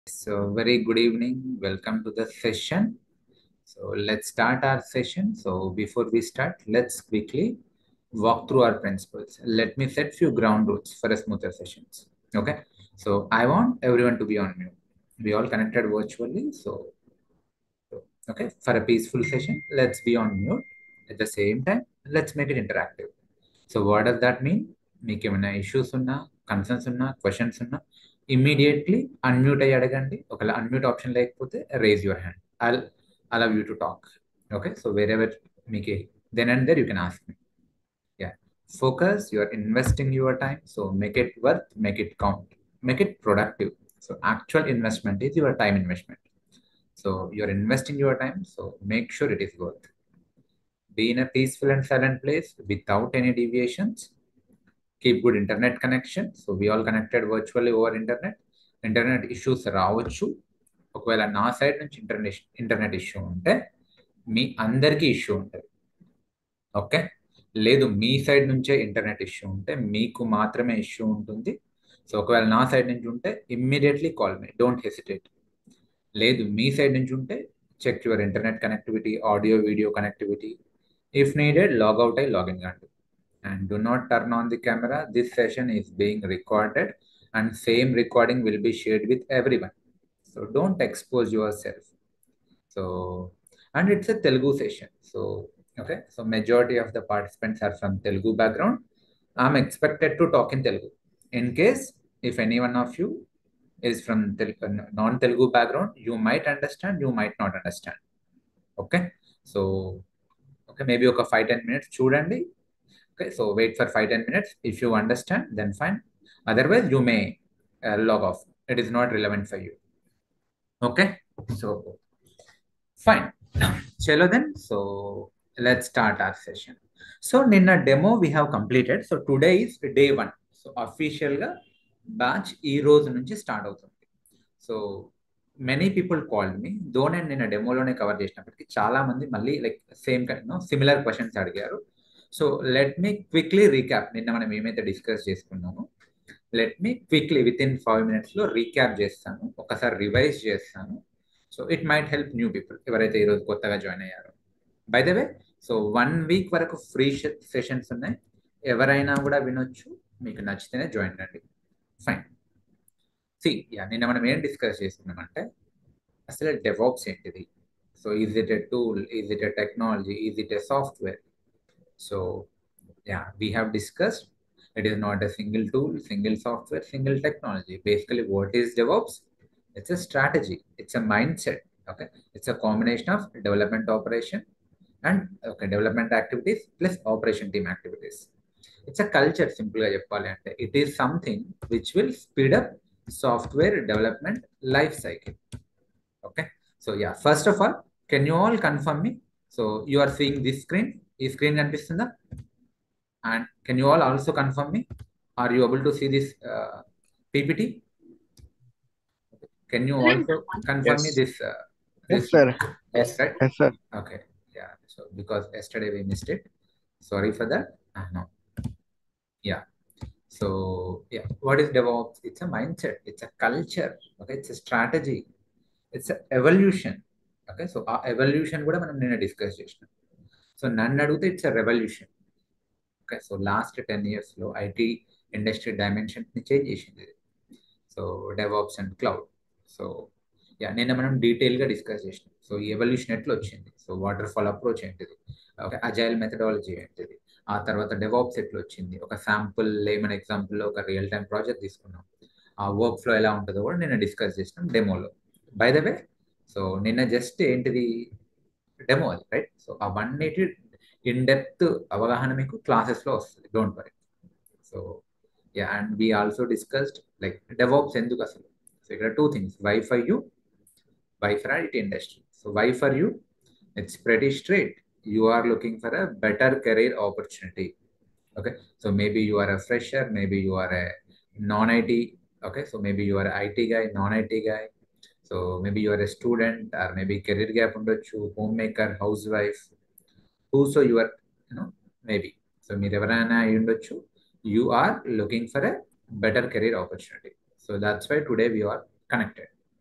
So, very good evening. Welcome to the session. So, let's start our session. So, before we start, let's quickly walk through our principles. Let me set few ground rules for a smoother sessions. Okay. So, I want everyone to be on mute. We all connected virtually. So, so, okay, for a peaceful session, let's be on mute. At the same time, let's make it interactive. So what does that mean మీకు ఏమైనా issues ఉన్నా concerns ఉన్నా questions ఉన్నా immediately unmute అయ్యి అడగండి ఒకవేళ unmute option లేకపోతే raise your hand I allow you to talk okay so వేరే మీకు then and there you can ask me yeah focus you are investing your time so make it worth make it count make it productive so actual investment is your time investment so you are investing your time so make sure it is worth be in a peaceful and silent place without any deviations keep good internet connection so we all connected virtually over internet internet issues రావచ్చు ఒకవేళ నా side నుంచి internet internet issue ఉంటే మీ అందరికీ issue ఉంటుంది okay లేదు మీ side నుంచే ఇంటర్నెట్ ఇష్యూ ఉంటే మీకు మాత్రమే ఇష్యూ ఉంటుంది సో ఒకవేళ నా సైడ్ నుంచి ఉంటే immediately call me don't hesitate లేదు మీ సైడ్ నుంచి ఉంటే check your internet connectivity audio video connectivity If needed, log out and log in. And do not turn on the camera. This session is being recorded and same recording will be shared with everyone. So don't expose yourself. So, and it's a Telugu session. So, okay. So majority of the participants are from Telugu background. I'm expected to talk in Telugu. In case, if any one of you is from Tel- non-Telugu background, you might understand, you might not understand. Okay. So okay maybe ఒక five ten minutes చూడండి okay so wait for five ten minutes if you understand then fine otherwise you may log off it is not relevant for you okay so fine చలో then so let start our session so నిన్న demo we have completed so today is day one so అఫీషియల్గా batch ఈ రోజు నుంచి start అవుతుంది so many people called me though నేను నిన్న డెమోలోనే కవర్ చేసినప్పటికీ చాలా మంది మళ్ళీ like same kind similar questions అడిగారు so let me quickly recap నిన్న మనం ఏమైతే డిస్కస్ చేసుకున్నామో let me quickly within five మినిట్స్లో రీక్యాప్ చేస్తాను ఒకసారి రివైజ్ చేస్తాను so it might help new people ఎవరైతే ఈరోజు కొత్తగా జాయిన్ అయ్యారో by the way so one week వరకు ఫ్రీ సెషన్స్ ఉన్నాయి ఎవరైనా కూడా వినొచ్చు మీకు నచ్చితేనే జాయిన్ రండి ఫైన్ సి యా నిన్న మనం ఏం డిస్కస్ చేసుకున్నామంటే అసలు డెవాప్స్ ఏంటిది so is it a tool is it a technology is it a software so yeah we have discussed it is not a single tool single software single technology basically what is DevOps it's a strategy it's a mindset okay it's a combination of development operation and okay development activities plus operation team activities it's a culture సింపుల్గా చెప్పాలి అంటే it is something which will speedup software development life cycle. Okay. So yeah, first of all, can you all confirm me? So you are seeing this screen. Is screen కనిపిస్తుందా? And can you all also confirm me? Are you able to see this uh, PPT? Can you also confirm Yes. me this? Uh, Yes, this sir. Yes, right? Yes, sir. Okay. Yeah. So because yesterday we missed it. Sorry for that. Uh, no. Yeah. So yeah, what is DevOps? It's a mindset. It's a culture. Okay, it's a strategy. It's a evolution. Okay, so ఆ evolution కూడా మనం నిన్న discuss చేసినాం so నన్ను అడిగితే it's a revolution okay so last ten ఇయర్స్లో IT industry డైమెన్షన్ని change చేసింది ఇది so DevOps and cloud so yeah నిన్న మనం డీటెయిల్గా డిస్కస్ చేసినాం సో ఈ ఎవల్యూషన్ ఎట్లా వచ్చింది సో వాటర్ ఫాల్ అప్రోచ్ ఏంటిది ఓకే అజైల్ మెథడాలజీ ఏంటిది ఆ తర్వాత డెవాప్స్ ఎట్లా వచ్చింది ఒక శాంపుల్ లేమన్ ఎగ్జాంపుల్లో ఒక రియల్ టైం ప్రాజెక్ట్ తీసుకున్నాం ఆ వర్క్ ఫ్లో ఎలా ఉంటుందో కూడా నిన్న డిస్కస్ చేసినాం డెమోలో బై ద వే సో నిన్న జస్ట్ ఏంటిది డెమో అది రైట్ సో అవన్నిటి ఇన్ డెప్త్ అవగాహన మీకు క్లాసెస్లో వస్తుంది don't worry so yeah and we also discussed like DevOps ఎందుకు అసలు సో ఇక్కడ two things why for you why for IT industry so why for you it's pretty straight you are looking for a better career opportunity okay so maybe you are a fresher maybe you are a non-it okay so maybe you are a it guy non-it guy so maybe you are a student or maybe career gap ఉండొచ్చు homemaker housewife whoso you are you know maybe so మీరు ఎవరైనా అయి ఉండొచ్చు you are looking for a better career opportunity so that's why today we are connected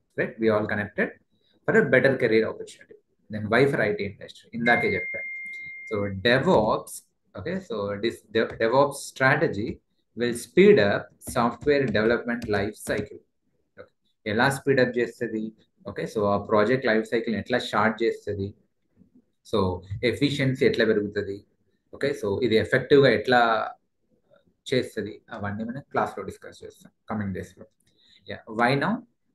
right we all connected for a better career opportunity then why for IT industry ఇందాకే చెప్పాను so DevOps okay so this DevOps strategy will speed up software development life cycle ఎలా speed up చేస్తుంది okay so ఆ project life cycle ఎట్లా start చేస్తుంది so efficiency ఎట్లా పెరుగుతుంది okay so ఇది ఎఫెక్టివ్గా ఎట్లా చేస్తుంది అవన్నీ మనం క్లాస్లో డిస్కస్ చేస్తాం కమింగ్ డేస్లో yeah why now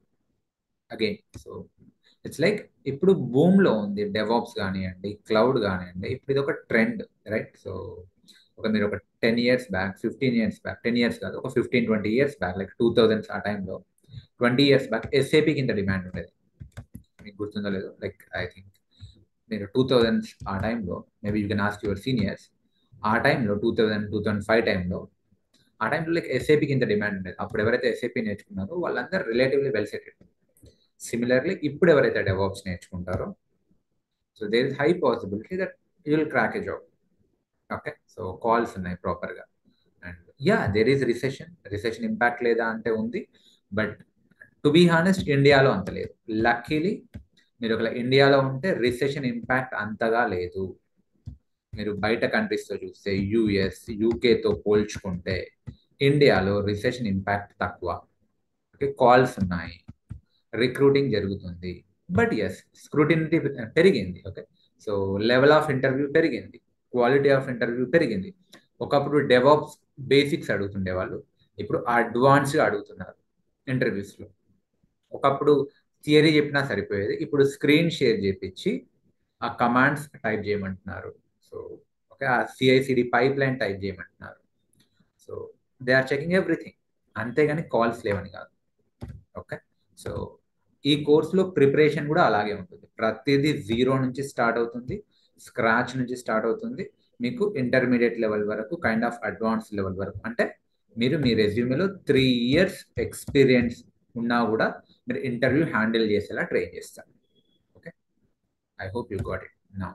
again so it's like ఇప్పుడు భూమిలో ఉంది డెవాప్స్ కానివ్వండి క్లౌడ్ కానివ్వండి ఇప్పుడు ఇది ఒక ట్రెండ్ రైట్ సో ఒక మీరు ఒక ten years back fifteen years back ten years కాదు ఒక fifteen twenty years back like two thousands ఆ టైంలో ట్వంటీ ఇయర్స్ బ్యాక్ ఎస్ఏపికి ఇంత డిమాండ్ ఉండేది మీకు గుర్తుందో లేదో లైక్ ఐ థింక్ మీరు టూ థౌజండ్స్ ఆ టైంలో maybe you can ask your seniors ఆ టైంలో two thousand two thousand five టైంలో ఆ టైంలో లైక్ ఎస్ఏపికి ఇంత డిమాండ్ ఉండేది అప్పుడు ఎవరైతే ఎస్ఏపి నేర్చుకున్నారో వాళ్ళందరూ రిలేటివ్లీ వెల్ సెటెడ్ సిమిలర్లీ ఇప్పుడు ఎవరైతే డెవాప్స్ నేర్చుకుంటారో so there is high possibility that you will crack a job okay so calls ఉన్నాయి ప్రాపర్గా and yeah there is recession recession impact లేదా అంటే ఉంది బట్ టు బీ హానెస్ట్ ఇండియాలో అంత లేదు లక్కీలీ మీరు ఒకవేళ ఇండియాలో ఉంటే రిసెషన్ ఇంపాక్ట్ అంతగా లేదు మీరు బయట కంట్రీస్తో చూస్తే యుఎస్ యూకేతో పోల్చుకుంటే ఇండియాలో రిసెషన్ ఇంపాక్ట్ తక్కువ ఓకే కాల్స్ ఉన్నాయి రిక్రూటింగ్ జరుగుతుంది బట్ ఎస్ స్క్రూటినిటీ పెరిగింది okay so level of interview పెరిగింది క్వాలిటీ ఆఫ్ ఇంటర్వ్యూ పెరిగింది ఒకప్పుడు డెవాప్స్ బేసిక్స్ అడుగుతుండే వాళ్ళు ఇప్పుడు అడ్వాన్స్గా అడుగుతున్నారు ఇంటర్వ్యూస్లో ఒకప్పుడు థియరీ చెప్పినా సరిపోయేది ఇప్పుడు స్క్రీన్ షేర్ చేపించి ఆ కమాండ్స్ టైప్ చేయమంటున్నారు సో ఓకే ఆ సిఐసిడి పైప్ లైన్ టైప్ చేయమంటున్నారు so they are checking everything అంతేగాని కాల్స్ లేవని కాదు ఓకే సో ఈ కోర్సులో ప్రిపరేషన్ కూడా అలాగే ఉంటుంది ప్రతిదీ జీరో నుంచి స్టార్ట్ అవుతుంది స్క్రాచ్ నుంచి స్టార్ట్ అవుతుంది మీకు ఇంటర్మీడియట్ లెవెల్ వరకు కైండ్ ఆఫ్ అడ్వాన్స్ లెవెల్ వరకు అంటే మీరు మీ రెజ్యూమేలో త్రీ ఇయర్స్ ఎక్స్పీరియన్స్ ఉన్నా కూడా మీరు ఇంటర్వ్యూ హ్యాండిల్ చేసేలా ట్రైన్ చేస్తారు okay I hope you got it నా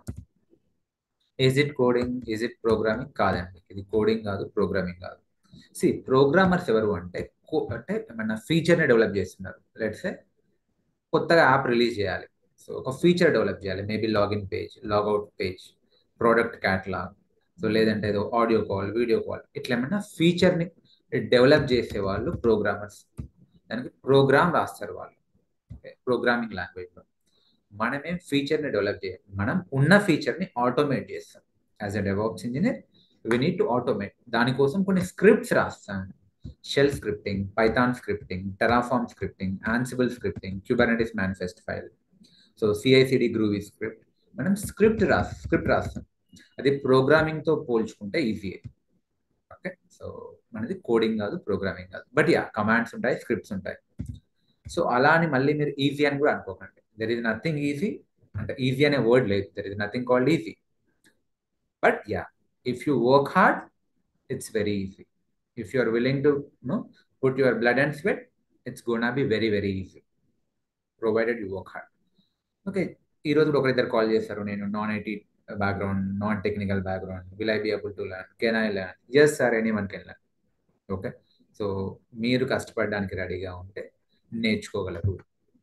is it coding is it programming కాదండి ఇది కోడింగ్ కాదు ప్రోగ్రామింగ్ కాదు సి ప్రోగ్రామర్స్ ఎవరు అంటే అంటే మన ఫీచర్ని డెవలప్ చేస్తున్నారు లెట్సే కొత్తగా యాప్ రిలీజ్ చేయాలి సో ఒక ఫీచర్ డెవలప్ చేయాలి maybe login page logout page product catalog so లేదంటే ఏదో ఆడియో కాల్ వీడియో కాల్ ఇట్లా ఏమైనా ఫీచర్ని డెవలప్ చేసే వాళ్ళు ప్రోగ్రామర్స్ దానికి ప్రోగ్రామ్ రాస్తారు వాళ్ళు ప్రోగ్రామింగ్ లాంగ్వేజ్లో మనమేం ఫీచర్ని డెవలప్ చేయాలి మనం ఉన్న ఫీచర్ని ఆటోమేట్ చేస్తాం as a DevOps engineer we need to automate దానికోసం కొన్ని స్క్రిప్ట్స్ రాస్తాం shell scripting Python scripting Terraform scripting Ansible scripting Kubernetes manifest file so CICD Groovy script మనం స్క్రిప్ట్ రాస్ స్క్రిప్ట్ రాస్తాం అది ప్రోగ్రామింగ్తో పోల్చుకుంటే ఈజీ ఓకే సో మనది కోడింగ్ కాదు ప్రోగ్రామింగ్ కాదు బట్ యా కమాండ్స్ ఉంటాయి స్క్రిప్ట్స్ ఉంటాయి సో అలా అని మళ్ళీ మీరు ఈజీ అని కూడా అనుకోకండి దెర్ ఇస్ నథింగ్ ఈజీ అంటే ఈజీ అనే వర్డ్ లేదు there is nothing called easy but yeah if you work hard it's very easy if you are willing to you know, put your blood and sweat, it's gonna be very, very easy, provided you work hard. Okay ఈ రోజు ఒకరిద్దరు call చేస్తారు నేను non IT background non technical background will I be able to learn can I learn yes sir anyone can learn okay so మీరు కష్టపడడానికి రెడీగా ఉంటే నేర్చుకోగలరు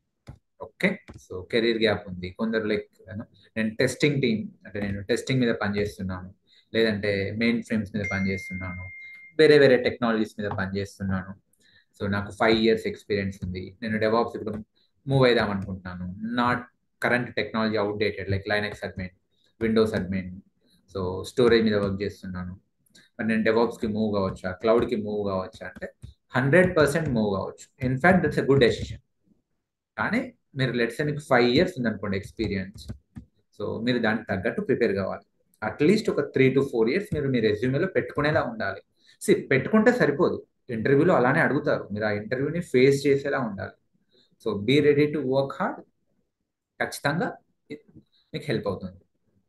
ఓకే సో కెరీర్ గ్యాప్ ఉంది కొందరు లైక్ నేను టెస్టింగ్ టీమ్ అంటే నేను టెస్టింగ్ మీద పనిచేస్తున్నాను లేదంటే మెయిన్ ఫ్రేమ్స్ మీద పనిచేస్తున్నాను వేరే వేరే టెక్నాలజీస్ మీద పనిచేస్తున్నాను సో నాకు ఫైవ్ ఇయర్స్ ఎక్స్పీరియన్స్ ఉంది నేను డెవాప్స్ ఇప్పుడు మూవ్ అయిదాం అనుకుంటున్నాను not current technology outdated like Linux admin Windows admin so storage మీద వర్క్ చేస్తున్నాను మరి నేను డెవాప్స్కి మూవ్ కావచ్చా క్లౌడ్కి మూవ్ కావచ్చా అంటే హండ్రెడ్ పర్సెంట్ మూవ్ కావచ్చు in fact that's a good decision కానీ మీరు లెట్స్ మీకు ఫైవ్ ఇయర్స్ ఉందనుకోండి ఎక్స్పీరియన్స్ సో మీరు దానికి తగ్గట్టు ప్రిపేర్ కావాలి అట్లీస్ట్ ఒక త్రీ టు ఫోర్ ఇయర్స్ మీరు మీ రెజ్యూమేలో పెట్టుకునేలా ఉండాలి సి పెట్టుకుంటే సరిపోదు ఇంటర్వ్యూలో అలానే అడుగుతారు మీరు ఆ ఇంటర్వ్యూని ఫేస్ చేసేలా ఉండాలి so be ready to work hard ఖచ్చితంగా మీకు హెల్ప్ అవుతుంది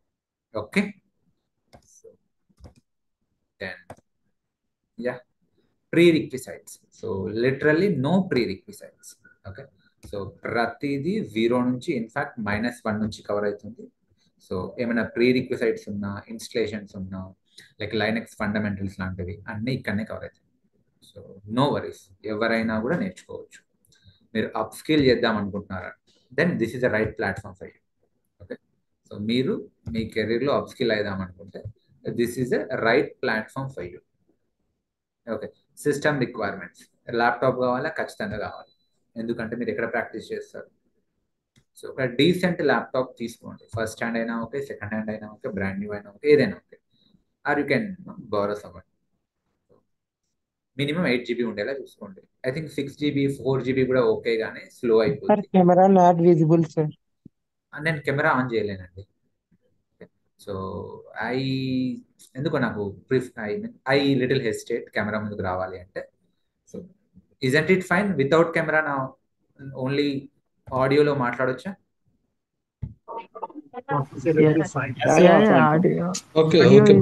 okay then yeah prerequisites so literally no prerequisites okay so ప్రతిదీ జీరో నుంచి ఇన్ఫాక్ట్ మైనస్ వన్ నుంచి కవర్ అవుతుంది సో ఏమైనా ప్రీ రిక్విసైట్స్ ఉన్నా ఇన్స్టలేషన్స్ ఉన్నా లైక్ లైనెక్స్ ఫండమెంటల్స్ లాంటివి అన్నీ ఇక్కడనే కవర్ అవుతాయి సో నో వరీస్ ఎవరైనా కూడా నేర్చుకోవచ్చు మీరు అప్ స్కిల్ చేద్దాం అనుకుంటున్నారా then this is the right platform for you okay so మీరు మీ కెరీర్లో అప్ స్కిల్ అయిదాం అనుకుంటే this is the right platform for you okay system requirements laptop కావాలా ఖచ్చితంగా కావాలి ఎందుకంటే మీరు ఎక్కడ ప్రాక్టీస్ చేస్తారు సో ఒక డీసెంట్ ల్యాప్టాప్ తీసుకోండి ఫస్ట్ హ్యాండ్ అయినా ఓకే సెకండ్ హ్యాండ్ అయినా ఓకే బ్రాండ్ న్యూ అయినా ఓకే ఏదైనా okay or you can borrow some minimum eight GB ఉండేలా చూసుకోండి I think six GB four GB కూడా ఓకే కానీ స్లో సార్ అయిపోతుంది కెమెరా నాట్ విజిబుల్ సార్ నేను కెమెరా ఆన్ చేయలేనండి సో ఐ ఎందుకో నాకు ప్రిఫ్ I mean I little hesitate camera ముందుకు రావాలి అంటే so isn't it fine without camera నా ఓన్లీ ఆడియోలో మాట్లాడొచ్చా audio okay audio okay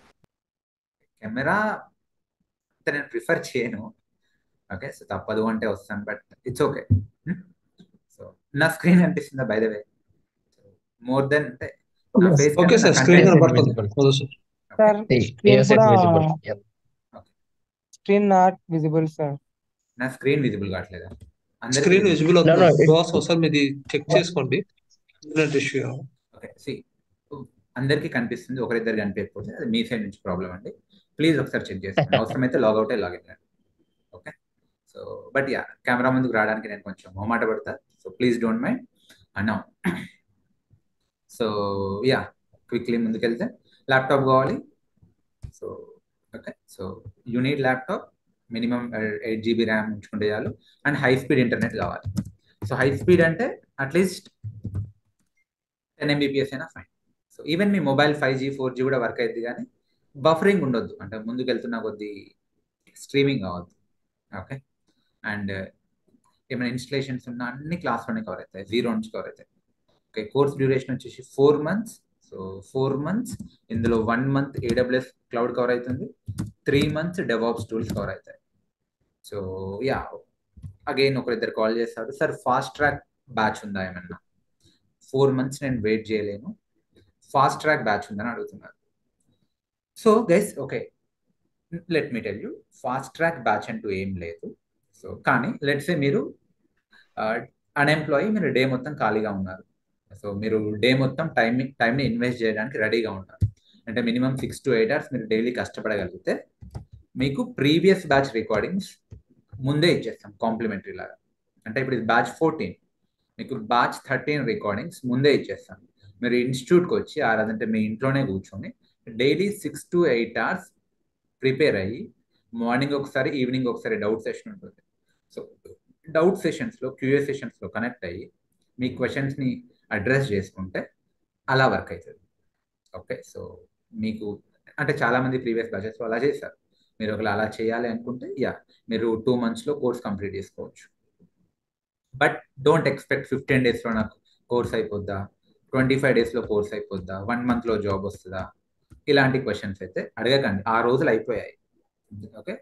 camera అంటే నేను ప్రిఫర్ చేయను ఓకే సో తప్పదు అంటే వస్తాను బట్ ఇట్స్ ఓకే సో నా స్క్రీన్ అనిపిస్తుందా by the way more then అంటే నా ఫేస్ ఓకే సార్ స్క్రీన్ కనబడుతుంది వద్దు sir sir screen Yes, it's కూడా visible. Yep. Screen not visible sir నా స్క్రీన్ విజిబుల్ కావట్లేదా స్క్రీన్ విజిబుల్ No, no, అవుతుంది it- బాస్ ఒకసారి మీది చెక్ చేసుకోండి ఇంటర్నెట్ ఇష్యూ ఓకే సి అందరికీ కనిపిస్తుంది ఒకరిద్దరు కనిపించకపోతే అది మీ సైడ్ నుంచి ప్రాబ్లం అండి ప్లీజ్ ఒకసారి చెక్ చేసుకోండి అవసరమైతే లాగౌట్ అయ్యి లాగిన్ కండి okay so but yeah camera ముందుకు రావడానికి నేను కొంచెం మొహమాట పడతా సో ప్లీజ్ డోంట్ మైండ్ అన్నా సో యా క్విక్లీ ముందుకెళ్తే ల్యాప్టాప్ కావాలి so okay so unit laptop minimum eight GB RAM ఉంచుకుంటే చాలు అండ్ హై స్పీడ్ ఇంటర్నెట్ కావాలి సో హై స్పీడ్ అంటే అట్లీస్ట్ టెన్ ఎంబీపీఎస్ అయినా ఫైన్ సో ఈవెన్ మీ mobile five G four G కూడా work అవుతుంది కానీ బఫరింగ్ ఉండొద్దు అంటే ముందుకు వెళ్తున్న కొద్ది స్ట్రీమింగ్ కావద్దు ఓకే అండ్ ఏమైనా ఇన్స్టలేషన్స్ ఉన్న అన్ని క్లాస్లోనే కవర్ అవుతాయి జీరో నుంచి కవర్ అవుతాయి ఓకే కోర్స్ డ్యూరేషన్ వచ్చేసి four months so four months ఇందులో one month AWS cloud cover అవుతుంది three months DevOps tools cover అవుతాయి సో యా అగైన్ ఒకరిద్దరు కాల్ చేస్తారు సార్ ఫాస్ట్ ట్రాక్ బ్యాచ్ ఉందా ఏమన్నా ఫోర్ మంత్స్ నేను వెయిట్ చేయలేను ఫాస్ట్ ట్రాక్ బ్యాచ్ ఉందని అడుగుతున్నారు so guys okay let me tell you fast track batch అంటూ ఏం లేదు సో కానీ లెట్స్ ఏ మీరు అన్ఎంప్లాయీ మీరు డే మొత్తం ఖాళీగా ఉన్నారు సో మీరు డే మొత్తం టైం టైంని ఇన్వెస్ట్ చేయడానికి రెడీగా ఉన్నారు అంటే minimum six to eight hours మీరు డైలీ కష్టపడగలిగితే మీకు ప్రీవియస్ బ్యాచ్ రికార్డింగ్స్ ముందే ఇచ్చేస్తాం కాంప్లిమెంటరీ లాగా అంటే ఇప్పుడు ఇది బ్యాచ్ ఫోర్టీన్ మీకు బ్యాచ్ థర్టీన్ రికార్డింగ్స్ ముందే ఇచ్చేస్తాం మీరు ఇన్స్టిట్యూట్కి వచ్చి ఆ లేదంటే మీ ఇంట్లోనే కూర్చొని daily six to eight hours prepare అయ్యి మార్నింగ్ ఒకసారి ఈవినింగ్ ఒకసారి డౌట్ సెషన్ ఉంటుంది సో డౌట్ సెషన్స్లో క్యూఏ సెషన్స్లో కనెక్ట్ అయ్యి మీ క్వశ్చన్స్ని అడ్రస్ చేసుకుంటే అలా వర్క్ అవుతుంది ఓకే సో మీకు అంటే చాలామంది ప్రీవియస్ బ్యాచెస్లో అలా చేశారు మీరు ఒకవేళ అలా చేయాలి అనుకుంటే యా మీరు టూ మంత్స్లో కోర్స్ కంప్లీట్ చేసుకోవచ్చు బట్ డోంట్ ఎక్స్పెక్ట్ ఫిఫ్టీన్ డేస్లో నాకు కోర్స్ అయిపోద్దా ట్వంటీ ఫైవ్ డేస్లో కోర్స్ అయిపోద్దా వన్ మంత్లో జాబ్ వస్తుందా ఇలాంటి క్వశ్చన్స్ అయితే అడగకండి ఆ రోజులు అయిపోయాయి ఓకే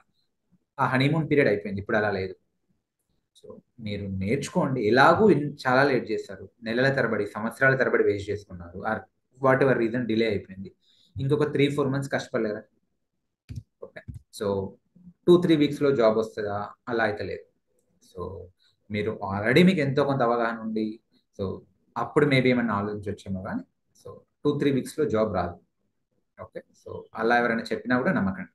ఆ హనీమూన్ పీరియడ్ అయిపోయింది ఇప్పుడు అలా లేదు సో మీరు నేర్చుకోండి ఎలాగూ చాలా లేట్ చేస్తారు నెలల తరబడి సంవత్సరాల తరబడి వేస్ట్ చేసుకున్నారు or whatever reason delay అయిపోయింది ఇంకొక త్రీ ఫోర్ మంత్స్ కష్టపడలేరా ఓకే సో టూ త్రీ వీక్స్లో జాబ్ వస్తుందా అలా అయితే లేదు సో మీరు ఆల్రెడీ మీకు ఎంతో కొంత అవగాహన ఉంది సో అప్పుడు మేబీ ఏమైనా ఆలోచించవచ్చేమో కానీ సో టూ త్రీ వీక్స్లో జాబ్ రాదు ఓకే సో అలా ఎవరైనా చెప్పినా కూడా నమ్మకండి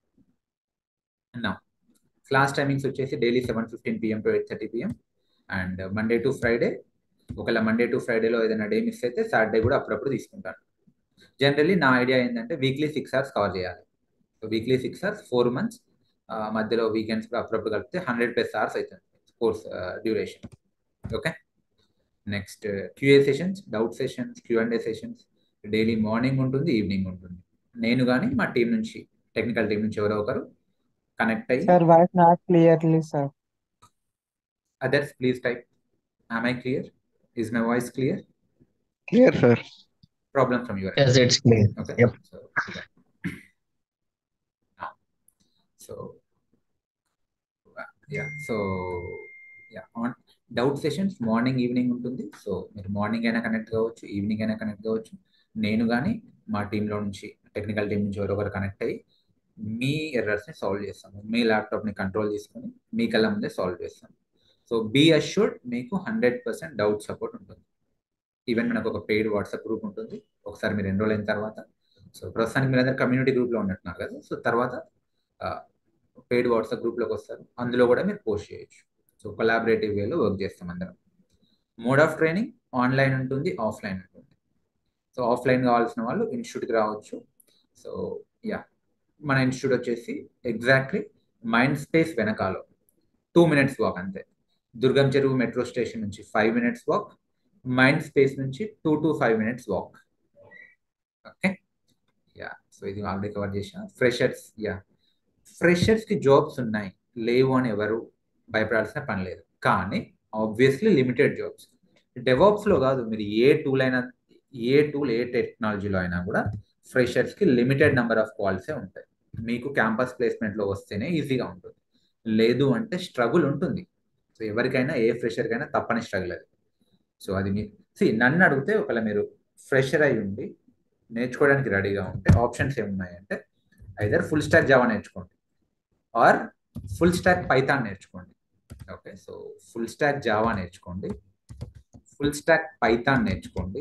నా క్లాస్ టైమింగ్స్ వచ్చేసి daily seven fifteen PM to eight thirty PM and Monday to Friday ఒకవేళ మండే టు ఫ్రైడేలో ఏదైనా డే మిస్ అయితే సాటర్డే కూడా అప్పుడప్పుడు తీసుకుంటాను జనరల్లీ నా ఐడియా ఏంటంటే వీక్లీ సిక్స్ అవర్స్ కవర్ చేయాలి so weekly six hours four months మధ్యలో వీకెండ్స్ కూడా అప్పుడప్పుడు కలిపితే హండ్రెడ్ ప్లస్ అవర్స్ అవుతుంది course duration okay next QA sessions doubt sessions Q and A sessions daily morning ఉంటుంది ఈవినింగ్ ఉంటుంది నేను కానీ మా టీం నుంచి టెక్నికల్ టీం నుంచి ఎవరో ఒకరు కనెక్ట్ అయ్యి sir voice not clearly sir others please type am i clear is my voice clear Clear, sir. problem from your end Yes, it's clear. okay Yep. so okay. Now, so uh, yeah so yeah on doubt sessions morning evening ఉంటుంది so మీరు morning అయినా connect కావచ్చు evening అయినా connect కావచ్చు నేను కానీ మా టీంలో నుంచి టెక్నికల్ టీం నుంచి ఎవరొకరు కనెక్ట్ అయ్యి మీ ఎర్రర్స్ని సాల్వ్ చేస్తాము మీ ల్యాప్టాప్ని కంట్రోల్ తీసుకొని మీ కళ్ళ ముందే సాల్వ్ చేస్తాము సో బీ అష్యూర్డ్ మీకు హండ్రెడ్ పర్సెంట్ డౌట్ సపోర్ట్ ఉంటుంది ఈవెన్ మనకు ఒక పెయిడ్ వాట్సాప్ గ్రూప్ ఉంటుంది ఒకసారి మీరు ఎన్రోల్ అయిన తర్వాత సో ప్రస్తుతానికి మీరు అందరు కమ్యూనిటీ గ్రూప్లో ఉన్నట్టున్నారు కదా సో తర్వాత పెయిడ్ వాట్సాప్ గ్రూప్లోకి వస్తారు అందులో కూడా మీరు పోస్ట్ చేయొచ్చు సో కొలాబరేటివ్ వేలో వర్క్ చేస్తాం అందరం మోడ్ ఆఫ్ ట్రైనింగ్ ఆన్లైన్ ఉంటుంది ఆఫ్లైన్ ఉంటుంది సో ఆఫ్లైన్ కావాల్సిన వాళ్ళు ఇన్స్టిట్యూట్కి రావచ్చు సో యా మన ఇన్స్టిట్యూట్ వచ్చేసి ఎగ్జాక్ట్లీ మైండ్ స్పేస్ వెనకాల టూ మినిట్స్ వాక్ అంతే దుర్గం చెరువు మెట్రో స్టేషన్ నుంచి five minutes walk mind space నుంచి two to five minutes walk okay yeah so ఇది ఆల్రెడీ కవర్ చేసిన ఫ్రెషర్స్ యా ఫ్రెషర్స్కి జాబ్స్ ఉన్నాయి లేవు అని ఎవరు భయపడాల్సిన పని లేదు కానీ ఆబ్వియస్లీ లిమిటెడ్ జాబ్స్ డెవాప్స్లో కాదు మీరు ఏ టూల్ అయినా ఏ టూల్ ఏ టెక్నాలజీలో అయినా కూడా ఫ్రెషర్స్కి లిమిటెడ్ నెంబర్ ఆఫ్ కాల్సే ఉంటాయి మీకు క్యాంపస్ ప్లేస్మెంట్లో వస్తేనే ఈజీగా ఉంటుంది లేదు అంటే స్ట్రగుల్ ఉంటుంది సో ఎవరికైనా ఏ ఫ్రెషర్కైనా తప్పని స్ట్రగుల్ అది సో అది మీ సి నన్ను అడిగితే ఒకవేళ మీరు ఫ్రెషర్ అయి ఉండి నేర్చుకోవడానికి రెడీగా ఉంటే ఆప్షన్స్ ఏమున్నాయంటే ఐదర్ ఫుల్ స్టాక్ జావా నేర్చుకోండి ఆర్ ఫుల్ స్టాక్ పైథాన్ నేర్చుకోండి okay so full stack Java నేర్చుకోండి ఫుల్ స్టాక్ పైథాన్ నేర్చుకోండి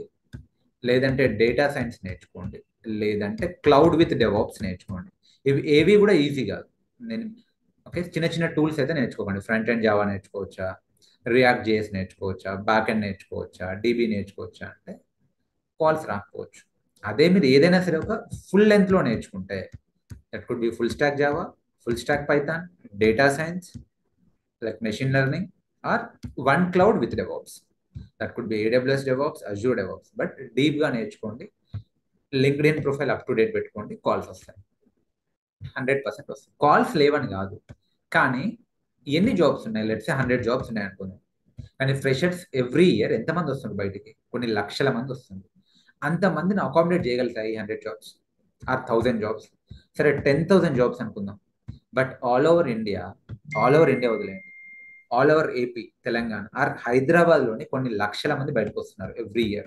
లేదంటే డేటా సైన్స్ నేర్చుకోండి లేదంటే క్లౌడ్ విత్ డెవాప్స్ నేర్చుకోండి ఇవి ఏవి కూడా ఈజీ కాదు నేను ఓకే చిన్న చిన్న టూల్స్ అయితే నేర్చుకోకండి ఫ్రంట్ అండ్ జావా నేర్చుకోవచ్చా రియాక్ట్ జేఎస్ నేర్చుకోవచ్చా బ్యాక్ అండ్ నేర్చుకోవచ్చా డీబీ నేర్చుకోవచ్చా అంటే కాల్స్ రాకపోవచ్చు అదే మీరు ఏదైనా సరే ఒక ఫుల్ లెంత్లో నేర్చుకుంటే that could be full stack Java full stack Python data science like machine learning or one cloud with DevOps that could be AWS DevOps Azure DevOps but డీప్గా నేర్చుకోండి LinkedIn profile up to date పెట్టుకోండి calls వస్తాయి hundred percent వస్తాయి calls లేవని కాదు కానీ ఎన్ని jobs ఉన్నాయి లెట్స్ హండ్రెడ్ జాబ్స్ ఉన్నాయి అనుకుందాం కానీ ఫ్రెషర్స్ ఎవ్రీ ఇయర్ ఎంతమంది వస్తుంది బయటికి కొన్ని లక్షల మంది వస్తుంది అంతమందిని అకామిడేట్ చేయగలుగుతాయి ఈ hundred jobs or thousand jobs సరే టెన్ థౌజండ్ జాబ్స్ అనుకుందాం but all over India all over India వదిలేయండి all over AP Telangana or హైదరాబాద్లోని కొన్ని లక్షల మంది బయటకు వస్తున్నారు ఎవ్రీ ఇయర్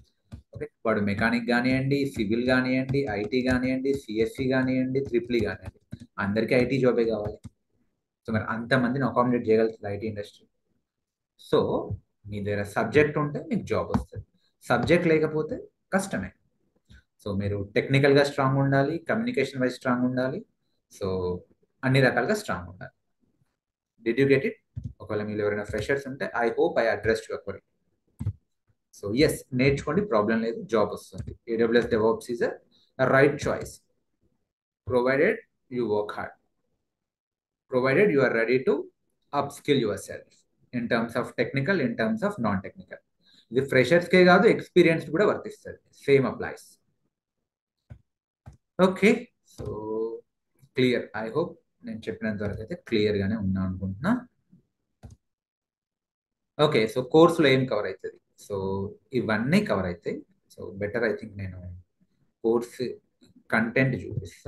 ఓకే వాడు మెకానిక్ కానివ్వండి సివిల్ కానివ్వండి ఐటీ కానివ్వండి సిఎస్సి కానివ్వండి ట్రిపుల్ కానివ్వండి అందరికీ ఐటీ జాబే కావాలి సో మరి అంతమందిని అకామిడేట్ చేయగలుగుతుంది ఐటీ ఇండస్ట్రీ సో మీ దగ్గర సబ్జెక్ట్ ఉంటే మీకు జాబ్ వస్తుంది సబ్జెక్ట్ లేకపోతే కష్టమే సో మీరు టెక్నికల్గా స్ట్రాంగ్ ఉండాలి కమ్యూనికేషన్ వైజ్ స్ట్రాంగ్ ఉండాలి సో అన్ని రకాలుగా స్ట్రాంగ్ ఉండాలి డిడ్ యూ గెట్ ఇట్ ఒకవేళ మీరు ఎవరైనా ఫ్రెషర్స్ ఉంటే I hope I address your query so yes నేర్చుకోండి ప్రాబ్లం లేదు జాబ్ వస్తుంది AWS DevOps is a right choice provided you work hard provided you are ready to upskill yourself in terms of technical in terms of non technical ఇది ఫ్రెషర్స్కే కాదు experience కూడా వర్తిస్తుంది same applies okay so clear I hope నేను చెప్పినంత వరకు అయితే క్లియర్గానే ఉన్నా అనుకుంటున్నా ఓకే సో కోర్సులో ఏం కవర్ అవుతుంది సో ఇవన్నీ కవర్ అవుతాయి సో బెటర్ ఐ థింక్ నేను కోర్స్ కంటెంట్ చూపిస్తా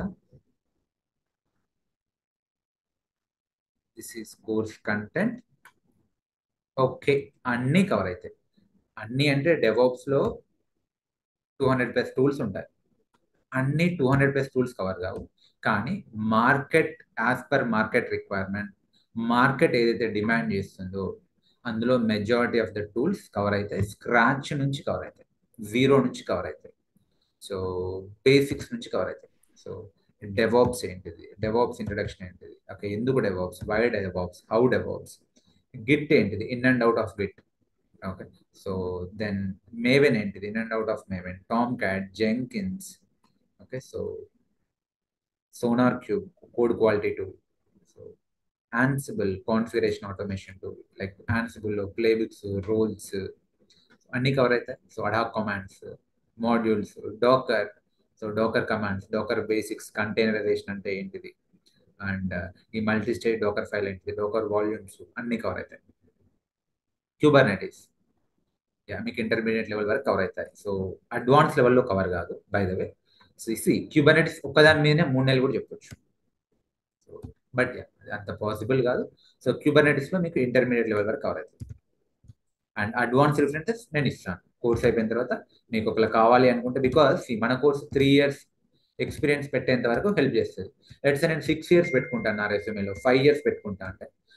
this is course content okay అన్నీ కవర్ అవుతాయి అన్నీ అంటే డెవాప్స్లో టూ హండ్రెడ్ ప్లస్ టూల్స్ ఉంటాయి అన్ని two hundred plus tools cover కావు కానీ market as per market requirement market ఏదైతే డిమాండ్ చేస్తుందో అందులో majority of the tools cover అవుతాయి స్క్రాచ్ నుంచి కవర్ అవుతాయి జీరో నుంచి కవర్ అవుతాయి సో బేసిక్స్ నుంచి కవర్ అవుతాయి సో డెవాప్స్ ఏంటిది డెవాప్స్ ఇంట్రడక్షన్ ఏంటిది ఓకే ఎందుకు DevOps why DevOps how DevOps Git ఏంటిది in and out of Git okay so then Maven ఏంటిది in and out of Maven Tomcat Jenkins okay so SonarQube code quality tool so Ansible configuration automation tool like ఆన్సిబుల్లో playbooks roles అన్నీ cover అవుతాయి so ad hoc commands modules Docker so Docker commands Docker basics containerization అంటే ఏంటిది and ఈ multi state Dockerfile ఏంటిది Docker volumes అన్నీ cover అవుతాయి Kubernetes yeah మీకు ఇంటర్మీడియట్ లెవెల్ వరకు కవర్ అవుతాయి సో అడ్వాన్స్ లెవెల్లో కవర్ కాదు బై ద వే సో ఇసి క్యూబర్నెటీస్ ఒక్కదాని మీదనే మూడు నెలలు కూడా చెప్పొచ్చు సో బట్ అంత పాసిబుల్ కాదు సో క్యూబర్నెటీస్లో మీకు ఇంటర్మీడియట్ లెవెల్ వరకు కవర్ అవుతుంది అండ్ అడ్వాన్స్ రిఫరెన్సెస్ నేను ఇస్తాను కోర్స్ అయిపోయిన తర్వాత మీకు ఒకవేళ కావాలి అనుకుంటే బికాస్ మన కోర్స్ త్రీ ఇయర్స్ ఎక్స్పీరియన్స్ పెట్టేంత వరకు హెల్ప్ చేస్తుంది లెట్స్ నేను సిక్స్ ఇయర్స్ పెట్టుకుంటాను నా రెస్యూమేలో ఫైవ్ ఇయర్స్ పెట్టుకుంటా అంటే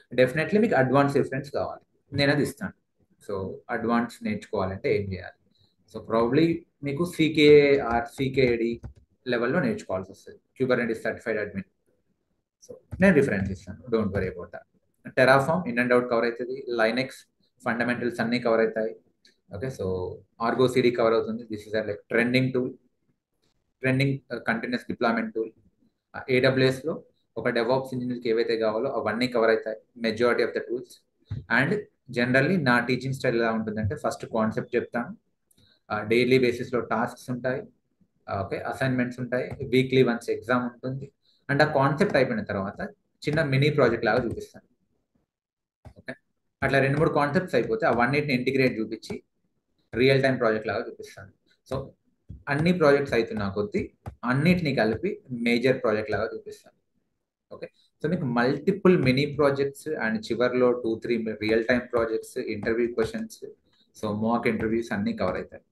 డెఫినెట్లీ మీకు అడ్వాన్స్ రిఫరెన్స్ కావాలి నేను అది ఇస్తాను సో అడ్వాన్స్ నేర్చుకోవాలంటే ఏం చేయాలి సో ప్రాబ్లీ మీకు సీకే ఆర్ సీకేడి లెవెల్లో నేర్చుకోవాల్సి వస్తుంది క్యూబర్నెటిస్ సర్టిఫైడ్ అడ్మిన్ సో నేను రిఫరెన్స్ ఇస్తాను don't worry about Terraform in and out cover అవుతుంది లైనెక్స్ ఫండమెంటల్స్ అన్నీ కవర్ అవుతాయి okay so Argo CD cover అవుతుంది this is like trending tool trending continuous deployment tool ఏడబ్ల్యూఎస్లో ఒక డెవాప్స్ ఇంజనీర్కి ఏవైతే కావాలో అవన్నీ కవర్ అవుతాయి majority of the tools and generally నా టీచింగ్ స్టైల్ ఎలా ఉంటుందంటే ఫస్ట్ కాన్సెప్ట్ చెప్తాను డైలీ బేసిస్లో టాస్క్స్ ఉంటాయి ఓకే అసైన్మెంట్స్ ఉంటాయి వీక్లీ వన్స్ ఎగ్జామ్ ఉంటుంది అండ్ ఆ కాన్సెప్ట్ అయిపోయిన తర్వాత చిన్న మినీ ప్రాజెక్ట్ లాగా చూపిస్తాను ఓకే అట్లా రెండు మూడు కాన్సెప్ట్స్ అయిపోతే అవన్నిటిని ఇంటిగ్రేట్ చూపించి రియల్ టైం ప్రాజెక్ట్ లాగా చూపిస్తాను సో అన్ని ప్రాజెక్ట్స్ అవుతున్నా కొద్దీ అన్నిటిని కలిపి మేజర్ ప్రాజెక్ట్ లాగా చూపిస్తాను ఓకే సో మీకు మల్టిపుల్ మినీ ప్రాజెక్ట్స్ అండ్ చివర్లో two three real time projects interview questions so mock interviews అన్నీ కవర్ అవుతాయి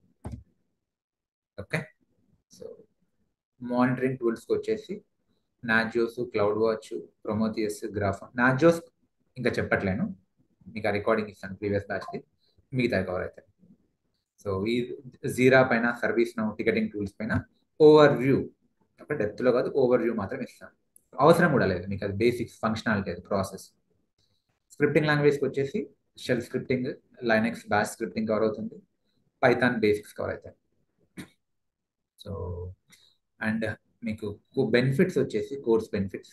ఓకే సో మానిటరింగ్ టూల్స్కి వచ్చేసి Nagios CloudWatch Prometheus graph Nagios ఇంకా చెప్పట్లేను మీకు ఆ రికార్డింగ్ ఇస్తాను ప్రీవియస్ బ్యాచ్కి మిగతా కవర్ అవుతాయి సో ఈ జీరా పైన సర్వీస్ నౌ టికెటింగ్ టూల్స్ పైన ఓవర్ వ్యూ ఒక డెప్త్లో కాదు ఓవర్ వ్యూ మాత్రం ఇస్తాను అవసరం కూడా లేదు మీకు అది బేసిక్స్ ఫంక్షనాలిటీ అది ప్రాసెస్ స్క్రిప్టింగ్ లాంగ్వేజ్కి వచ్చేసి shell scripting Linux bash scripting cover అవుతుంది పైథాన్ బేసిక్స్ కవర్ అవుతాయి సో అండ్ మీకు బెనిఫిట్స్ వచ్చేసి course benefits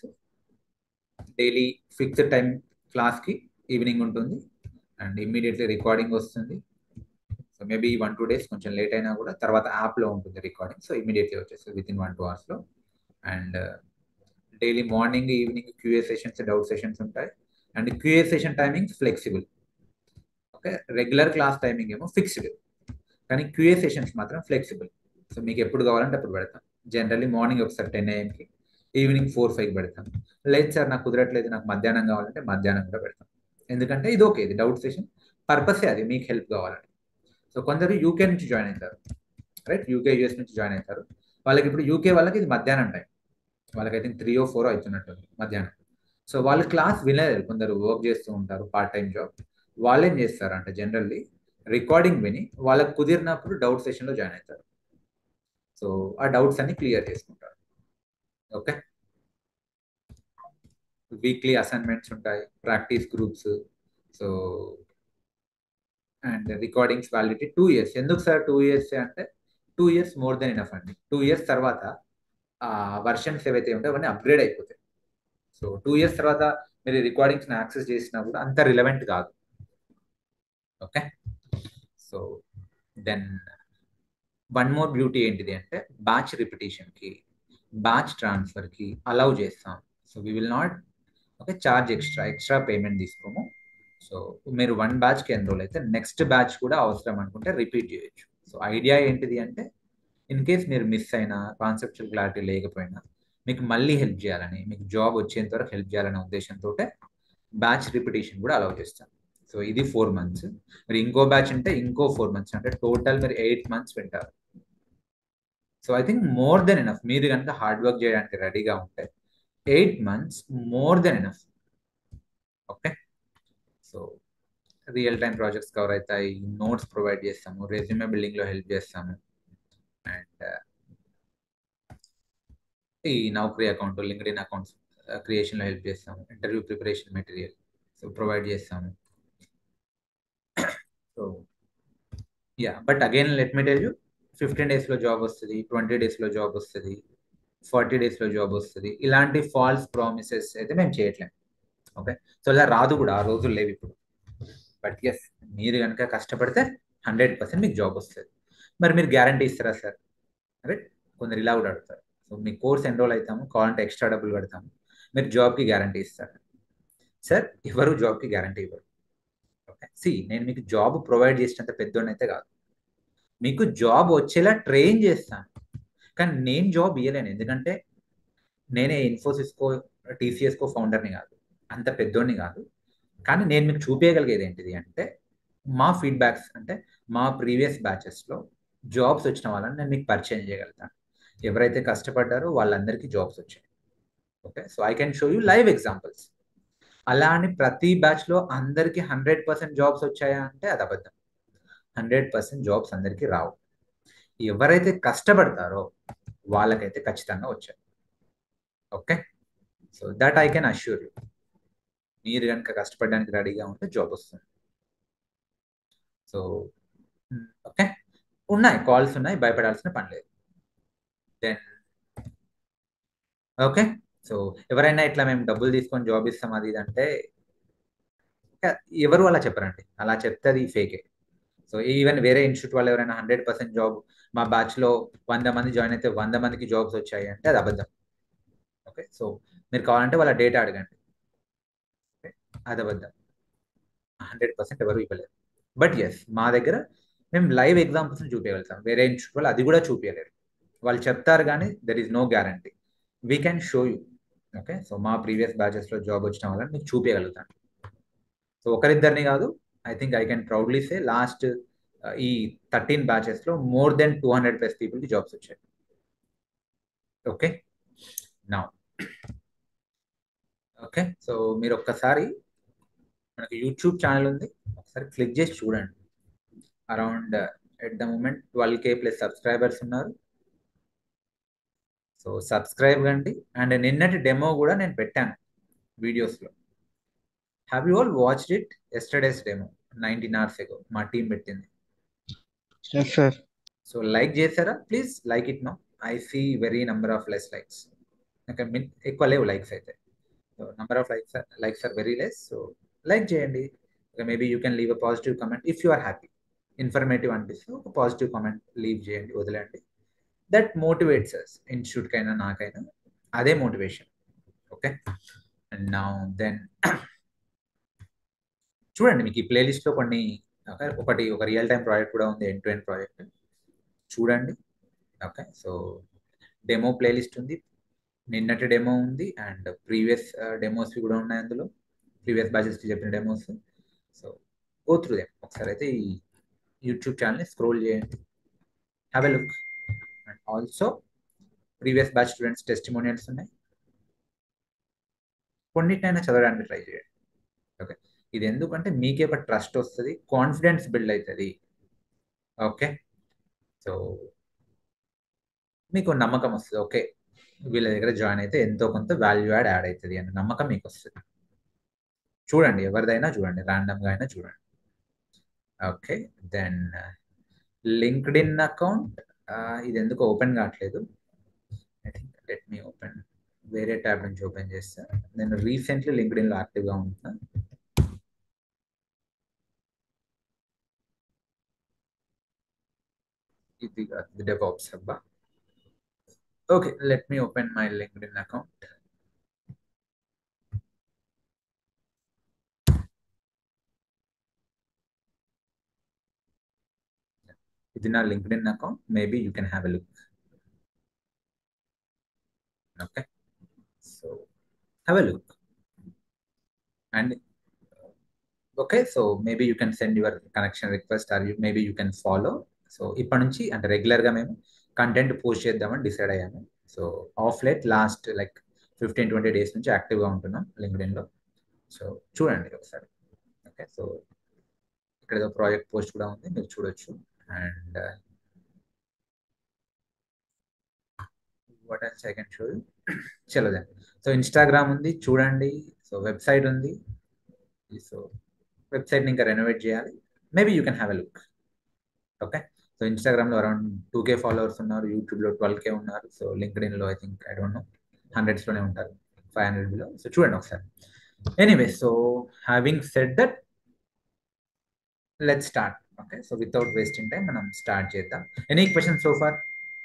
daily fixed time క్లాస్కి ఈవినింగ్ ఉంటుంది అండ్ ఇమ్మీడియట్లీ రికార్డింగ్ వస్తుంది so maybe one two days కొంచెం లేట్ అయినా కూడా తర్వాత యాప్లో ఉంటుంది రికార్డింగ్ సో ఇమీడియట్లీ వచ్చేస్తుంది విత్ ఇన్ వన్ టూ అవర్స్లో and daily morning evening QA sessions doubt sessions ఉంటాయి and QA session timings flexible okay regular class timing ఏమో ఫిక్స్డ్ కానీ క్యూఏ సెషన్స్ మాత్రం ఫ్లెక్సిబుల్ సో మీకు ఎప్పుడు కావాలంటే అప్పుడు పెడతాం జనరల్లీ మార్నింగ్ ఒకసారి టెన్ ఏఎంకి ఈవినింగ్ ఫోర్ ఫైవ్కి పెడతాం లేదు సార్ నాకు కుదరట్లేదు నాకు మధ్యాహ్నం కావాలంటే మధ్యాహ్నం కూడా పెడతాం ఎందుకంటే ఇది ఓకే ఇది డౌట్ సెషన్ పర్పసే అది మీకు హెల్ప్ కావాలని సో కొందరు యూకే నుంచి జాయిన్ అవుతారు రైట్ యూకే యూఎస్ నుంచి జాయిన్ అవుతారు వాళ్ళకి ఇప్పుడు యూకే వాళ్ళకి ఇది మధ్యాహ్నం టైం వాళ్ళకి I think three or four అవుతున్నట్టు మధ్యాహ్నం సో వాళ్ళు క్లాస్ వినలేరు కొందరు వర్క్ చేస్తూ ఉంటారు పార్ట్ టైం జాబ్ వాళ్ళు ఏం చేస్తారంటే జనరల్లీ రికార్డింగ్ విని వాళ్ళకి కుదిరినప్పుడు డౌట్ సెషన్లో జాయిన్ అవుతారు సో ఆ డౌట్స్ అన్ని క్లియర్ చేసుకుంటారు ఓకే వీక్లీ అసైన్మెంట్స్ ఉంటాయి practice groups so and recordings validity two years ఎందుకు సార్ టూ ఇయర్స్ అంటే two years more than enough అండి టూ ఇయర్స్ తర్వాత ఆ వర్షన్స్ ఏవైతే ఉంటాయో అవన్నీ అప్గ్రేడ్ అయిపోతాయి సో టూ ఇయర్స్ తర్వాత మీరు రికార్డింగ్స్ని యాక్సెస్ చేసినా కూడా అంత రిలవెంట్ కాదు okay so then one more beauty ఏంటిది అంటే బ్యాచ్ రిపిటేషన్కి బ్యాచ్ ట్రాన్స్ఫర్కి అలౌ చేస్తాం so we will not okay charge extra extra payment తీసుకోము సో మీరు వన్ బ్యాచ్కి ఎన్రోల్ అయితే నెక్స్ట్ బ్యాచ్ కూడా అవసరం అనుకుంటే రిపీట్ చేయొచ్చు సో ఐడియా ఏంటిది అంటే ఇన్ కేస్ మీరు మిస్ అయినా కాన్సెప్చువల్ క్లారిటీ లేకపోయినా మీకు మళ్ళీ హెల్ప్ చేయాలని మీకు జాబ్ వచ్చేంత వరకు హెల్ప్ చేయాలనే ఉద్దేశంతో బ్యాచ్ రిపిటేషన్ కూడా అలౌ చేస్తాం సో ఇది ఫోర్ మంత్స్ మరి ఇంకో బ్యాచ్ అంటే ఇంకో ఫోర్ మంత్స్ అంటే టోటల్ మీరు ఎయిట్ మంత్స్ వింటారు so I think more than enough మీరు కనుక హార్డ్ వర్క్ చేయడానికి రెడీగా ఉంటే eight months more than enough okay so real time projects cover అవుతాయి నోట్స్ ప్రొవైడ్ చేస్తాము రెజ్యూమే బిల్డింగ్లో హెల్ప్ చేస్తాము అండ్ ఈ Naukri account LinkedIn accounts క్రియేషన్లో హెల్ప్ చేస్తాము interview preparation material so provide చేస్తాము so yeah but again let me tell you fifteen డేస్లో job వస్తుంది ట్వంటీ డేస్లో జాబ్ వస్తుంది ఫార్టీ డేస్లో జాబ్ వస్తుంది ఇలాంటి ఫాల్స్ ప్రామిసెస్ అయితే మేము చేయట్లేము ఓకే సో ఇలా రాదు కూడా ఆ రోజులు లేవు ఇప్పుడు బట్ ఎస్ మీరు కనుక కష్టపడితే హండ్రెడ్ పర్సెంట్ మీకు జాబ్ వస్తుంది మరి మీరు గ్యారంటీ ఇస్తారా సార్ రైట్ కొందరు ఇలా కూడా అడుగుతారు సో మీ కోర్స్ ఎన్రోల్ అవుతాము కావాలంటే ఎక్స్ట్రా డబ్బులు కడతాము మీరు జాబ్కి గ్యారంటీ ఇస్తారు సార్ ఎవరు జాబ్కి గ్యారంటీ ఇవ్వరు ఓకే సి నేను మీకు జాబ్ ప్రొవైడ్ చేసినంత పెద్దోని అయితే కాదు మీకు జాబ్ వచ్చేలా ట్రైన్ చేస్తాను కానీ నేను జాబ్ ఇవ్వలేను ఎందుకంటే నేనే ఇన్ఫోసిస్కో టీసీఎస్కో ఫౌండర్ని కాదు అంత పెద్దోడిని కాదు కానీ నేను మీకు చూపించగలిగేది ఏంటిది అంటే మా ఫీడ్బ్యాక్స్ అంటే మా ప్రీవియస్ బ్యాచెస్లో జాబ్స్ వచ్చిన వాళ్ళని నేను మీకు పరిచయం చేయగలుగుతాను ఎవరైతే కష్టపడ్డారో వాళ్ళందరికీ జాబ్స్ వచ్చాయి okay so I can show you live examples అలా అని ప్రతి బ్యాచ్ లో అందరికి హండ్రెడ్ పర్సెంట్ జాబ్స్ వచ్చాయా అంటే అది అబద్ధం హండ్రెడ్ పర్సెంట్ జాబ్స్ అందరికీ రావు ఎవరైతే కష్టపడతారో వాళ్ళకైతే ఖచ్చితంగా వచ్చాయి okay so that I can assure you మీరు కనుక కష్టపడడానికి రెడీగా ఉంటే జాబ్ వస్తుంది సో ఓకే ఉన్నాయి కాల్స్ ఉన్నాయి భయపడాల్సిన పని లేదు దెన్ ఓకే సో ఎవరైనా ఇట్లా మేము డబ్బులు తీసుకొని జాబ్ ఇస్తాం అది ఇది అంటే ఎవరు అలా చెప్పరండి అలా చెప్తే అది ఫేకే సో ఈవెన్ వేరే ఇన్స్టిట్యూట్ వాళ్ళు ఎవరైనా హండ్రెడ్ పర్సెంట్ జాబ్ మా బ్యాచ్లో వంద మంది జాయిన్ అయితే వంద మందికి జాబ్స్ వచ్చాయి అంటే అది అబద్ధం ఓకే సో మీరు కావాలంటే వాళ్ళ డేటా అడగండి అది అబద్ధం హండ్రెడ్ పర్సెంట్ ఎవరు ఇవ్వలేరు బట్ ఎస్ మా దగ్గర మేము లైవ్ ఎగ్జాంపుల్స్ చూపించగలుగుతాం వేరే ఇన్స్టిట్యూట్ వాళ్ళు అది కూడా చూపించలేరు వాళ్ళు చెప్తారు కానీ there is no guarantee we can show you okay so మా ప్రీవియస్ బ్యాచెస్లో జాబ్ వచ్చిన వాళ్ళని మీకు చూపించగలుగుతాను సో ఒకరిద్దరిని కాదు I think I can proudly say last ఈ థర్టీన్ బ్యాచెస్లో more than two hundred plus పీపుల్కి జాబ్స్ వచ్చాయి ఓకే నా ఓకే సో మీరు ఒక్కసారి మనకి యూట్యూబ్ ఛానల్ ఉంది ఒకసారి క్లిక్ చేసి చూడండి around at the moment twelve K plus subscribers ఉన్నారు సో సబ్స్క్రైబ్ కండి అండ్ నిన్నటి డెమో కూడా నేను పెట్టాను వీడియోస్లో have you all watched it yesterday's demo nineteen hours ago మా టీం పెట్టింది సార్ సో లైక్ చేశారా please like it no I see very number of less likes ఎక్కువ లేవు లైక్స్ అయితే so number of likes likes are very less so like చేయండి maybe you can leave a positive comment if you are happy informative అనిపిస్తే ఒక positive comment leave చేయండి వదిలేండి that motivates అస్ ఇన్స్టిట్యూట్కైనా నాకైనా అదే మోటివేషన్ ఓకే అండ్ నా దెన్ చూడండి మీకు ఈ ప్లేలిస్ట్లో కొన్ని ఒకటి ఒక రియల్ టైం ప్రాజెక్ట్ కూడా ఉంది ఎండ్ టు ఎండ్ ప్రాజెక్ట్ చూడండి ఓకే సో డెమో ప్లేలిస్ట్ ఉంది నిన్నటి డెమో ఉంది అండ్ ప్రీవియస్ డెమోస్ కూడా ఉన్నాయి అందులో ప్రీవియస్ బ్యాచెస్ చెప్పిన demos so go through them ఒకసారి అయితే ఈ యూట్యూబ్ ఛానల్ని స్క్రోల్ చేయండి have a look and also previous batch students testimonials ఉన్నాయి కొన్నిటినైనా చదవడానికి ట్రై చేయండి ఓకే ఇది ఎందుకంటే మీకే ఒక ట్రస్ట్ వస్తుంది కాన్ఫిడెన్స్ బిల్డ్ అవుతుంది ఓకే సో మీకు నమ్మకం వస్తుంది ఓకే వీళ్ళ దగ్గర జాయిన్ అయితే ఎంతో కొంత వాల్యూ యాడ్ యాడ్ అవుతుంది అనే నమ్మకం మీకు వస్తుంది చూడండి ఎవరిదైనా చూడండి ర్యాండమ్గా అయినా చూడండి okay then LinkedIn account ఇది ఎందుకు ఓపెన్ కావట్లేదు I think let me open వేరే ట్యాబ్ నుంచి ఓపెన్ చేస్తా నేను రీసెంట్లీ లింక్డ్ ఇన్లో యాక్టివ్గా ఉంటున్నా ఇది కాదు డెవాప్స్ హబ్బా okay let me open my LinkedIn account ఇది నా LinkedIn account maybe you can have a look okay so have a look and okay so maybe you can send your connection request or you maybe you can follow so ఇప్పటి నుంచి అంటే రెగ్యులర్గా మేము content post చేద్దామని decide అయ్యాము so of late last like fifteen twenty days నుంచి యాక్టివ్గా ఉంటున్నాం లింక్డ్ఇన్లో సో చూడండి ఒకసారి ఓకే సో ఇక్కడ ఏదో ప్రాజెక్ట్ పోస్ట్ కూడా ఉంది మీరు చూడొచ్చు and what else I can show చలో దెన్ సో ఇన్స్టాగ్రామ్ ఉంది చూడండి సో వెబ్సైట్ ఉంది సో వెబ్సైట్ని ఇంకా రెనోవేట్ చేయాలి maybe you can have a look okay so ఇన్స్టాగ్రామ్లో అరౌండ్ టూ కే ఫాలోవర్స్ ఉన్నారు యూట్యూబ్లో ట్వెల్వ్ కే ఉన్నారు సో లింక్డ్ ఇన్లో I think I don't know హండ్రెడ్స్లోనే ఉంటారు ఫైవ్ హండ్రెడ్ బిలో సో చూడండి ఒకసారి anyway so having set that let start okay so without wasting time మనం స్టార్ట్ చేద్దాం any question so far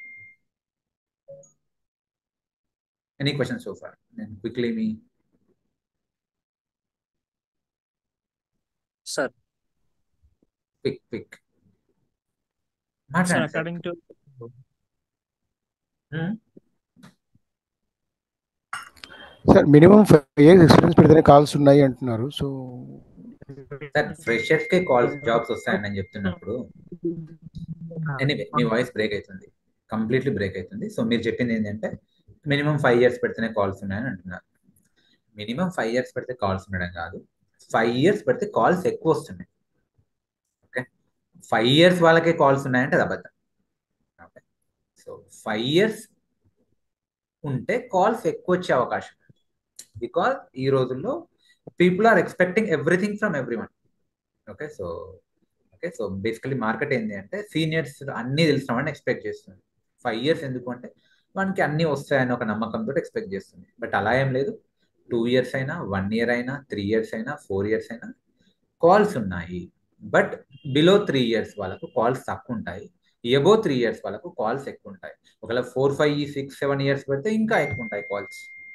any question so far నేను quickly మీ sir quick quick sir మాట్లాడండి sir according to sir minimum five years experience పెడితేనే calls ఉన్నాయి అంటున్నారు so sir freshers కే calls jobs వస్తాయని నేను చెప్తున్నప్పుడు ఎనీవే మీ వాయిస్ బ్రేక్ అవుతుంది కంప్లీట్లీ బ్రేక్ అవుతుంది సో మీరు చెప్పింది ఏంటంటే మినిమం ఫైవ్ ఇయర్స్ పెడితేనే కాల్స్ ఉన్నాయని అంటున్నారు మినిమం ఫైవ్ ఇయర్స్ పెడితే కాల్స్ ఉండడం కాదు ఫైవ్ ఇయర్స్ పెడితే కాల్స్ ఎక్కువ వస్తున్నాయి ఓకే ఫైవ్ ఇయర్స్ వాళ్ళకే కాల్స్ ఉన్నాయంటే అది అబద్ధం ఓకే సో ఫైవ్ ఇయర్స్ ఉంటే కాల్స్ ఎక్కువ వచ్చే అవకాశం బికాస్ ఈ రోజుల్లో people are expecting everything from everyone okay so okay so basically market ఏంటి అంటే సీనియర్స్ అన్నీ తెలిసినామని ఎక్స్పెక్ట్ చేస్తుంది ఫైవ్ ఇయర్స్ ఎందుకు అంటే మనకి అన్నీ వస్తాయని ఒక నమ్మకంతో ఎక్స్పెక్ట్ చేస్తుంది బట్ అలా ఏం లేదు టూ ఇయర్స్ అయినా వన్ ఇయర్ అయినా త్రీ ఇయర్స్ అయినా ఫోర్ ఇయర్స్ అయినా కాల్స్ ఉన్నాయి బట్ బిలో త్రీ ఇయర్స్ వాళ్ళకు కాల్స్ తక్కువ ఉంటాయి ఎబో త్రీ ఇయర్స్ వాళ్ళకు కాల్స్ ఎక్కువ ఉంటాయి ఒకవేళ four five six seven years పెడితే ఇంకా ఎక్కువ ఉంటాయి కాల్స్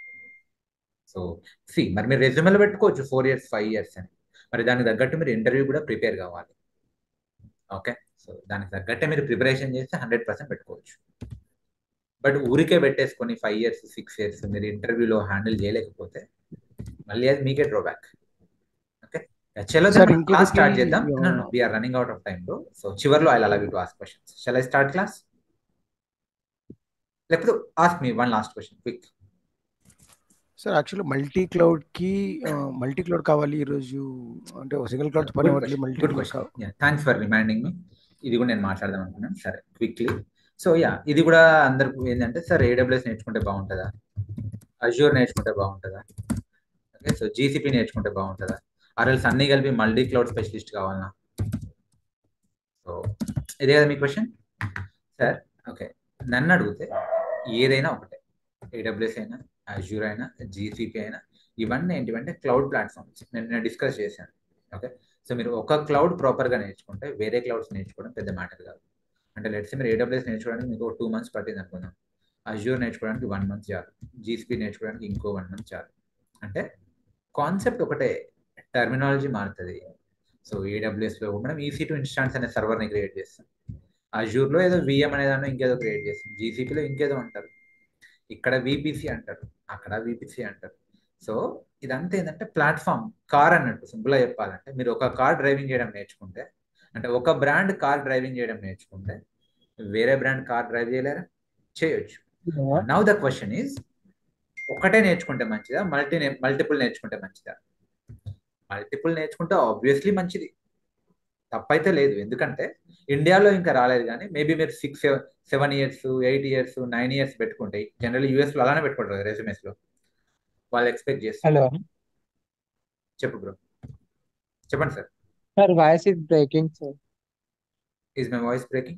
సో సి మరి మీరు రెజ్యూమేలో పెట్టుకోవచ్చు ఫోర్ ఇయర్స్ ఫైవ్ ఇయర్స్ అని మరి దానికి తగ్గట్టు మీరు ఇంటర్వ్యూ కూడా ప్రిపేర్ కావాలి ఓకే సో దానికి తగ్గట్టే మీరు ప్రిపరేషన్ చేస్తే హండ్రెడ్ పర్సెంట్ పెట్టుకోవచ్చు బట్ ఊరికే పెట్టేసుకొని ఫైవ్ ఇయర్స్ సిక్స్ ఇయర్స్ మీరు ఇంటర్వ్యూలో హ్యాండిల్ చేయలేకపోతే మళ్ళీ అది మీకే డ్రాబ్యాక్ ఓకే చలో Sir, క్లాస్ ఇంకొకటి, స్టార్ట్ చేద్దాం uh, we're running out of time bro so చివర్లో I allow you to ask questions shall I start class లేకపోతే ask me one last question quick sir actually multi cloud కి multi cloud కావాలి ఈ రోజు అంటే single cloud పని అవ్వట్లేదు multi good cloud question thanks for reminding me ఇది కూడా నేను మాట్లాడదాం అనుకున్నాను సరే క్విక్లీ సో యా ఇది కూడా అందరికి ఏంటంటే సార్ ఏడబ్ల్యూఎస్ నేర్చుకుంటే బాగుంటుందా అజ్యూర్ నేర్చుకుంటే బాగుంటుందా ఓకే సో జీసీపీ నేర్చుకుంటే బాగుంటుందా ఆర్ఎల్స్ అన్ని కలిపి మల్టీ క్లౌడ్ స్పెషలిస్ట్ కావాలన్నా సో ఇదే కదా మీ క్వశ్చన్ సార్ ఓకే నన్ను అడిగితే ఏదైనా ఒకటే ఏడబ్ల్యూఎస్ అయినా అజ్యూర్ అయినా జీసీపీ అయినా ఇవన్నీ ఏంటివంటే క్లౌడ్ ప్లాట్ఫామ్స్ నేను నేను డిస్కస్ చేశాను ఓకే సో మీరు ఒక క్లౌడ్ ప్రాపర్గా నేర్చుకుంటే వేరే క్లౌడ్స్ నేర్చుకోవడం పెద్ద మ్యాటర్ కాదు అంటే లెట్స్ మీరు ఏడబ్ల్యూఎస్ నేర్చుకోవడానికి మీకు టూ మంత్స్ పట్టింది అనుకుందాం అజ్యూర్ నేర్చుకోవడానికి వన్ మంత్ చాలు జీసీపీ నేర్చుకోవడానికి ఇంకో వన్ మంత్ చాలు అంటే కాన్సెప్ట్ ఒకటే టర్మినాలజీ మారుతుంది సో ఏడబ్ల్యూఎస్లో మనం ఈసీ టు ఇన్స్టాన్స్ అనే సర్వర్ని క్రియేట్ చేస్తాం అజ్యూర్లో ఏదో విఎం అనే దాన్ని ఇంకేదో క్రియేట్ చేస్తాం జీసీపీలో ఇంకేదో అంటారు ఇక్కడ విపిసి అంటారు అక్కడ విపిసి అంటారు సో ఇదంతా ఏంటంటే ప్లాట్ఫామ్ కార్ అన్నట్టు సింపుల్గా చెప్పాలంటే మీరు ఒక కార్ డ్రైవింగ్ చేయడం నేర్చుకుంటే అంటే ఒక బ్రాండ్ కార్ డ్రైవింగ్ చేయడం నేర్చుకుంటే వేరే బ్రాండ్ కార్ డ్రైవ్ చేయలేరా చేయొచ్చు నౌ ద క్వశ్చన్ ఈజ్ ఒకటే నేర్చుకుంటే మంచిదా మల్టీ మల్టిపుల్ నేర్చుకుంటే మంచిదా మల్టిపుల్ నేర్చుకుంటే ఆబ్వియస్లీ మంచిది తప్పైతే లేదు ఎందుకంటే ఇండియాలో ఇంకా రాలేదు కానీ మేబీ మీరు six seven years eight years nine years పెట్టుకుంటే జనరల్ యూఎస్లో అలానే పెట్టుకుంటారు రెజ్యూమెస్లో వాళ్ళు ఎక్స్పెక్ట్ చేస్తారు హలో చెప్పు బ్రో చెప్పండి sir sir voice is breaking sir is my voice breaking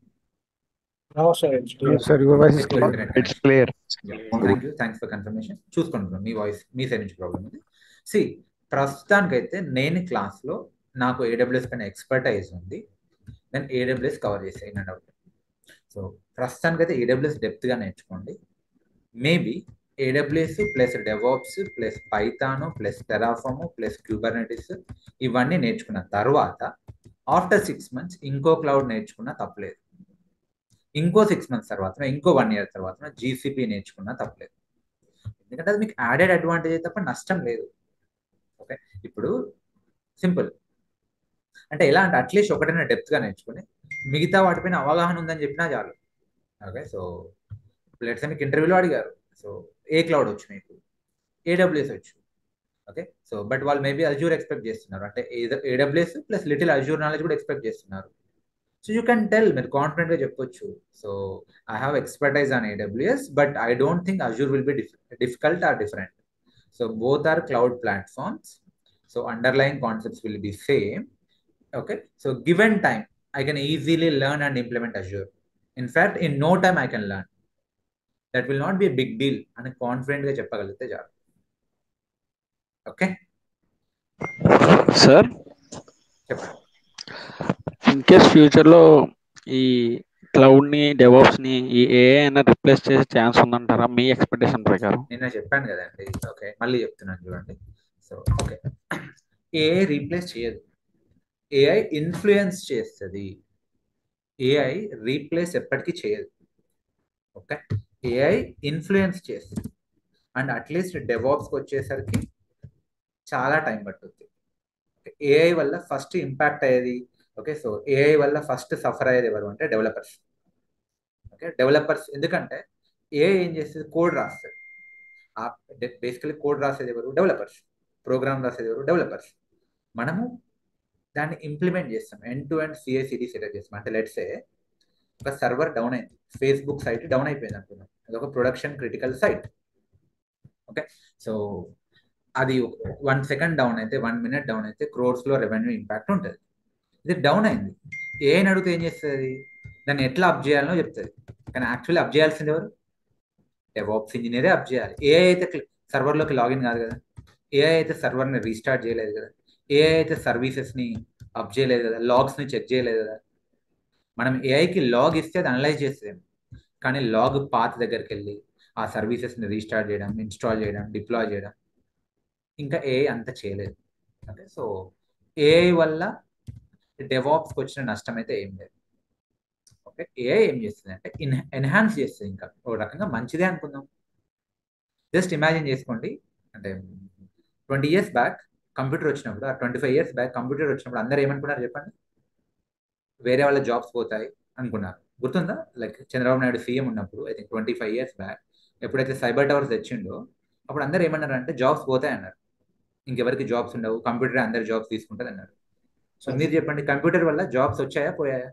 sir your voice is it's clear thank you thanks for confirmation చూసుకోండి bro. మీ వాయిస్ మీ సైడ్ నుంచి ప్రాబ్లం ఉంది సి ప్రస్తుతానికైతే నేను క్లాస్లో నాకు ఏడబ్ల్యూఎస్ పైన ఎక్స్పర్టైజ్ ఉంది నేను ఏడబ్ల్యూఎస్ కవర్ చేసాను ఇన్ అండ్ అవుట్ సో ప్రస్తుతానికైతే ఏడబ్ల్యూఎస్ డెప్త్గా నేర్చుకోండి maybe AWS plus DevOps plus Python plus Terraform plus Kubernetes ఇవన్నీ నేర్చుకున్న తర్వాత ఆఫ్టర్ సిక్స్ మంత్స్ ఇంకో క్లౌడ్ నేర్చుకున్నా తప్పలేదు ఇంకో సిక్స్ మంత్స్ తర్వాత ఇంకో వన్ ఇయర్ తర్వాత జీసీపీ నేర్చుకున్నా తప్పలేదు ఎందుకంటే అది మీకు యాడెడ్ అడ్వాంటేజ్ తప్ప నష్టం లేదు ఓకే ఇప్పుడు సింపుల్ అంటే ఎలా అంటే అట్లీస్ట్ ఒకటైనా డెప్త్గా నేర్చుకుని మిగతా వాటిపైన అవగాహన ఉందని చెప్పినా చాలు ఓకే సో లెట్స్ మీకు ఇంటర్వ్యూలో అడిగారు సో ఏ క్లౌడ్ వచ్చు మీకు ఏడబ్ల్యూఎస్ వచ్చు ఓకే సో బట్ వాళ్ళు మేబీ అజ్యూర్ ఎక్స్పెక్ట్ చేస్తున్నారు అంటే AWS plus little Azure knowledge కూడా ఎక్స్పెక్ట్ చేస్తున్నారు సో యూ కెన్ టెల్ మీరు కాన్ఫిడెంట్గా చెప్పొచ్చు so I have expertise on AWS but I don't think Azure will be difficult or different so both are cloud platforms so underlying concepts will be same okay so given time I can easily learn and implement Azure in fact in no time I can learn that will not be big deal అని కాన్ఫిడెంట్గా చెప్పగలిగితే చాలు okay sir చెప్పండి in case future లో ఈ cloud ని DevOps ని ఈ ఏఐ అయినా రిప్లేస్ చేసే ఛాన్స్ ఉందంటారా మీ ఎక్స్పెక్టేషన్ ప్రకారం నిన్న చెప్పాను కదండి ఓకే మళ్ళీ చెప్తున్నాను చూడండి సో ఓకే ఏఐ రీప్లేస్ చేయదు ఏఐ ఇన్ఫ్లుయెన్స్ చేస్తుంది ఏఐ రీప్లేస్ ఎప్పటికీ చేయదు ఓకే ఏఐ ఇన్ఫ్లుయెన్స్ చేస్తుంది అండ్ అట్లీస్ట్ డెవాప్స్కి వచ్చేసరికి చాలా టైం పట్టుద్ది ఏఐ వల్ల ఫస్ట్ ఇంపాక్ట్ అయ్యేది ఓకే సో ఏఐ వల్ల ఫస్ట్ సఫర్ అయ్యేది ఎవరు అంటే డెవలపర్స్ ఓకే డెవలపర్స్ ఎందుకంటే ఏఐ ఏం చేస్తుంది కోడ్ రాస్తుంది బేసికలీ కోడ్ రాసేది ఎవరు డెవలపర్స్ ప్రోగ్రామ్ రాసేది ఎవరు డెవలపర్స్ మనము దాన్ని ఇంప్లిమెంట్ చేస్తాం end to end CICD setup చేస్తాం అంటే లెట్సే ఒక సర్వర్ డౌన్ అయింది ఫేస్బుక్ సైట్ డౌన్ అయిపోయింది అనుకున్నాం అది ఒక production critical site okay so అది వన్ సెకండ్ డౌన్ అయితే వన్ మినిట్ డౌన్ అయితే క్రోర్స్లో రెవెన్యూ ఇంపాక్ట్ ఉంటుంది ఇది డౌన్ అయింది ఏ అడిగితే ఏం చేస్తుంది దాన్ని ఎట్లా అప్ చేయాలనో చెప్తుంది కానీ యాక్చువల్లీ అప్ చేయాల్సింది ఎవరు డెవాప్స్ ఇంజనీరే అప్ చేయాలి ఏ అయితే సర్వర్లోకి లాగిన్ కాదు కదా ఏ అయితే సర్వర్ని రీస్టార్ట్ చేయలేదు కదా ఏ అయితే సర్వీసెస్ని అప్ చేయలేదు కదా లాగ్స్ని చెక్ చేయలేదు కదా మనం ఏఐకి లాగ్ ఇస్తే అది అనలైజ్ చేసేది కానీ లాగ్ పాత్ దగ్గరికి వెళ్ళి ఆ సర్వీసెస్ని రీస్టార్ట్ చేయడం ఇన్స్టాల్ చేయడం డిప్లాయ్ చేయడం ఇంకా ఏఐ అంత చేయలేదు ఓకే సో ఏఐ వల్ల డెవాప్స్కి వచ్చిన నష్టం అయితే ఏం లేదు ఓకే ఏఐ ఏం చేస్తుంది అంటే ఎన్హాన్స్ చేస్తుంది ఇంకా ఒక రకంగా మంచిదే అనుకుందాం జస్ట్ ఇమాజిన్ చేసుకోండి అంటే ట్వంటీ ఇయర్స్ బ్యాక్ కంప్యూటర్ వచ్చినప్పుడు ఆ twenty five years back computer వచ్చినప్పుడు అందరూ ఏమనుకున్నారు చెప్పండి వేరే వాళ్ళ జాబ్స్ పోతాయి అనుకున్నారు గుర్తుందా లైక్ చంద్రబాబు నాయుడు సీఎం ఉన్నప్పుడు I think twenty five years back ఎప్పుడైతే సైబర్ టవర్స్ తెచ్చిండో అప్పుడు అందరూ ఏమన్నారు అంటే జాబ్స్ పోతాయి అన్నారు ఇంకెవరికి జాబ్స్ ఉండవు కంప్యూటర్ అందరు జాబ్స్ తీసుకుంటుంది అన్నారు సో మీరు చెప్పండి కంప్యూటర్ వల్ల జాబ్స్ వచ్చాయా పోయాయా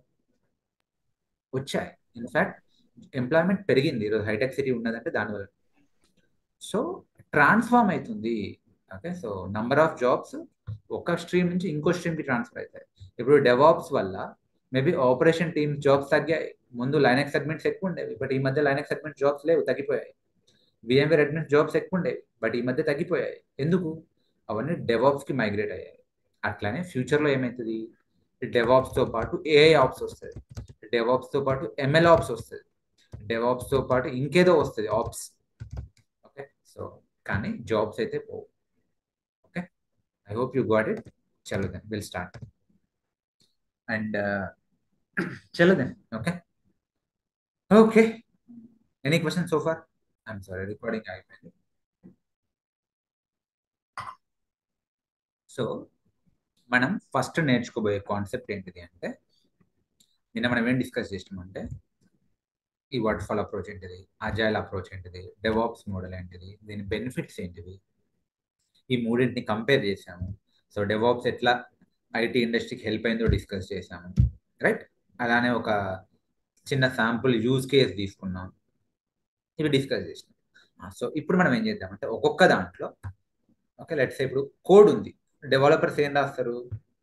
వచ్చాయి ఇన్ఫాక్ట్ ఎంప్లాయ్మెంట్ పెరిగింది ఈరోజు హైటెక్ సిటీ ఉన్నదంటే దానివల్ల సో ట్రాన్స్ఫార్మ్ అవుతుంది okay so number of jobs ఒక స్ట్రీమ్ నుంచి ఇంకో స్ట్రీమ్కి ట్రాన్స్ఫర్ అవుతాయి ఇప్పుడు డెవాప్స్ వల్ల మేబీ ఆపరేషన్ టీమ్ జాబ్స్ తగ్గాయి ముందు లైనెక్స్ అడ్మిన్స్ ఎక్కువ ఉండేవి బట్ ఈ మధ్య లైనెక్స్ అడ్మిన్స్ జాబ్స్ లేవు తగ్గిపోయాయి విఎంవేర్ అడ్మిన్స్ జాబ్స్ ఎక్కువ ఉండేవి బట్ ఈ మధ్య తగ్గిపోయాయి ఎందుకు అవన్నీ డెవాప్స్కి మైగ్రేట్ అయ్యాయి అట్లానే ఫ్యూచర్లో ఏమవుతుంది డెవాప్స్తో పాటు ఏఐ ఆప్స్ వస్తుంది డెవాప్స్తో పాటు ఎంఎల్ ఆప్స్ వస్తుంది డెవాప్స్తో పాటు ఇంకేదో వస్తుంది ఆప్స్ ఓకే సో కానీ జాబ్స్ అయితే పోవు okay I hope you got it చలో దెన్ విల్ స్టార్ట్ అండ్ చలో then okay okay any question so far I'm sorry recording అయిపోయింది సో మనం ఫస్ట్ నేర్చుకోబోయే కాన్సెప్ట్ ఏంటిది అంటే నిన్న మనం ఏం డిస్కస్ చేసినామంటే ఈ వాటర్ ఫాల్ అప్రోచ్ ఏంటిది అజైల్ అప్రోచ్ ఏంటిది డెవాప్స్ మోడల్ ఏంటిది దీని బెనిఫిట్స్ ఏంటివి ఈ మూడింటిని కంపేర్ చేసాము సో డెవాప్స్ ఎట్లా ఐటీ ఇండస్ట్రీకి హెల్ప్ అయిందో డిస్కస్ చేసాము రైట్ అలానే ఒక చిన్న శాంపుల్ యూజ్ కేస్ తీసుకున్నాం ఇవి డిస్కస్ చేసినాం సో ఇప్పుడు మనం ఏం చేద్దామంటే ఒక్కొక్క దాంట్లో ఓకే లెట్స్ ఇప్పుడు కోడ్ ఉంది డెవలపర్స్ ఏం రాస్తారు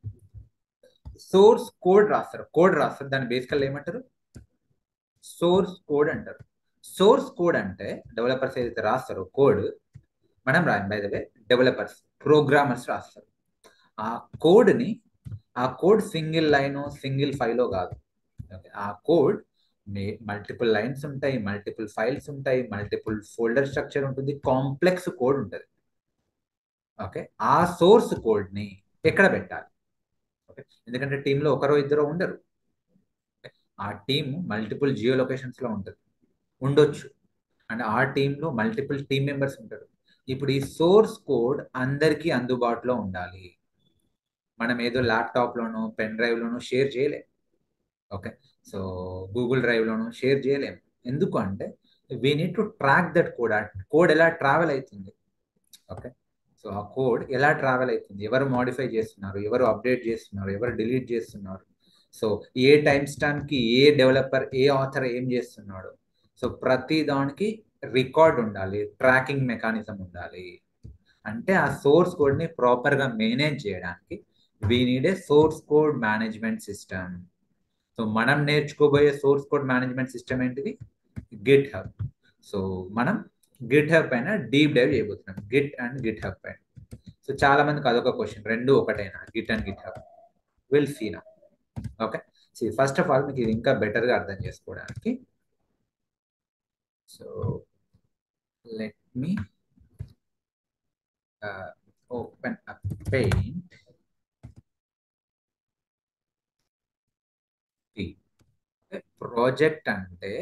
సోర్స్ కోడ్ రాస్తారు కోడ్ రాస్తారు దాన్ని బేసికల్ ఏమంటారు సోర్స్ కోడ్ అంటారు సోర్స్ కోడ్ అంటే డెవలపర్స్ ఏదైతే రాస్తారో కోడ్ మనం రాయం by the way developers programmers రాస్తారు ఆ కోడ్ని ఆ కోడ్ సింగిల్ లైన్ సింగిల్ ఫైలో కాదు ఆ కోడ్ మల్టిపుల్ లైన్స్ ఉంటాయి మల్టిపుల్ ఫైల్స్ ఉంటాయి మల్టిపుల్ ఫోల్డర్ స్ట్రక్చర్ ఉంటుంది కాంప్లెక్స్ కోడ్ ఉంటుంది ఓకే ఆ సోర్స్ కోడ్ని ఎక్కడ పెట్టాలి ఓకే ఎందుకంటే టీంలో ఒకరో ఇద్దరు ఉండరు ఆ టీం మల్టిపుల్ జియో లొకేషన్స్లో ఉంటుంది ఉండొచ్చు అండ్ ఆ టీంలో మల్టిపుల్ టీం మెంబర్స్ ఉంటారు ఇప్పుడు ఈ సోర్స్ కోడ్ అందరికీ అందుబాటులో ఉండాలి మనం ఏదో ల్యాప్టాప్లోనో పెన్ డ్రైవ్లోనో షేర్ చేయలేం ఓకే సో గూగుల్ డ్రైవ్లోనో షేర్ చేయలేం ఎందుకు అంటే we need to track that code ఆ కోడ్ ఎలా ట్రావెల్ అవుతుంది ఓకే సో ఆ కోడ్ ఎలా ట్రావెల్ అవుతుంది ఎవరు మాడిఫై చేస్తున్నారు ఎవరు అప్డేట్ చేస్తున్నారు ఎవరు డిలీట్ చేస్తున్నారు సో ఏ టైం స్టాంప్కి ఏ డెవలపర్ ఏ ఆథర్ ఏం చేస్తున్నాడు సో ప్రతి దానికి రికార్డ్ ఉండాలి ట్రాకింగ్ మెకానిజం ఉండాలి అంటే ఆ సోర్స్ కోడ్ని ప్రాపర్గా మేనేజ్ చేయడానికి we need a source code management system so మనం నేర్చుకోబోయే సోర్స్ కోడ్ మేనేజ్మెంట్ సిస్టమ్ ఏంటిది గిట్ హబ్ సో మనం గిట్ హబ్ పైన డీప్ డైవ్ చేయబోతున్నాం గిట్ అండ్ గిట్ హబ్ పైన సో చాలా మందికి అదొక క్వశ్చన్ రెండు ఒకటైనా git and GitHub will see నా okay so first of all మీకు ఇది ఇంకా బెటర్గా అర్థం చేసుకోవడానికి so let me open up paint project అంటే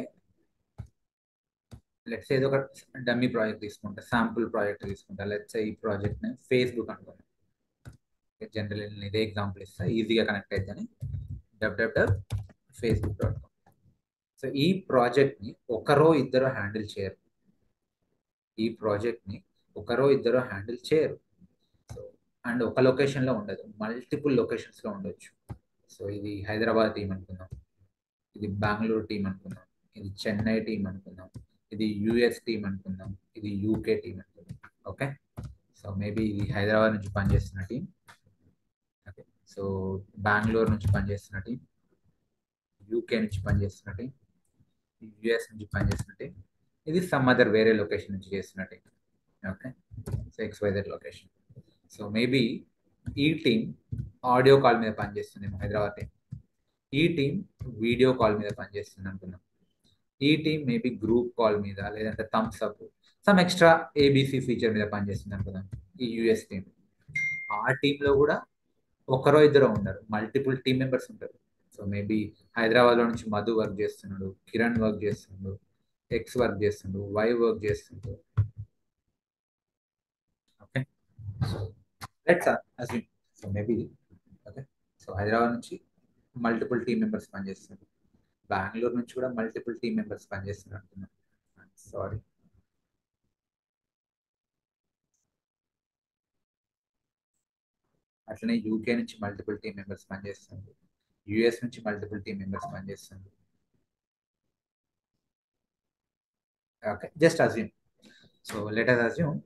లెట్స్ ఏదో ఒక డమ్మీ ప్రాజెక్ట్ తీసుకుంటా శాంపుల్ ప్రాజెక్ట్ తీసుకుంటా లెట్స్ ఈ ప్రాజెక్ట్ ఫేస్బుక్ అనుకోండి జనరల్ నేను ఇదే ఎగ్జాంపుల్ ఇస్తా ఈజీగా కనెక్ట్ అవుతుందని WWW Facebook dot com so ఈ ప్రాజెక్ట్ని ఒకరో ఇద్దరు హ్యాండిల్ చేయరు ఈ ప్రాజెక్ట్ని ఒకరో ఇద్దరో హ్యాండిల్ చేయరు సో అండ్ ఒక లొకేషన్లో ఉండదు మల్టిపుల్ లొకేషన్స్లో ఉండొచ్చు సో ఇది హైదరాబాద్ టీం అనుకుందాం ఇది బెంగళూరు టీం అనుకుందాం ఇది చెన్నై టీం అనుకుందాం ఇది యుఎస్ టీం అనుకుందాం ఇది యూకే టీం అనుకుందాం ఓకే సో మేబీ ఇది హైదరాబాద్ నుంచి పనిచేస్తున్న టీం ఓకే సో బెంగళూరు నుంచి పనిచేస్తున్న టీం యూకే నుంచి పనిచేస్తున్న టీం యుఎస్ నుంచి పనిచేస్తున్న టీం ఇది సమ్ అదర్ వేరే లొకేషన్ నుంచి చేస్తున్న team okay so XYZ location so maybe ఈ టీం ఆడియో కాల్ మీద పనిచేస్తుంది హైదరాబాద్ టీం ఈ టీం వీడియో కాల్ మీద పనిచేస్తుంది అనుకున్నాం ఈ టీం మేబీ గ్రూప్ కాల్ మీద లేదంటే thumbs up some extra ABC feature మీద పనిచేస్తుంది అనుకుందాం ఈ యుఎస్ టీం ఆ టీంలో కూడా ఒకరో ఇద్దరు ఉండరు మల్టిపుల్ టీం మెంబర్స్ ఉంటారు సో మేబీ హైదరాబాద్లో నుంచి మధు వర్క్ చేస్తున్నాడు కిరణ్ వర్క్ చేస్తున్నాడు ఎక్స్ వర్క్ చేస్తుండు వై వర్క్ చేస్తుండు okay so let's assume so maybe okay so Hyderabad నుంచి మల్టిపుల్ టీం మెంబర్స్ పనిచేస్తున్నారు బెంగళూరు నుంచి కూడా మల్టిపుల్ టీం మెంబర్స్ పనిచేస్తున్నారు అంటున్నాను సారీ అట్లనే యూకే నుంచి మల్టిపుల్ టీం మెంబర్స్ పనిచేస్తుంది యుఎస్ నుంచి మల్టిపుల్ టీం మెంబర్స్ పనిచేస్తుంది okay just assume so let us assume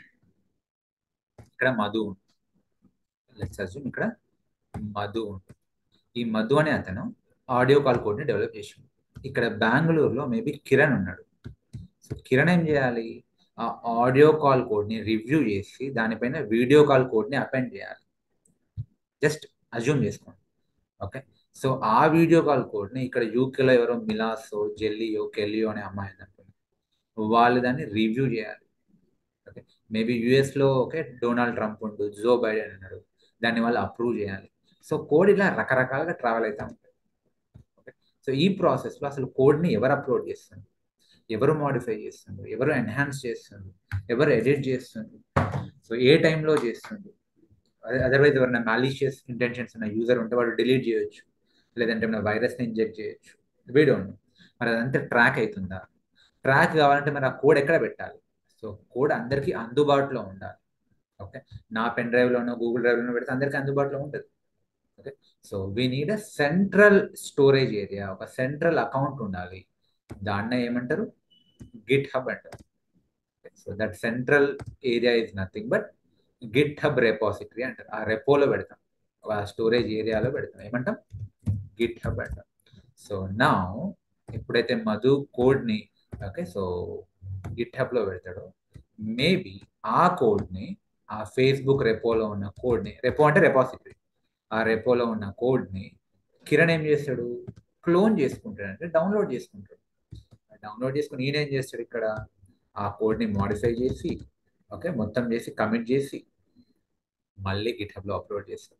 ఇక్కడ మధు లెట్స్ అజ్యూమ్ ఇక్కడ మధు ఈ మధు అనే అతను ఆడియో కాల్ కోడ్ని డెవలప్ చేసిండు ఇక్కడ బెంగళూరులో మేబీ కిరణ్ ఉన్నాడు సో కిరణ్ ఏం చేయాలి ఆ ఆడియో కాల్ కోడ్ని రివ్యూ చేసి దానిపైన వీడియో కాల్ కోడ్ని అపెండ్ చేయాలి జస్ట్ అజ్యూమ్ చేసుకోండి ఓకే సో ఆ వీడియో కాల్ కోడ్ని ఇక్కడ యూకేలో ఎవరో మిలాసో జెల్లియో కెల్లియో అనే అమ్మాయి అనుకోండి వాళ్ళు దాన్ని రివ్యూ చేయాలి ఓకే మేబీ యుఎస్లో ఓకే డొనాల్డ్ ట్రంప్ ఉండు జో బైడెన్ అన్నాడు దాన్ని వాళ్ళు అప్రూవ్ చేయాలి సో కోడ్ ఇలా రకరకాలుగా ట్రావెల్ అవుతూ ఉంటుంది ఓకే సో ఈ ప్రాసెస్లో అసలు కోడ్ని ఎవరు అప్లోడ్ చేస్తుంది ఎవరు మాడిఫై చేస్తుంది ఎవరు ఎన్హాన్స్ చేస్తుంది ఎవరు ఎడిట్ చేస్తుంది సో ఏ టైంలో చేస్తుంది అదర్వైజ్ ఎవరైనా మాలిషియస్ ఇంటెన్షన్స్ ఉన్న యూజర్ ఉంటే వాడు డిలీట్ చేయొచ్చు లేదంటే మన వైరస్ని ఇంజెక్ట్ చేయొచ్చు వీడియో మరి అదంతా ట్రాక్ అవుతుందా ట్రాక్ కావాలంటే మరి ఆ కోడ్ ఎక్కడ పెట్టాలి సో కోడ్ అందరికీ అందుబాటులో ఉండాలి ఓకే నా పెన్ డ్రైవ్లోనో గూగుల్ డ్రైవ్లోనో పెడితే అందరికీ అందుబాటులో ఉంటుంది okay so we need a central storage area ఒక సెంట్రల్ అకౌంట్ ఉండాలి దాన్నే ఏమంటారు గిట్ హబ్ అంటారు so that central area is nothing but GitHub repository అంటారు ఆ రెపోలో పెడతాం ఆ స్టోరేజ్ ఏరియాలో పెడతాం ఏమంటాం గిట్ హబ్ అంటాం సో నా ఎప్పుడైతే మధు కోడ్ని ఓకే సో గిట్ హబ్లో పెడతాడో మేబీ ఆ కోడ్ని ఆ ఫేస్బుక్ రెపోలో ఉన్న కోడ్ని రెపో అంటే రెపాసిటరీ ఆ రెపోలో ఉన్న కోడ్ని కిరణ్ ఏం చేస్తాడు క్లోన్ చేసుకుంటాడు అంటే డౌన్లోడ్ చేసుకుంటాడు డౌన్లోడ్ చేసుకుని ఈయన ఏం చేస్తాడు ఇక్కడ ఆ కోడ్ని మాడిఫై చేసి ఓకే మొత్తం చేసి కమిట్ చేసి మళ్ళీ గిట్ హబ్లో అప్లోడ్ చేస్తాడు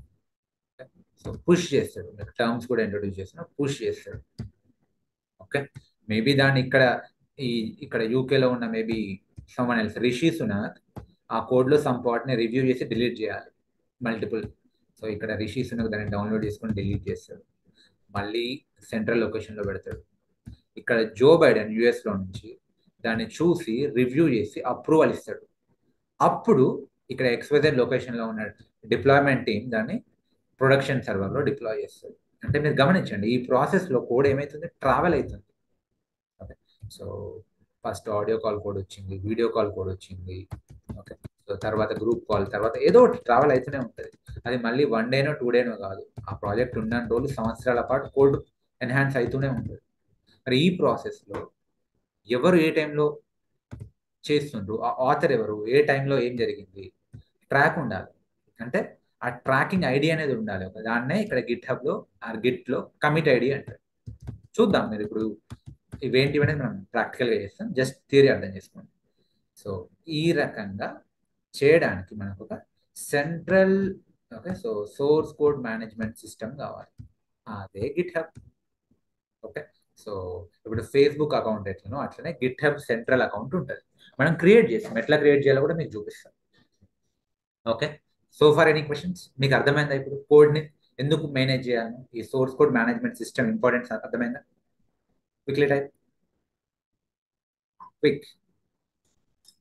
సో పుష్ చేస్తాడు టర్మ్స్ కూడా ఇంట్రొడ్యూస్ చేస్తాడు పుష్ చేస్తాడు ఓకే మేబీ దాన్ని ఇక్కడ ఈ ఇక్కడ యూకేలో ఉన్న maybe someone else Rishi Sunath ఆ కోడ్లో సమ్ పార్ట్ని రివ్యూ చేసి డిలీట్ చేయాలి మల్టిపుల్ సో ఇక్కడ రిషి సునాథ్ దాన్ని డౌన్లోడ్ చేసుకొని డిలీట్ చేస్తాడు మళ్ళీ సెంట్రల్ లొకేషన్లో పెడతాడు ఇక్కడ జో బైడెన్ యుఎస్లో నుంచి దాన్ని చూసి రివ్యూ చేసి అప్రూవల్ ఇస్తాడు అప్పుడు ఇక్కడ ఎక్స్వైజెడ్ లొకేషన్లో ఉన్న డిప్లాయ్మెంట్ టీం దాన్ని ప్రొడక్షన్ సర్వర్లో డిప్లాయ్ చేస్తుంది అంటే మీరు గమనించండి ఈ ప్రాసెస్లో కోడ్ ఏమవుతుంది ట్రావెల్ అవుతుంది okay so first audio call code వచ్చింది వీడియో కాల్ కోడ్ వచ్చింది ఓకే సో తర్వాత గ్రూప్ కాల్ తర్వాత ఏదో ఒకటి ట్రావెల్ అవుతూనే ఉంటుంది అది మళ్ళీ వన్ డేనో టూ డేనో కాదు ఆ ప్రాజెక్ట్ ఉన్న రోజులు సంవత్సరాల పాటు కోడ్ ఎన్హాన్స్ అవుతూనే ఉంటుంది మరి ఈ ప్రాసెస్లో ఎవరు ఏ టైంలో చేస్తుండ్రు ఆ ఆథర్ ఎవరు ఏ టైంలో ఏం జరిగింది ట్రాక్ ఉండాలి అంటే ఆ ట్రాకింగ్ ఐడి అనేది ఉండాలి ఒక దాన్నే ఇక్కడ గిట్ హబ్లో ఆ గిట్లో కమిట్ ఐడి అంటారు చూద్దాం మీరు ఇప్పుడు ఇవేంటి అనేది మనం ప్రాక్టికల్గా చేస్తాం జస్ట్ థియరీ అర్థం చేసుకోండి సో ఈ రకంగా చేయడానికి మనకు ఒక central okay so source code management system కావాలి అదే గిట్ హబ్ ఓకే సో ఇప్పుడు ఫేస్బుక్ అకౌంట్ ఎట్లనో అట్లనే గిట్ హబ్ సెంట్రల్ అకౌంట్ ఉంటుంది మనం క్రియేట్ చేస్తాం ఎట్లా క్రియేట్ చేయాలో కూడా మీకు చూపిస్తాం okay so far any questions మీకు అర్థమైందా ఇప్పుడు కోడ్ని ఎందుకు మేనేజ్ చేయాలి ఈ source code management system importance అర్థమైందా quickly type quick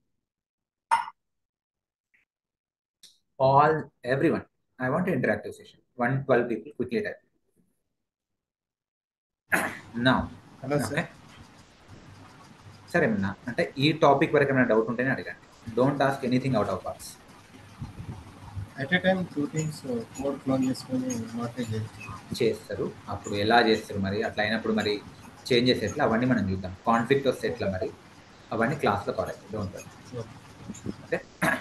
all everyone. I want an interactive session. One twelve people quickly type. Now, hello sir okay. సరే అన్న అంటే ఈ టాపిక్ వరకు ఏమైనా డౌట్ ఉంటేనే అడగండి don't ask anything out of box at a time two things code clone చేసుకొని modify చేయొచ్చు చేస్తారు అప్పుడు ఎలా చేస్తారు మరి అట్లా అయినప్పుడు మరి చేంజెస్ ఎట్లా అవన్నీ మనం చూద్దాం కాన్ఫ్లిక్ట్ వస్తే ఎట్లా మరి అవన్నీ క్లాస్లో కరెక్ట్ డోంట్ ఓకే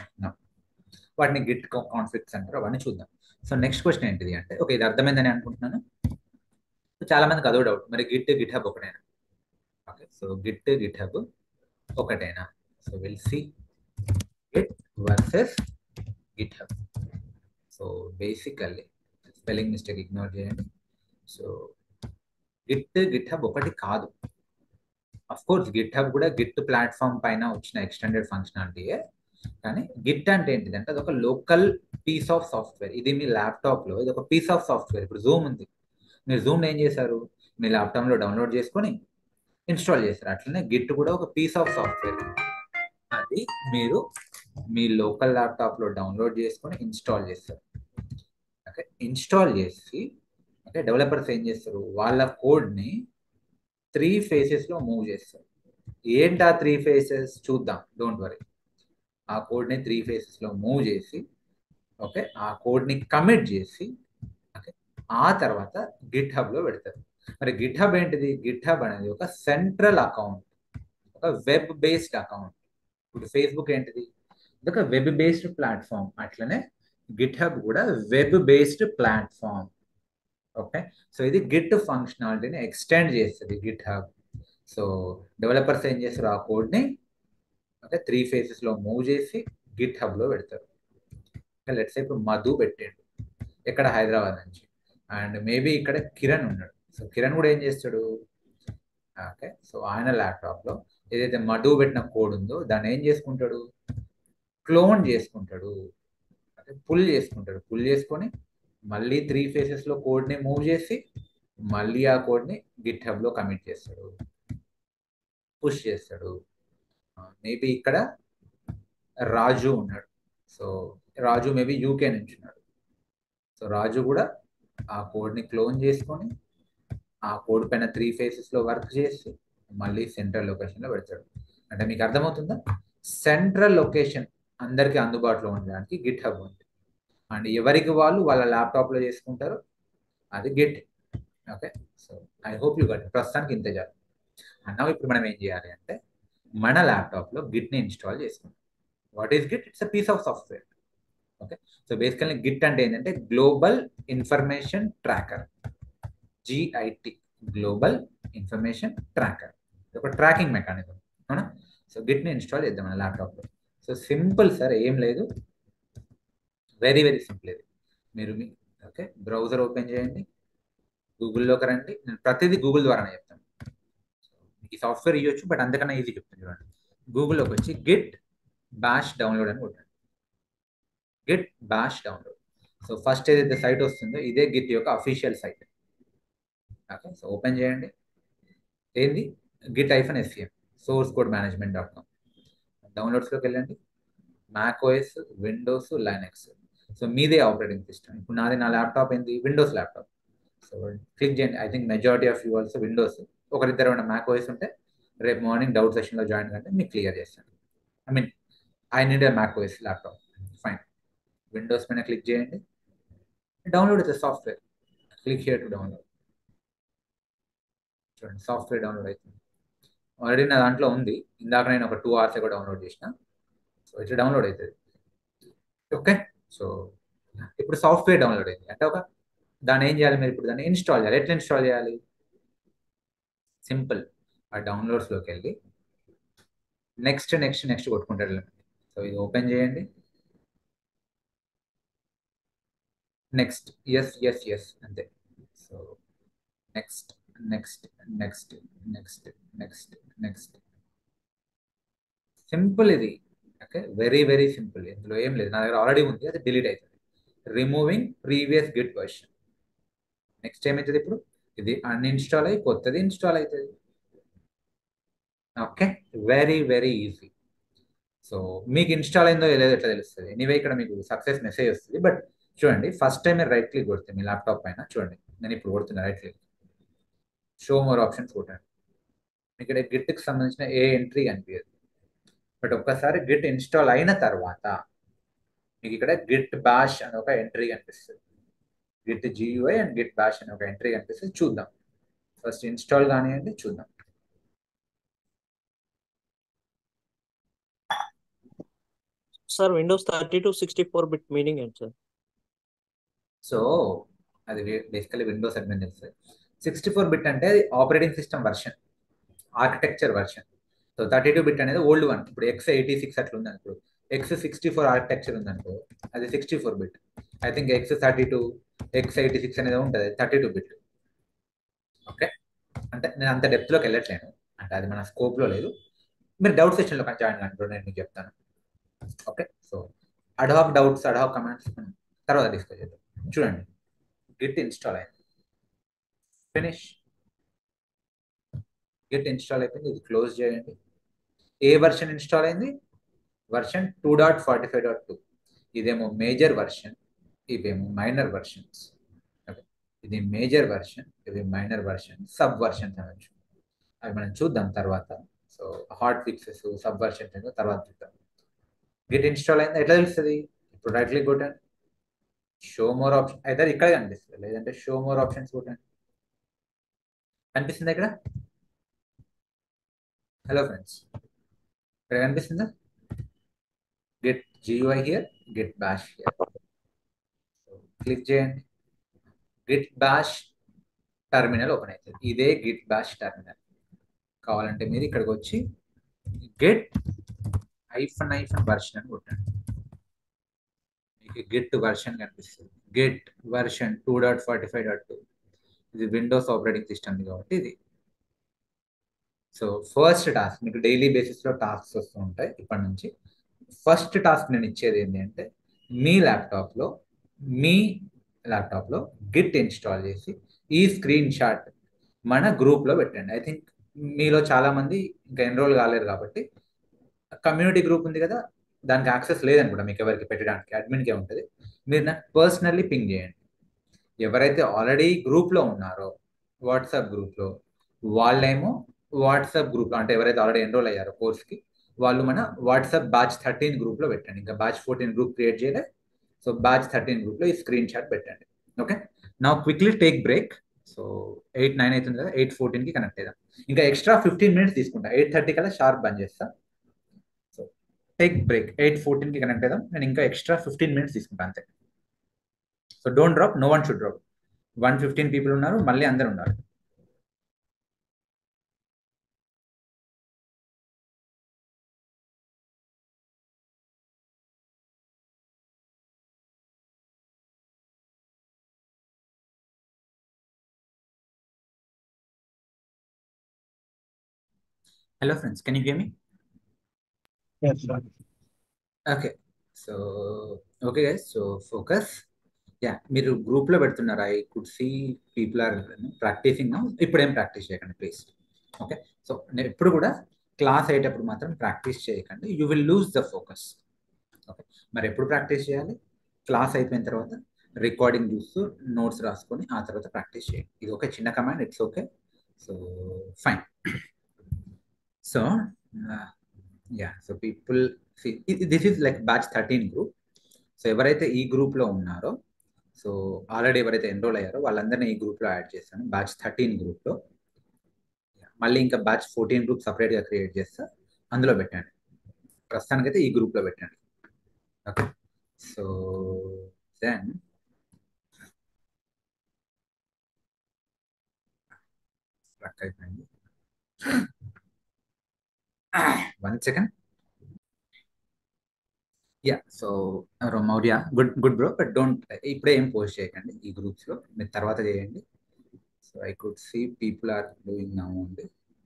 వాటిని గిట్ కాన్ఫ్లిక్ట్స్ అంటారు అవన్నీ చూద్దాం సో నెక్స్ట్ క్వశ్చన్ ఏంటిది అంటే ఓకే ఇది అర్థమైందని అనుకుంటున్నాను చాలా మందికి అదో డౌట్ మరి గిట్ గిట్ హబ్ ఒకటేనా okay so git GitHub ఒకటేనా so will see git versus GitHub so basically spelling mistake ignore చేయండి సో గిట్ గిట్ హబ్ ఒకటి కాదు అఫ్ కోర్స్ గిట్ హబ్ కూడా గిట్ ప్లాట్ఫామ్ పైన వచ్చిన extended ఫంక్షనాలిటీయే కానీ Git అంటే ఏంటిది అంటే అదొక లోకల్ పీస్ ఆఫ్ సాఫ్ట్వేర్ ఇది మీ ల్యాప్టాప్లో ఇది ఒక పీస్ ఆఫ్ సాఫ్ట్వేర్ ఇప్పుడు జూమ్ ఉంది మీరు జూమ్ ఏం చేశారు మీ ల్యాప్టాప్లో డౌన్లోడ్ చేసుకొని ఇన్స్టాల్ చేశారు అట్లనే గిట్ కూడా ఒక పీస్ ఆఫ్ సాఫ్ట్వేర్ అది మీరు మీ లోకల్ ల్యాప్టాప్లో డౌన్లోడ్ చేసుకొని ఇన్స్టాల్ చేస్తారు ఓకే ఇన్స్టాల్ చేసి ఓకే డెవలపర్స్ ఏం చేస్తారు వాళ్ళ కోడ్ని త్రీ ఫేసెస్లో మూవ్ చేస్తారు ఏంటి ఆ త్రీ ఫేసెస్ చూద్దాం డోంట్ వరీ ఆ కోడ్ని త్రీ ఫేసెస్లో మూవ్ చేసి ఓకే ఆ కోడ్ని కమిట్ చేసి ఓకే ఆ తర్వాత గిట్ హబ్లో పెడతారు మరి గిట్ హబ్ ఏంటిది గిట్ హబ్ అనేది ఒక సెంట్రల్ అకౌంట్ ఒక వెబ్ బేస్డ్ అకౌంట్ ఇప్పుడు ఫేస్బుక్ ఏంటిది ఇది ఒక వెబ్ బేస్డ్ ప్లాట్ఫామ్ అట్లనే గిట్ హబ్ కూడా web based platform okay so ఇది గిట్ ఫంక్షనాలిటీని ఎక్స్టెండ్ చేస్తుంది గిట్ హబ్ సో డెవలపర్స్ ఏం చేస్తారు ఆ కోడ్ని ఓకే త్రీ ఫేసెస్లో మూవ్ చేసి గిట్ హబ్లో పెడతారు లెట్స్ ఇప్పుడు మధు పెట్టాడు ఇక్కడ హైదరాబాద్ నుంచి అండ్ మేబీ ఇక్కడ కిరణ్ ఉన్నాడు సో కిరణ్ కూడా ఏం చేస్తాడు ఓకే సో ఆయన ల్యాప్టాప్లో ఏదైతే మధు పెట్టిన కోడ్ ఉందో దాన్ని ఏం చేసుకుంటాడు క్లోన్ చేసుకుంటాడు అంటే పుల్ చేసుకుంటాడు పుల్ చేసుకొని మళ్ళీ త్రీ ఫేసెస్లో కోడ్ని మూవ్ చేసి మళ్ళీ ఆ కోడ్ని గిట్ హబ్లో కమిట్ చేస్తాడు పుష్ చేస్తాడు మేబీ ఇక్కడ రాజు ఉన్నాడు సో రాజు మేబీ యూకే నుంచి ఉన్నాడు సో రాజు కూడా ఆ కోడ్ని క్లోన్ చేసుకొని ఆ కోడ్ పైన త్రీ ఫేసెస్లో వర్క్ చేసి మళ్ళీ సెంట్రల్ లొకేషన్లో పెడతాడు అంటే మీకు అర్థమవుతుందా సెంట్రల్ లొకేషన్ అందరికీ అందుబాటులో ఉండడానికి గిట్ హబ్ ఉంది అండ్ ఎవరికి వాళ్ళు వాళ్ళ ల్యాప్టాప్లో చేసుకుంటారు అది git okay so I hope you got ప్రస్తుతానికి ఇంతే చాలు అన్నా ఇప్పుడు మనం ఏం చేయాలి అంటే మన ల్యాప్టాప్లో గిట్ని ఇన్స్టాల్ చేసుకుంటాం what is git it's a piece of software okay so basically git అంటే ఏంటంటే global information tracker GIT global information tracker ఒక ట్రాకింగ్ మెకానిజం అవునా సో గిట్ని ఇన్స్టాల్ చేద్దాం మన ల్యాప్టాప్లో సో సింపుల్ సార్ ఏం లేదు వెరీ వెరీ సింపుల్ ఇది మీరు మీ ఓకే బ్రౌజర్ ఓపెన్ చేయండి గూగుల్లోకి రండి నేను ప్రతిదీ గూగుల్ ద్వారానే చెప్తాను ఈ సాఫ్ట్వేర్ ఇవ్వచ్చు బట్ అంతకన్నా ఈజీ చెప్తాను చూడండి గూగుల్లోకి వచ్చి గిట్ బ్యాష్ డౌన్లోడ్ అని కొట్టండి git bash download so first ఏదైతే సైట్ వస్తుందో ఇదే గిట్ యొక్క official site okay so open చేయండి ఏంది git hyphen SCM source code management dot com డౌన్లోడ్స్లోకి వెళ్ళండి Mac OS Windows Linux so మీదే ఆపరేటింగ్ సిస్టమ్ ఇప్పుడు నాది నా ల్యాప్టాప్ ఏంది విండోస్ ల్యాప్టాప్ సో క్లిక్ చేయండి I think majority of you also Windows ఒకరిద్దరు ఉన్న మ్యాక్ ఓఎస్ ఉంటే రేపు మార్నింగ్ డౌట్ సెషన్లో జాయిన్ కంటే మీకు క్లియర్ చేస్తాను I mean I need a Mac OS laptop fine Windows పైన క్లిక్ చేయండి డౌన్లోడ్ అయితే software click here to download చూడండి సాఫ్ట్వేర్ డౌన్లోడ్ అవుతుంది ఆల్రెడీ నా దాంట్లో ఉంది ఇందాక నేను ఒక టూ అవర్స్ కూడా డౌన్లోడ్ చేసిన సో ఇట్లా డౌన్లోడ్ అవుతుంది ఓకే సో ఇప్పుడు సాఫ్ట్వేర్ డౌన్లోడ్ అయింది అంటే ఒక దాన్ని ఏం చేయాలి మీరు ఇప్పుడు దాన్ని ఇన్స్టాల్ చేయాలి ఎట్లా ఇన్స్టాల్ చేయాలి సింపుల్ ఆ డౌన్లోడ్స్లోకి వెళ్ళి నెక్స్ట్ నెక్స్ట్ నెక్స్ట్ కొట్టుకుంటారు సో ఇది ఓపెన్ చేయండి నెక్స్ట్ ఎస్ ఎస్ ఎస్ అంతే so next next next next next next simple ఇది ఓకే వెరీ వెరీ సింపుల్ ఇందులో ఏం లేదు నా దగ్గర ఆల్రెడీ ఉంది అది డిలీట్ అవుతుంది removing previous git version next ఏమవుతుంది ఇప్పుడు ఇది అన్ఇన్స్టాల్ అయ్యి కొత్తది ఇన్స్టాల్ అవుతుంది okay very very easy so మీకు ఇన్స్టాల్ అయిందో లేదో ఎట్లా తెలుస్తుంది ఎనీవే ఇక్కడ మీకు సక్సెస్ మెసేజ్ వస్తుంది బట్ చూడండి ఫస్ట్ టైం మీరు రైట్ క్లిక్ కొడితే మీ ల్యాప్టాప్ పైన చూడండి నేను ఇప్పుడు కొడుతున్నా right click show more options కొట్టండి ఇక్కడ గిట్కి సంబంధించిన ఏ ఎంట్రీ కనిపించదు బట్ ఒక్కసారి గిట్ ఇన్స్టాల్ అయిన తర్వాత మీకు ఇక్కడ గిట్ బాష్ అని ఒక ఎంట్రీ కనిపిస్తుంది git GUI and git bash అని ఒక ఎంట్రీ కనిపిస్తుంది చూద్దాం ఫస్ట్ ఇన్స్టాల్ కానివ్వండి చూద్దాం sir Windows thirty two sixty four bit meaning ఏంటి సార్ సో అది బేసికలీ విండోస్ అడ్మిన్ తెలుస్తుంది సిక్స్టీ ఫోర్ బిట్ అంటే అది operating system version architecture version so thirty two bit అనేది ఓల్డ్ వన్ ఇప్పుడు ఎక్స్ ఎయిటీ సిక్స్ అట్లా ఉంది అనుకో ఎక్స్ సిక్స్టీ ఫోర్ ఆర్కిటెక్చర్ ఉందనుకో అది sixty four bit I think X thirty two x eighty six అనేది ఉంటుంది థర్టీ టూ బిట్ ఓకే అంటే నేను అంత డెప్త్లోకి వెళ్ళట్లేను అంటే అది మన స్కోప్లో లేదు మీరు డౌట్ సెషన్లో కానీ జాయిన్ కంటే నేను మీకు చెప్తాను okay so ad hoc doubts ad hoc comments తర్వాత డిస్కస్ చేద్దాం చూడండి గిట్ ఇన్స్టాల్ అయింది ఫినిష్ గిట్ ఇన్స్టాల్ అయిపోయింది ఇది క్లోజ్ చేయండి ఏ వర్షన్ ఇన్స్టాల్ అయింది version two dot forty five dot two ఇదేమో మేజర్ వర్షన్ ఇవేమో మైనర్ వర్షన్స్ ఓకే ఇది మేజర్ వర్షన్ ఇది మైనర్ వర్షన్ సబ్ వర్షన్స్ అనొచ్చు అవి మనం చూద్దాం తర్వాత so hot fixes sub versions ఏంటో తర్వాత చూద్దాం గిట్ ఇన్స్టాల్ అయింది ఎట్లా తెలుస్తుంది ఇప్పుడు రైట్ క్లిక్ కొట్టండి షో మోర్ ఆప్షన్ అయితే ఇక్కడ కనిపిస్తుంది లేదంటే షో మోర్ ఆప్షన్స్ కొట్టండి కనిపిస్తుంది ఇక్కడ హలో ఫ్రెండ్స్ ఇక్కడ కనిపిస్తుందా git GUI here git bash here click చేయండి గిట్ బ్యాష్ టర్మినల్ ఓపెన్ అవుతుంది ఇదే గిట్ బ్యాష్ టర్మినల్ కావాలంటే మీరు ఇక్కడికి వచ్చి గెట్ ఐఫన్ ఐఫన్ వర్షన్ అని కొట్టండి మీకు గెట్ వర్షన్ కనిపిస్తుంది git version two dot forty five dot two ఇది విండోస్ ఆపరేటింగ్ సిస్టమ్ కాబట్టి ఇది సో ఫస్ట్ టాస్క్ మీకు డైలీ బేసిస్లో టాస్క్స్ వస్తూ ఉంటాయి ఇప్పటి నుంచి ఫస్ట్ టాస్క్ నేను ఇచ్చేది ఏంటి అంటే మీ ల్యాప్టాప్లో మీ ల్యాప్టాప్లో గిట్ ఇన్స్టాల్ చేసి ఈ స్క్రీన్ షాట్ మన గ్రూప్లో పెట్టండి ఐ థింక్ మీలో చాలామంది ఇంకా ఎన్రోల్ కాలేరు కాబట్టి కమ్యూనిటీ గ్రూప్ ఉంది కదా దానికి యాక్సెస్ లేదనుకుంటా మీకు ఎవరికి పెట్టడానికి అడ్మిన్కే ఉంటుంది మీరు నాకు పర్సనల్లీ పింగ్ చేయండి ఎవరైతే ఆల్రెడీ గ్రూప్లో ఉన్నారో వాట్సాప్ గ్రూప్లో వాళ్ళేమో వాట్సాప్ గ్రూప్ అంటే ఎవరైతే ఆల్రెడీ ఎన్రోల్ అయ్యారో కోర్స్కి వాళ్ళు మన వాట్సాప్ బ్యాచ్ థర్టీన్ గ్రూప్లో పెట్టండి ఇంకా బ్యాచ్ ఫోర్టీన్ గ్రూప్ క్రియేట్ చేయలే సో బ్యాచ్ థర్టీన్ గ్రూప్లో ఈ స్క్రీన్ షాట్ పెట్టండి ఓకే నా quickly take break so eight nine అవుతుంది కదా ఎయిట్ ఫోర్టీన్కి కనెక్ట్ అయ్యాం ఇంకా ఎక్స్ట్రా ఫిఫ్టీన్ మినిట్స్ తీసుకుంటా ఎయిట్ థర్టీ కల్లా షార్ప్ బంద్ చేస్తా సో టేక్ బ్రేక్ ఎయిట్ ఫోర్టీన్కి కనెక్ట్ అయ్యాం నేను ఇంకా ఎక్స్ట్రా ఫిఫ్టీన్ మినిట్స్ తీసుకుంటా అంతే so don't drop no one should drop one fifteen people ఉన్నారు మళ్ళీ అందరు ఉన్నారు Hello friends, can you hear me? Yes, sir. Okay. So, okay guys, so focus. Yeah మీరు గ్రూప్లో పెడుతున్నారు I could see people are practising ఇప్పుడు ఏం practice చేయకండి ప్లీజ్ ఓకే సో నేను ఎప్పుడు కూడా క్లాస్ అయ్యేటప్పుడు మాత్రం ప్రాక్టీస్ చేయకండి you will lose the focus okay మరి ఎప్పుడు ప్రాక్టీస్ చేయాలి క్లాస్ అయిపోయిన తర్వాత రికార్డింగ్ చూస్తూ నోట్స్ రాసుకొని ఆ తర్వాత ప్రాక్టీస్ చేయండి ఇది ఒక చిన్న command it's okay so fine so yeah so people this is like batch thirteen group so ఎవరైతే ఈ గ్రూప్లో ఉన్నారో సో ఆల్రెడీ ఎవరైతే ఎన్రోల్ అయ్యారో వాళ్ళందరినీ ఈ గ్రూప్లో యాడ్ చేస్తాను బ్యాచ్ థర్టీన్ గ్రూప్లో మళ్ళీ ఇంకా బ్యాచ్ ఫోర్టీన్ గ్రూప్ సపరేట్గా క్రియేట్ చేస్తా అందులో పెట్టండి ప్రస్తుతానికైతే ఈ గ్రూప్లో పెట్టండి ఓకే సో దెన్ స్ట్రక్ అయిపోయింది one second yeah so Maurya good good bro but don't ఇప్పుడే ఏం పోస్ట్ చేయకండి ఈ గ్రూప్స్లో మీరు తర్వాత చేయండి so I could see people are doing now ఉంది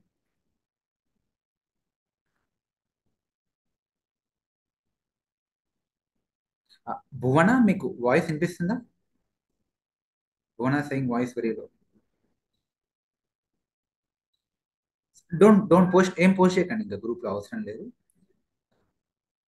భువన మీకు వాయిస్ వినిపిస్తుందా Bhuvana saying voice very low don't don't post ఏం పోస్ట్ చేయకండి ఇంకా గ్రూప్లో అవసరం లేదు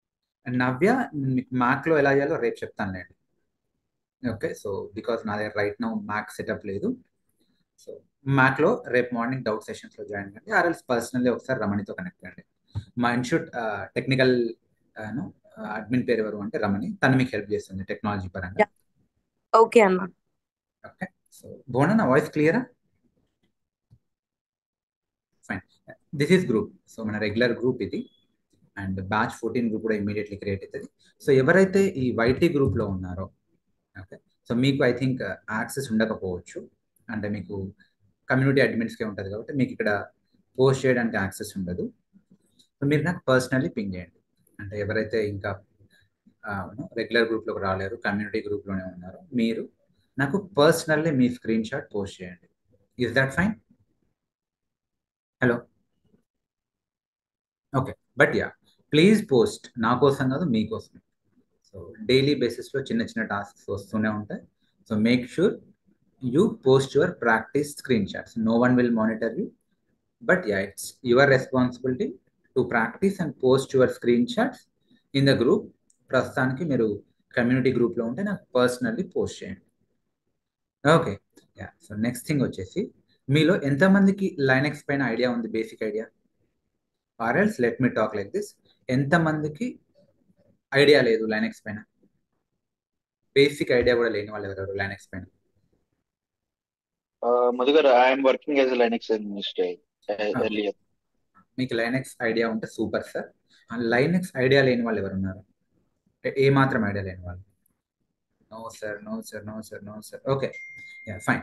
నవ్య మీకు మ్యాక్లో ఎలా చేయాలో రేపు చెప్తానులేండి ఓకే సో బికాస్ నా దగ్గర రైట్ నౌ మ్యాక్ సెటప్ లేదు సో మ్యాక్లో రేపు మార్నింగ్ డౌట్ సెషన్స్లో జాయిన్ కండి ఆర్ఎల్స్ పర్సనల్లీ ఒకసారి రమణితో కనెక్ట్ కండి మా ఇన్స్టిట్యూట్ టెక్నికల్ అడ్మిన్ పేరు ఎవరు అంటే రమణి తను మీకు హెల్ప్ చేస్తుంది టెక్నాలజీ పరంగా ఓకే అన్న ఓకే సో బోనా నా వాయిస్ క్లియరా fine this is group so మన రెగ్యులర్ గ్రూప్ ఇది అండ్ బ్యాచ్ ఫోర్టీన్ గ్రూప్ కూడా ఇమీడియట్లీ క్రియేట్ అవుతుంది సో ఎవరైతే ఈ వైటీ గ్రూప్లో ఉన్నారో ఓకే సో మీకు ఐ థింక్ యాక్సెస్ ఉండకపోవచ్చు అంటే మీకు కమ్యూనిటీ అడ్మిన్స్కే ఉంటుంది కాబట్టి మీకు ఇక్కడ పోస్ట్ చేయడానికి యాక్సెస్ ఉండదు సో మీరు నాకు పర్సనల్లీ పింగ్ చేయండి అంటే ఎవరైతే ఇంకా రెగ్యులర్ గ్రూప్లోకి రాలేరు కమ్యూనిటీ గ్రూప్లోనే ఉన్నారో మీరు నాకు పర్సనల్లీ మీ స్క్రీన్ షాట్ పోస్ట్ చేయండి is that fine hello okay but yeah please post నా కోసం కాదు మీకోసం సో డైలీ బేసిస్లో చిన్న చిన్న టాస్క్స్ వస్తూనే ఉంటాయి so make sure you post your practice screenshot no one will monitor you but yeah it's your responsibility to practice and post your screenshot in the group ప్రస్తుతానికి మీరు community గ్రూప్లో ఉంటే నాకు personally post చేయండి okay yeah so next thing వచ్చేసి మీలో ఎంతమందికి Linux పైన ఐడియా ఉంది basic idea or else let me talk like this ఎంతమందికి ఐడియా లేదు లైనెక్స్ పైన బేసిక్ ఐడియా కూడా లేని వాళ్ళు ఎవరెవరు లైనెక్స్ పైన మధుగారు I'm working as Linux administrator earlier మీకు లైనెక్స్ ఐడియా ఉంటే సూపర్ సార్ లైనెక్స్ ఐడియా లేని వాళ్ళు ఎవరు ఉన్నారు ఏ మాత్రం ఐడియా లేని వాళ్ళు no sir no sir no sir no sir okay yeah fine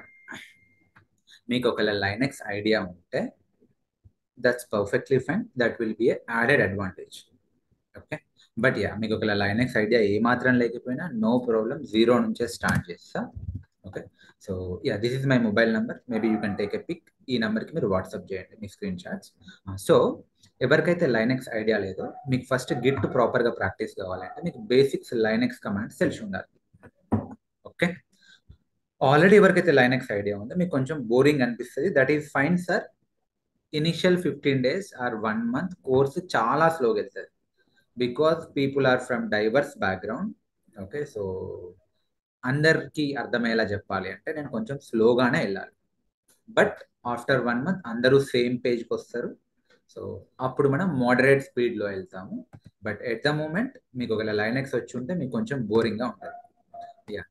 మీకు ఒకవేళ లైనెక్స్ ఐడియా ఉంటే that's perfectly fine that will be added advantage okay but yeah మీకు ఒకవేళ లైనెక్స్ ఐడియా ఏ మాత్రం లేకపోయినా నో ప్రాబ్లం జీరో నుంచే స్టార్ట్ చేస్తా okay so yeah this is my mobile number maybe you can take a pic ఈ నెంబర్కి మీరు వాట్సాప్ చేయండి మీ స్క్రీన్ షాట్స్ సో ఎవరికైతే లైనెక్స్ ఐడియా లేదో మీకు ఫస్ట్ గిట్ ప్రాపర్గా ప్రాక్టీస్ కావాలంటే మీకు బేసిక్స్ లైనెక్స్ కమాండ్స్ తెలిసి ఉండాలి ఓకే ఆల్రెడీ ఎవరికైతే లైనెక్స్ ఐడియా ఉందో మీకు కొంచెం బోరింగ్ అనిపిస్తుంది that is fine sir initial fifteen days or one month course చాలా స్లోగా వెళ్తుంది because people are from diverse background okay so అందరికీ అర్థమయ్యేలా చెప్పాలి అంటే నేను కొంచెం స్లోగానే వెళ్ళాలి బట్ ఆఫ్టర్ వన్ మంత్ అందరూ సేమ్ పేజ్కి వస్తారు సో అప్పుడు మనం మోడరేట్ స్పీడ్లో వెళ్తాము బట్ ఎట్ ద మూమెంట్ మీకు ఒకవేళ లైనెక్స్ వచ్చి ఉంటే మీకు కొంచెం బోరింగ్గా ఉంటుంది యా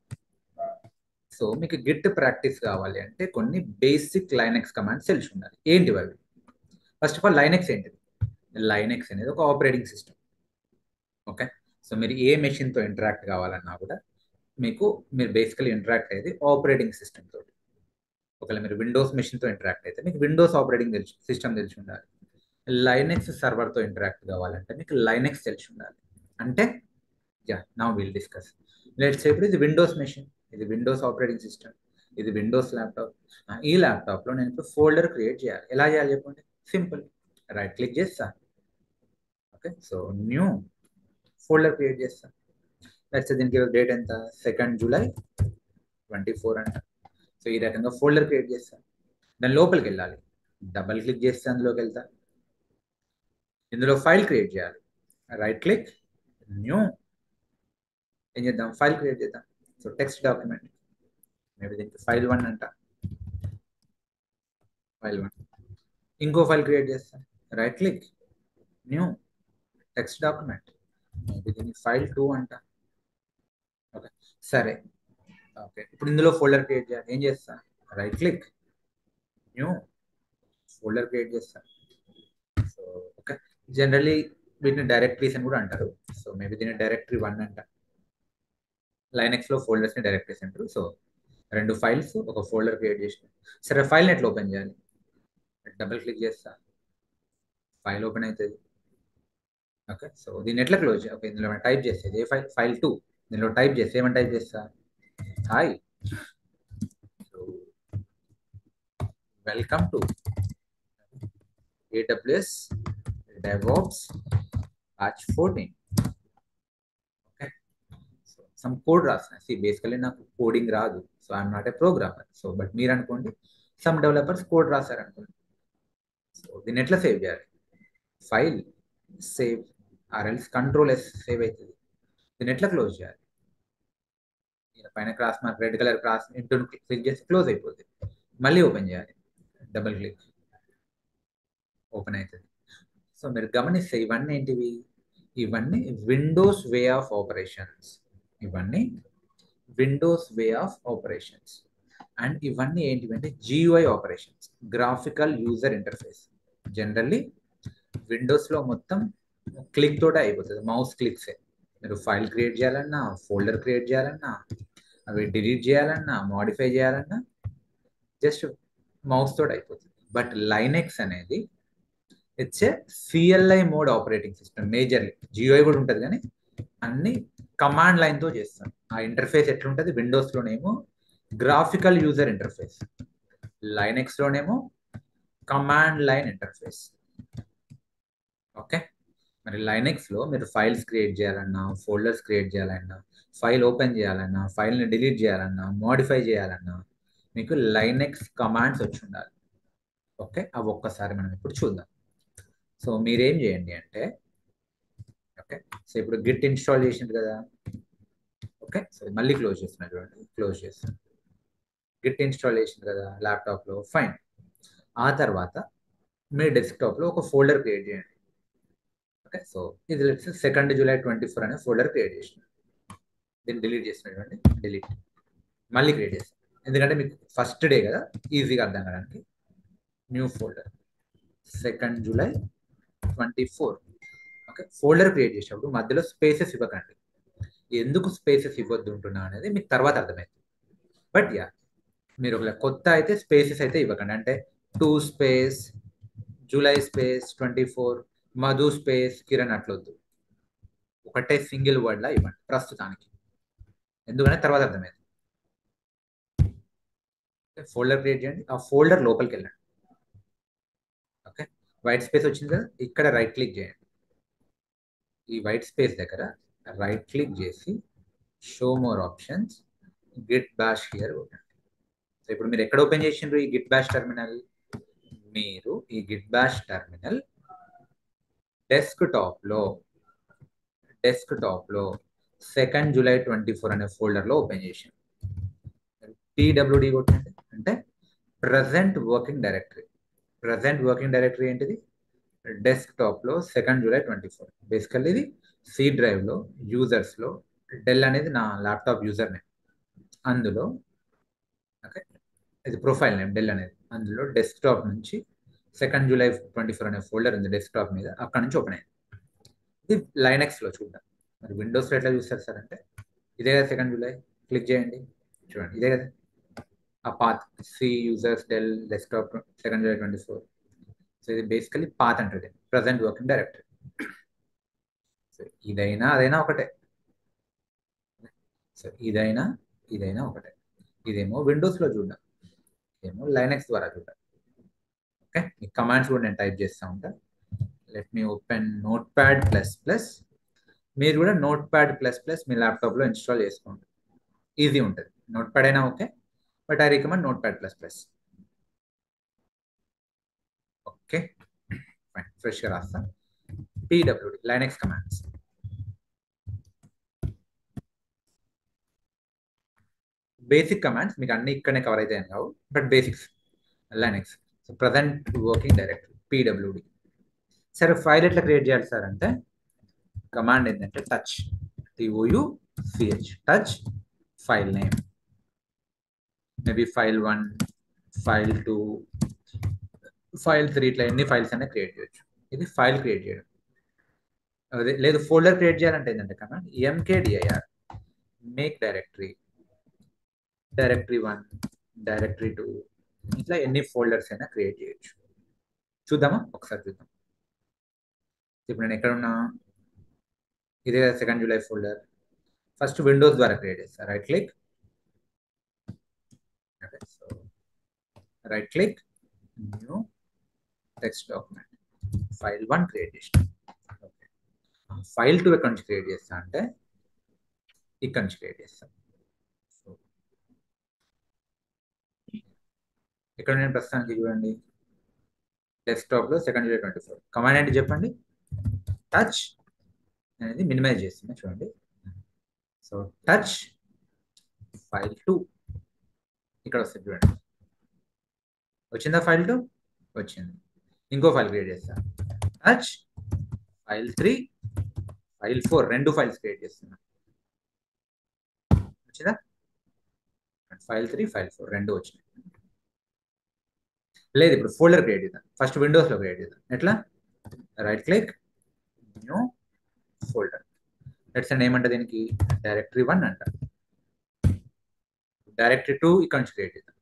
సో మీకు గిట్ ప్రాక్టీస్ కావాలి అంటే కొన్ని బేసిక్ లైనెక్స్ కమాండ్స్ తెలిసి ఉండాలి ఏంటివి అవి ఫస్ట్ ఆఫ్ ఆల్ లైనెక్స్ ఏంటిది లైనెక్స్ అనేది ఒక ఆపరేటింగ్ సిస్టమ్ ఓకే సో మీరు ఏ మెషిన్తో ఇంటరాక్ట్ కావాలన్నా కూడా మీకు మీరు బేసికలీ ఇంటరాక్ట్ అయ్యేది ఆపరేటింగ్ సిస్టమ్ తోటి ఒకవేళ మీరు విండోస్ మెషిన్తో ఇంటరాక్ట్ అయితే మీకు విండోస్ ఆపరేటింగ్ తెలిసి సిస్టమ్ తెలిసి ఉండాలి లైనెక్స్ సర్వర్తో ఇంటరాక్ట్ కావాలంటే మీకు లైనెక్స్ తెలిసి ఉండాలి అంటే యా నా విల్ డిస్కస్ లెట్స్ ఇప్పుడు ఇది విండోస్ మెషిన్ ఇది విండోస్ ఆపరేటింగ్ సిస్టమ్ ఇది విండోస్ ల్యాప్టాప్ ఈ ల్యాప్టాప్లో నేను ఇప్పుడు ఫోల్డర్ క్రియేట్ చేయాలి ఎలా చేయాలి చెప్పండి సింపుల్ రైట్ క్లిక్ చేస్తా okay so new folder create చేస్తా లెట్స్ దీనికి డేట్ ఎంత సెకండ్ జూలై ట్వంటీ ఫోర్ అంట సో ఈ రకంగా ఫోల్డర్ క్రియేట్ చేస్తా దాని లోపలికి వెళ్ళాలి డబల్ క్లిక్ చేస్తే అందులోకి వెళ్తా ఇందులో ఫైల్ క్రియేట్ చేయాలి రైట్ క్లిక్ న్యూ ఏం చేద్దాం ఫైల్ క్రియేట్ చేద్దాం సో టెక్స్ట్ డాక్యుమెంట్ మేబీ దీనికి ఫైల్ వన్ అంట ఫైల్ వన్ ఇంకో ఫైల్ క్రియేట్ చేస్తాం right click new text document maybe దీనికి ఫైల్ టూ అంట ఓకే సరే ఓకే ఇప్పుడు ఇందులో ఫోల్డర్ క్రియేట్ చేయాలి ఏం చేస్తా right click new folder create చేస్తా సో ఓకే జనరలీ వీటిని డైరెక్టరీస్ అని కూడా అంటారు సో మేబీ దీన్ని డైరెక్టరీ వన్ అంట లైనెక్స్లో ఫోల్డర్స్ని డైరెక్టరీస్ అంటారు సో రెండు ఫైల్స్ ఒక ఫోల్డర్ క్రియేట్ చేసిన సరే ఫైల్ ఎట్లా ఓపెన్ చేయాలి డబుల్ క్లిక్ చేస్తా ఫైల్ ఓపెన్ అవుతుంది ఓకే సో దీన్ని ఎట్లా క్లోజ్ ఓకే ఇందులో టైప్ చేసేది ఏ ఫైల్ ఫైల్ టూ దీనిలో టైప్ చేస్తే ఏమని టైప్ చేస్తా hi so welcome to AWS DevOps batch 14 okay so some code రాసిన సి బేసికలీ నాకు కోడింగ్ రాదు so I'm not a programmer so but మీరు అనుకోండి సమ్ డెవలపర్స్ కోడ్ రాశారు అనుకోండి సో దీన్ని ఎట్లా సేవ్ చేయాలి file save or else control S save అవుతుంది దీన్ని ఎట్లా క్లోజ్ చేయాలి ఈయన పైన cross mark red colour cross into click చేసి క్లోజ్ అయిపోతుంది మళ్ళీ ఓపెన్ చేయాలి డబుల్ క్లిక్ ఓపెన్ అవుతుంది సో మీరు గమనిస్తే ఇవన్నీ ఏంటివి ఇవన్నీ విండోస్ వే ఆఫ్ ఆపరేషన్స్ ఇవన్నీ Windows way of operations and ఇవన్నీ ఏంటివంటే GUI operations graphical user interface generally విండోస్లో మొత్తం క్లిక్ తోటే అయిపోతుంది మౌస్ క్లిక్సే మీరు ఫైల్ క్రియేట్ చేయాలన్నా ఫోల్డర్ క్రియేట్ చేయాలన్నా అవి డిలీట్ చేయాలన్నా మాడిఫై చేయాలన్నా జస్ట్ మౌస్ తోటి అయిపోతుంది బట్ లైనెక్స్ అనేది it's a CLI mode operating system majorly GUI కూడా ఉంటుంది కానీ అన్ని కమాండ్ లైన్తో చేస్తాం ఆ ఇంటర్ఫేస్ ఎట్లుంటుంది విండోస్లోనేమో గ్రాఫికల్ యూజర్ ఇంటర్ఫేస్ లైనెక్స్లోనేమో కమాండ్ లైన్ ఇంటర్ఫేస్ ఓకే మరి లైనెక్స్లో మీరు ఫైల్స్ క్రియేట్ చేయాలన్నా ఫోల్డర్స్ క్రియేట్ చేయాలన్నా ఫైల్ ఓపెన్ చేయాలన్నా ఫైల్ని డిలీట్ చేయాలన్నా మోడిఫై చేయాలన్నా మీకు లైనెక్స్ కమాండ్స్ వచ్చి ఉండాలి ఓకే అవి ఒక్కసారి మనం ఇప్పుడు చూద్దాం సో మీరేం చేయండి అంటే ఓకే సో ఇప్పుడు గిట్ ఇన్స్టాల్ చేసింది కదా ఓకే సో మళ్ళీ క్లోజ్ చేస్తున్నా చూడండి క్లోజ్ చేస్తాను గిట్ ఇన్స్టాల్ చేసింది కదా ల్యాప్టాప్లో ఫైన్ ఆ తర్వాత మీ డెస్క్టాప్లో ఒక ఫోల్డర్ క్రియేట్ చేయండి ఓకే సో ఇది సెకండ్ జూలై ట్వంటీ ఫోర్ అనే ఫోల్డర్ క్రియేట్ చేసిన దీన్ని డిలీట్ చేసిన చూడండి డిలీట్ మళ్ళీ క్రియేట్ చేస్తాను ఎందుకంటే మీకు ఫస్ట్ డే కదా ఈజీగా అర్థం కావడానికి new folder second July twenty four okay folder create చేసేటప్పుడు మధ్యలో స్పేసెస్ ఇవ్వకండి ఎందుకు స్పేసెస్ ఇవ్వద్దు ఉంటున్నా అనేది మీకు తర్వాత అర్థమైంది బట్ యా మీరు ఒకవేళ కొత్త అయితే స్పేసెస్ అయితే ఇవ్వకండి అంటే two space July space twenty four Madhu space Kiran అట్లొద్దు ఒకటే సింగిల్ వర్డ్లా ఇవ్వండి ప్రస్తుతానికి ఎందుకంటే తర్వాత అర్థమైంది ఫోల్డర్ క్రియేట్ చేయండి ఆ ఫోల్డర్ లోపలికి వెళ్ళండి ఓకే వైట్ స్పేస్ వచ్చింది కదా ఇక్కడ రైట్ క్లిక్ చేయండి ఈ వైట్ స్పేస్ దగ్గర రైట్ క్లిక్ చేసి show more options git bash here కొట్టండి సో ఇప్పుడు మీరు ఎక్కడ ఓపెన్ చేసిండ్రు ఈ గిట్ బ్యాష్ టర్మినల్ మీరు ఈ గిట్ బ్యాష్ టర్మినల్ డెస్క్ టాప్లో డెస్క్ టాప్లో సెకండ్ జూలై ట్వంటీ ఫోర్ అనే ఫోల్డర్లో ఓపెన్ చేసాను టీడబ్ల్యూడి కొట్టండి అంటే present working directory present working directory ఏంటిది డెస్క్టాప్లో second July twenty four basically ఇది సి డ్రైవ్లో యూజర్స్లో డెల్ అనేది నా ల్యాప్టాప్ యూజర్ నేమ్ అందులో ఓకే ఇది ప్రొఫైల్ నేమ్ డెల్ అనేది అందులో డెస్క్టాప్ నుంచి సెకండ్ జూలై ట్వంటీ ఫోర్ అనే ఫోల్డర్ ఉంది డెస్క్టాప్ మీద అక్కడ నుంచి ఓపెన్ అయింది ఇది లైనెక్స్లో చూద్దాం మరి విండోస్లో ఎట్లా చూస్తారు సార్ అంటే ఇదే కదా సెకండ్ జూలై క్లిక్ చేయండి చూడండి ఇదే కదా ఆ path C users Dell desktop second July twenty four so ఇది బేసికలీ పాత్ అంటుంది ప్రజెంట్ వర్కింగ్ డైరెక్టరీ సో ఇదైనా అదైనా ఒకటే సో ఇదైనా ఇదైనా ఒకటే ఇదేమో విండోస్లో చూద్దాం ఇదేమో లైనెక్స్ ద్వారా చూద్దాం ఓకే ఈ కమాండ్స్ కూడా నేను టైప్ చేస్తూ ఉంటాను let me open notepad plus plus మీరు కూడా నోట్ ప్యాడ్ ప్లస్ ప్లస్ మీ ల్యాప్టాప్లో ఇన్స్టాల్ చేసుకోండి ఈజీ ఉంటుంది నోట్ ప్యాడ్ అయినా okay but I recommend notepad plus plus okay fine ఫ్రెష్గా రాస్తాను PWD Linux commands basic commands మీకు అన్ని ఇక్కడనే కవర్ అవుతాయని కావు but basics Linux so present working directory PWD సరే ఫైల్ ఎట్లా క్రియేట్ చేయాలి సార్ అంటే కమాండ్ ఏంటంటే touch T O U C H touch file name maybe file one file two file three ఇట్లా ఎన్ని ఫైల్స్ అయినా క్రియేట్ చేయొచ్చు ఇది ఫైల్ క్రియేట్ చేయడం అదే లేదు ఫోల్డర్ క్రియేట్ చేయాలంటే ఏంటంటే command M K D I R make directory directory one directory two ఇట్లా ఎన్ని ఫోల్డర్స్ అయినా క్రియేట్ చేయొచ్చు చూద్దామా ఒకసారి చూద్దాం ఇప్పుడు నేను ఎక్కడున్నా ఇదే second July folder first Windows ద్వారా క్రియేట్ చేస్తాను right click so right click new text document file one create చేసిన ఓకే ఫైల్ టూ ఎక్కడి నుంచి క్రియేట్ చేస్తా అంటే ఇక్కడి నుంచి క్రియేట్ చేస్తాను సో ఇక్కడ నేను ప్రస్తుతానికి చూడండి డెస్క్టాప్లో second July twenty four command ఏంటి చెప్పండి టచ్ అనేది మినిమైజ్ చేస్తున్నా చూడండి సో టచ్ ఫైల్ టూ ఇక్కడ వస్తుంది చూడండి వచ్చిందా ఫైల్ టూ వచ్చింది ఇంకో ఫైల్ క్రియేట్ చేస్తా touch file three file four రెండు ఫైల్స్ క్రియేట్ చేస్తున్నా వచ్చిందా ఫైల్ త్రీ ఫైల్ ఫోర్ రెండు వచ్చినాయి లేదు ఇప్పుడు ఫోల్డర్ క్రియేట్ చేద్దాం ఫస్ట్ విండోస్లో క్రియేట్ చేద్దాం ఎట్లా right click new folder let's and ఏమంట దీనికి డైరెక్టరీ వన్ అంట డైరెక్టరీ టూ ఇక్కడ నుంచి క్రియేట్ చేద్దాం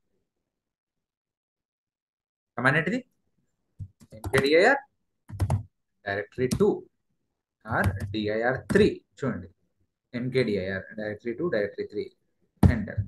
కమాండ్ ఏంటిది M K D I R directory two or D I R three చూడండి M K D I R directory two directory three enter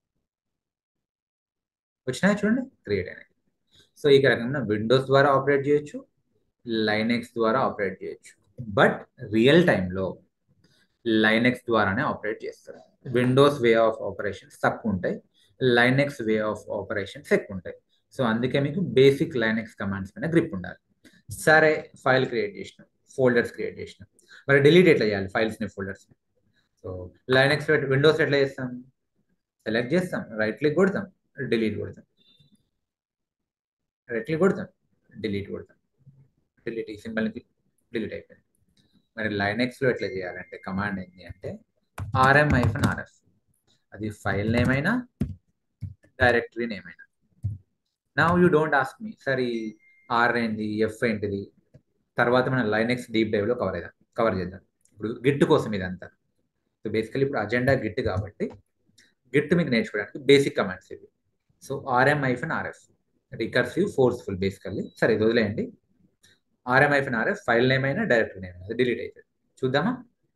వచ్చినాయి చూడండి క్రియేట్ అయినాయి సో ఈ రకంగా విండోస్ ద్వారా ఆపరేట్ చేయొచ్చు లైనెక్స్ ద్వారా ఆపరేట్ చేయొచ్చు బట్ రియల్ టైంలో లైనెక్స్ ద్వారానే ఆపరేట్ చేస్తారు విండోస్ వే ఆఫ్ ఆపరేషన్స్ తక్కువ ఉంటాయి లైనెక్స్ వే ఆఫ్ ఆపరేషన్స్ ఎక్కువ ఉంటాయి సో అందుకే మీకు బేసిక్ లైనెక్స్ కమాండ్స్ పైన గ్రిప్ ఉండాలి సరే ఫైల్ క్రియేట్ చేసినాం ఫోల్డర్స్ క్రియేట్ చేసినాం మరి డిలీట్ ఎట్లా చేయాలి ఫైల్స్ని ఫోల్డర్స్ని సో లైనెక్స్ విండోస్ ఎట్లా చేస్తాం సెలెక్ట్ చేస్తాం రైట్ క్లిక్ కొడతాం డిలీట్ కొడతాం రైట్ క్లిక్ కొడతాం డిలీట్ కొడతాం డిలీట్ ఈ సింబల్ డిలీట్ అయిపోయింది మరి లైనెక్స్లో ఎట్లా చేయాలంటే కమాండ్ ఏంటి అంటే ఆర్ఎం ఐఫన్ ఆర్ఎఫ్ అది ఫైల్ నేమ్ అయినా డైరెక్టరీ నేమ్ అయినా నా యూ డోంట్ ఆస్క్ మీ సరే ఆర్ ఏంటి ఎఫ్ ఏంటిది తర్వాత మనం లైనెక్స్ డీప్ డైవ్లో కవర్ చేద్దాం కవర్ చేద్దాం ఇప్పుడు గిట్ కోసం ఇదంతా సో బేసికలీ ఇప్పుడు అజెండా గిట్ కాబట్టి గిట్ మీకు నేర్చుకోవడానికి బేసిక్ కమాండ్స్ ఇవి so R M hyphen R F recursive forceful basically సరే ఇది వదిలేయండి R M hyphen R F file name అయినా డైరెక్టరీ నేమ్ అది డిలీట్ అవుతుంది చూద్దామా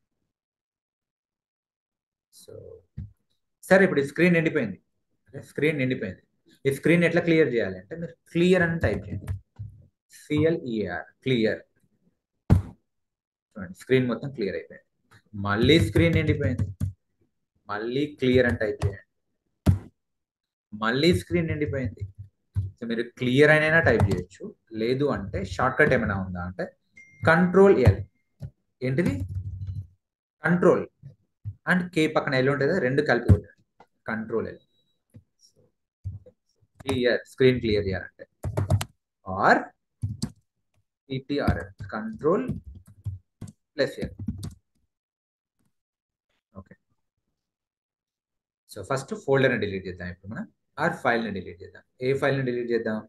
సో సరే ఇప్పుడు ఈ స్క్రీన్ నిండిపోయింది స్క్రీన్ నిండిపోయింది ఈ స్క్రీన్ ఎట్లా క్లియర్ చేయాలి అంటే మీరు క్లియర్ అని టైప్ చేయండి సిఎల్ఈఆర్ క్లియర్ చూడండి స్క్రీన్ మొత్తం క్లియర్ అయిపోయింది మళ్ళీ స్క్రీన్ నిండిపోయింది మళ్ళీ క్లియర్ అని టైప్ చేయండి మళ్ళీ స్క్రీన్ నిండిపోయింది సో మీరు క్లియర్ అయినా టైప్ చేయొచ్చు లేదు అంటే షార్ట్ కట్ ఏమైనా ఉందా అంటే కంట్రోల్ ఎల్ ఏంటిది కంట్రోల్ అండ్ కే పక్కన ఎల్ ఉంటుంది రెండు కలిపి ఉంటుంది control L clear screen clear చేయాలంటే or C T R L control plus L okay so first ఫోల్డర్ని డిలీట్ చేద్దాం ఇప్పుడు మనం ఆర్ ఫైల్ని డిలీట్ చేద్దాం ఏ ఫైల్ని డిలీట్ చేద్దాం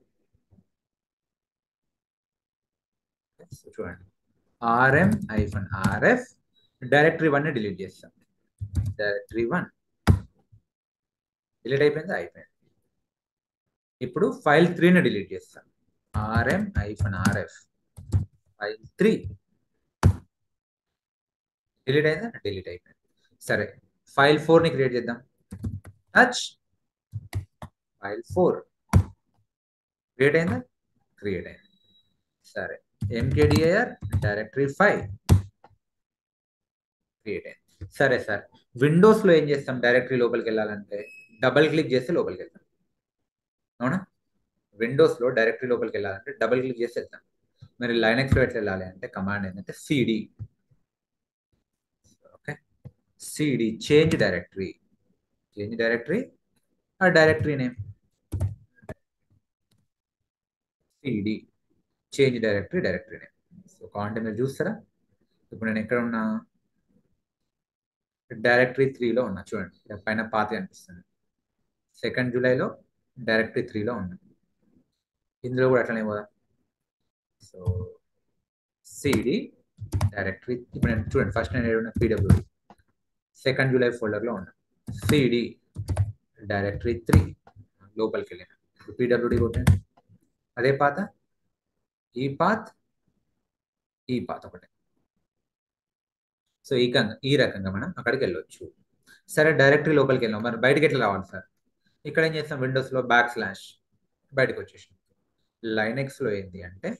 చూడండి ఆర్ఎం ఐఫన్ ఆర్ఎఫ్ డైరెక్టరీ వన్ని డిలీట్ చేస్తాం డైరెక్టరీ వన్ డిలీట్ అయిపోయింది అయిపోయింది ఇప్పుడు ఫైల్ త్రీని డిలీట్ చేస్తాం R M hyphen R F file three delete అయిందా డిలీట్ అయిపోయింది సరే ఫైల్ ఫోర్ని క్రియేట్ చేద్దాం టచ్ ఫైల్ ఫోర్ క్రియేట్ అయిందా క్రియేట్ అయింది సరే ఎంకేడిఐఆర్ డైరెక్టరీ ఫైవ్ క్రియేట్ అయింది సరే సార్ విండోస్లో ఏం చేస్తాం డైరెక్టరీ లోపలికి వెళ్ళాలంటే డబల్ క్లిక్ చేస్తే లోపలికి వెళ్తాం అవునా విండోస్లో డైరెక్టరీ లోపలికి వెళ్ళాలంటే డబల్ క్లిక్ చేసి వెళ్తాం మరి లైనెక్స్లో ఎట్లా వెళ్ళాలి అంటే కమాండ్ ఏంటంటే CD okay CD change directory change directory ఆ directory name CD change directory directory name so కావాలంటే మీరు చూస్తారా ఇప్పుడు నేను ఎక్కడ ఉన్నా డైరెక్టరీ త్రీలో ఉన్నా చూడండి పైన పాత అనిపిస్తుంది సెకండ్ జూలైలో డైరెక్టరీ త్రీలో ఉన్నా ఇందులో కూడా అట్లనే పోదా సో సిడి డైరెక్టరీ ఇప్పుడు నేను చూడండి ఫస్ట్ నేను ఏడున్నా పీడబ్ల్యూడి సెకండ్ జూలై ఫోల్డర్లో ఉన్నా సిడి డైరెక్టరీ త్రీ లోపలికి వెళ్ళిన పీడబ్ల్యూడి కొట్టండి అదే పాత ఈ పాత్ ఈ పాత్ ఒకటే సో ఈ రకంగా ఈ రకంగా మనం అక్కడికి వెళ్ళొచ్చు సరే డైరెక్టరీ లోపలికి వెళ్ళాం మరి బయటకి ఎట్లా రావాలి సార్ ఇక్కడ ఏం చేస్తాం విండోస్లో బ్యాక్ స్లాష్ బయటకు వచ్చేసాం లైనెక్స్లో ఏంటి అంటే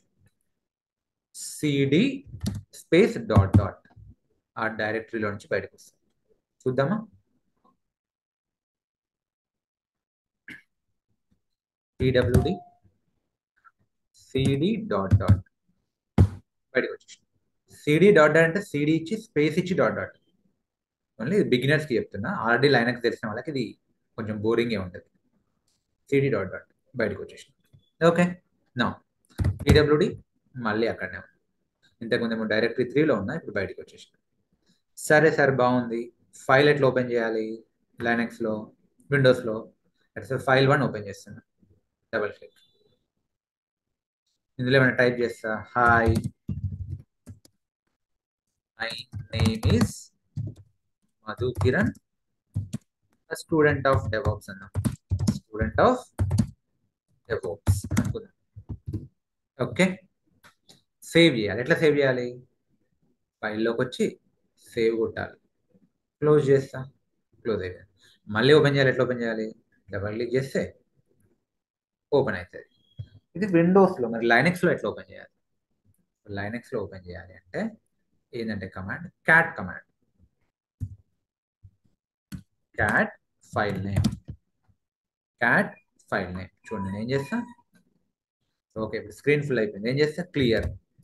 సిడి స్పేస్ డాట్ డాట్ ఆ డైరెక్టరీలో నుంచి బయటకు వస్తాం చూద్దామా పీడబ్ల్యూడి సిడి డాట్ డాట్ బయటకు వచ్చేసాం సిడి డాట్ డాట్ అంటే సిడి ఇచ్చి స్పేస్ ఇచ్చి డాట్ డాట్ ఓన్లీ బిగినర్స్కి చెప్తున్నా ఆల్రెడీ లైనక్స్ తెలిసిన వాళ్ళకి ఇది కొంచెం బోరింగే ఉంటుంది సిడి డాట్ డాట్ బయటకు వచ్చేసి ఓకే నా పీడబ్ల్యూడి మళ్ళీ అక్కడనే ఉంది ఇంతకుముందేమో డైరెక్టరీ త్రీలో ఉన్నా ఇప్పుడు బయటకు వచ్చేసి సరే సార్ బాగుంది ఫైల్ ఎట్లా ఓపెన్ చేయాలి లైనక్స్లో విండోస్లో సార్ ఫైల్ వన్ ఓపెన్ చేస్తున్నా డబల్ క్లిక్ ఇందులో ఏమైనా టైప్ చేస్తా hi my name is Madhu Kiran student of DevOps అన్న స్టూడెంట్ ఆఫ్ డెవాప్స్ అనుకుందాం ఓకే సేవ్ చేయాలి ఎట్లా సేవ్ చేయాలి ఫైల్లోకి వచ్చి సేవ్ కొట్టాలి క్లోజ్ చేస్తా క్లోజ్ అయిపోయింది మళ్ళీ ఓపెన్ చేయాలి ఎట్లా ఓపెన్ చేయాలి డబల్ క్లిక్ చేస్తే ఓపెన్ అవుతుంది ఇది విండోస్లో మరి లైనక్స్లో ఎట్లా ఓపెన్ చేయాలి లైనక్స్లో ఓపెన్ చేయాలి అంటే ఏంటంటే command cat command cat file name cat file name చూడండి నేను ఏం చేస్తా ఓకే ఇప్పుడు స్క్రీన్ ఫుల్ అయిపోయింది ఏం చేస్తా clear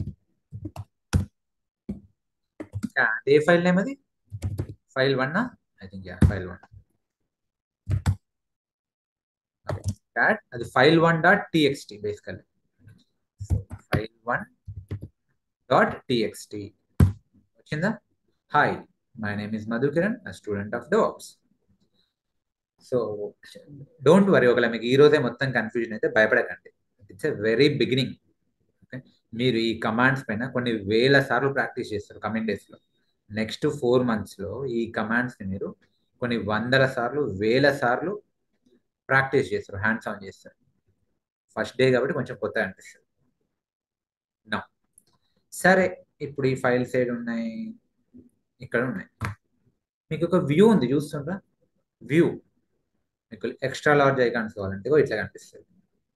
cat a file name అది file one I think yeah file one cat అది file one dot TXT basically file one dot TXT వచ్చిందా hi my name is Madhu Kiran student of DevOps so don't worry ఒకవేళ మీకు ఈ రోజే మొత్తం confusion అయితే భయపడకండి it's a very beginning okay మీరు ఈ కమాండ్స్ పైన కొన్ని వేల సార్లు ప్రాక్టీస్ చేస్తారు కమింగ్ డేస్లో నెక్స్ట్ ఫోర్ మంత్స్లో ఈ కమాండ్స్ని మీరు కొన్ని వందల సార్లు వేల సార్లు ప్రాక్టీస్ చేస్తారు హ్యాండ్స్ ఆన్ చేస్తారు ఫస్ట్ డే కాబట్టి కొంచెం కొత్తగా అనిపిస్తుంది నా సరే ఇప్పుడు ఈ ఫైల్స్ ఏడు ఉన్నాయి ఇక్కడ ఉన్నాయి మీకు ఒక వ్యూ ఉంది చూస్తుండ్రా వ్యూ మీకు ఎక్స్ట్రా లార్జ్ ఐకాన్స్ కావాలంటే ఇట్లా కనిపిస్తుంది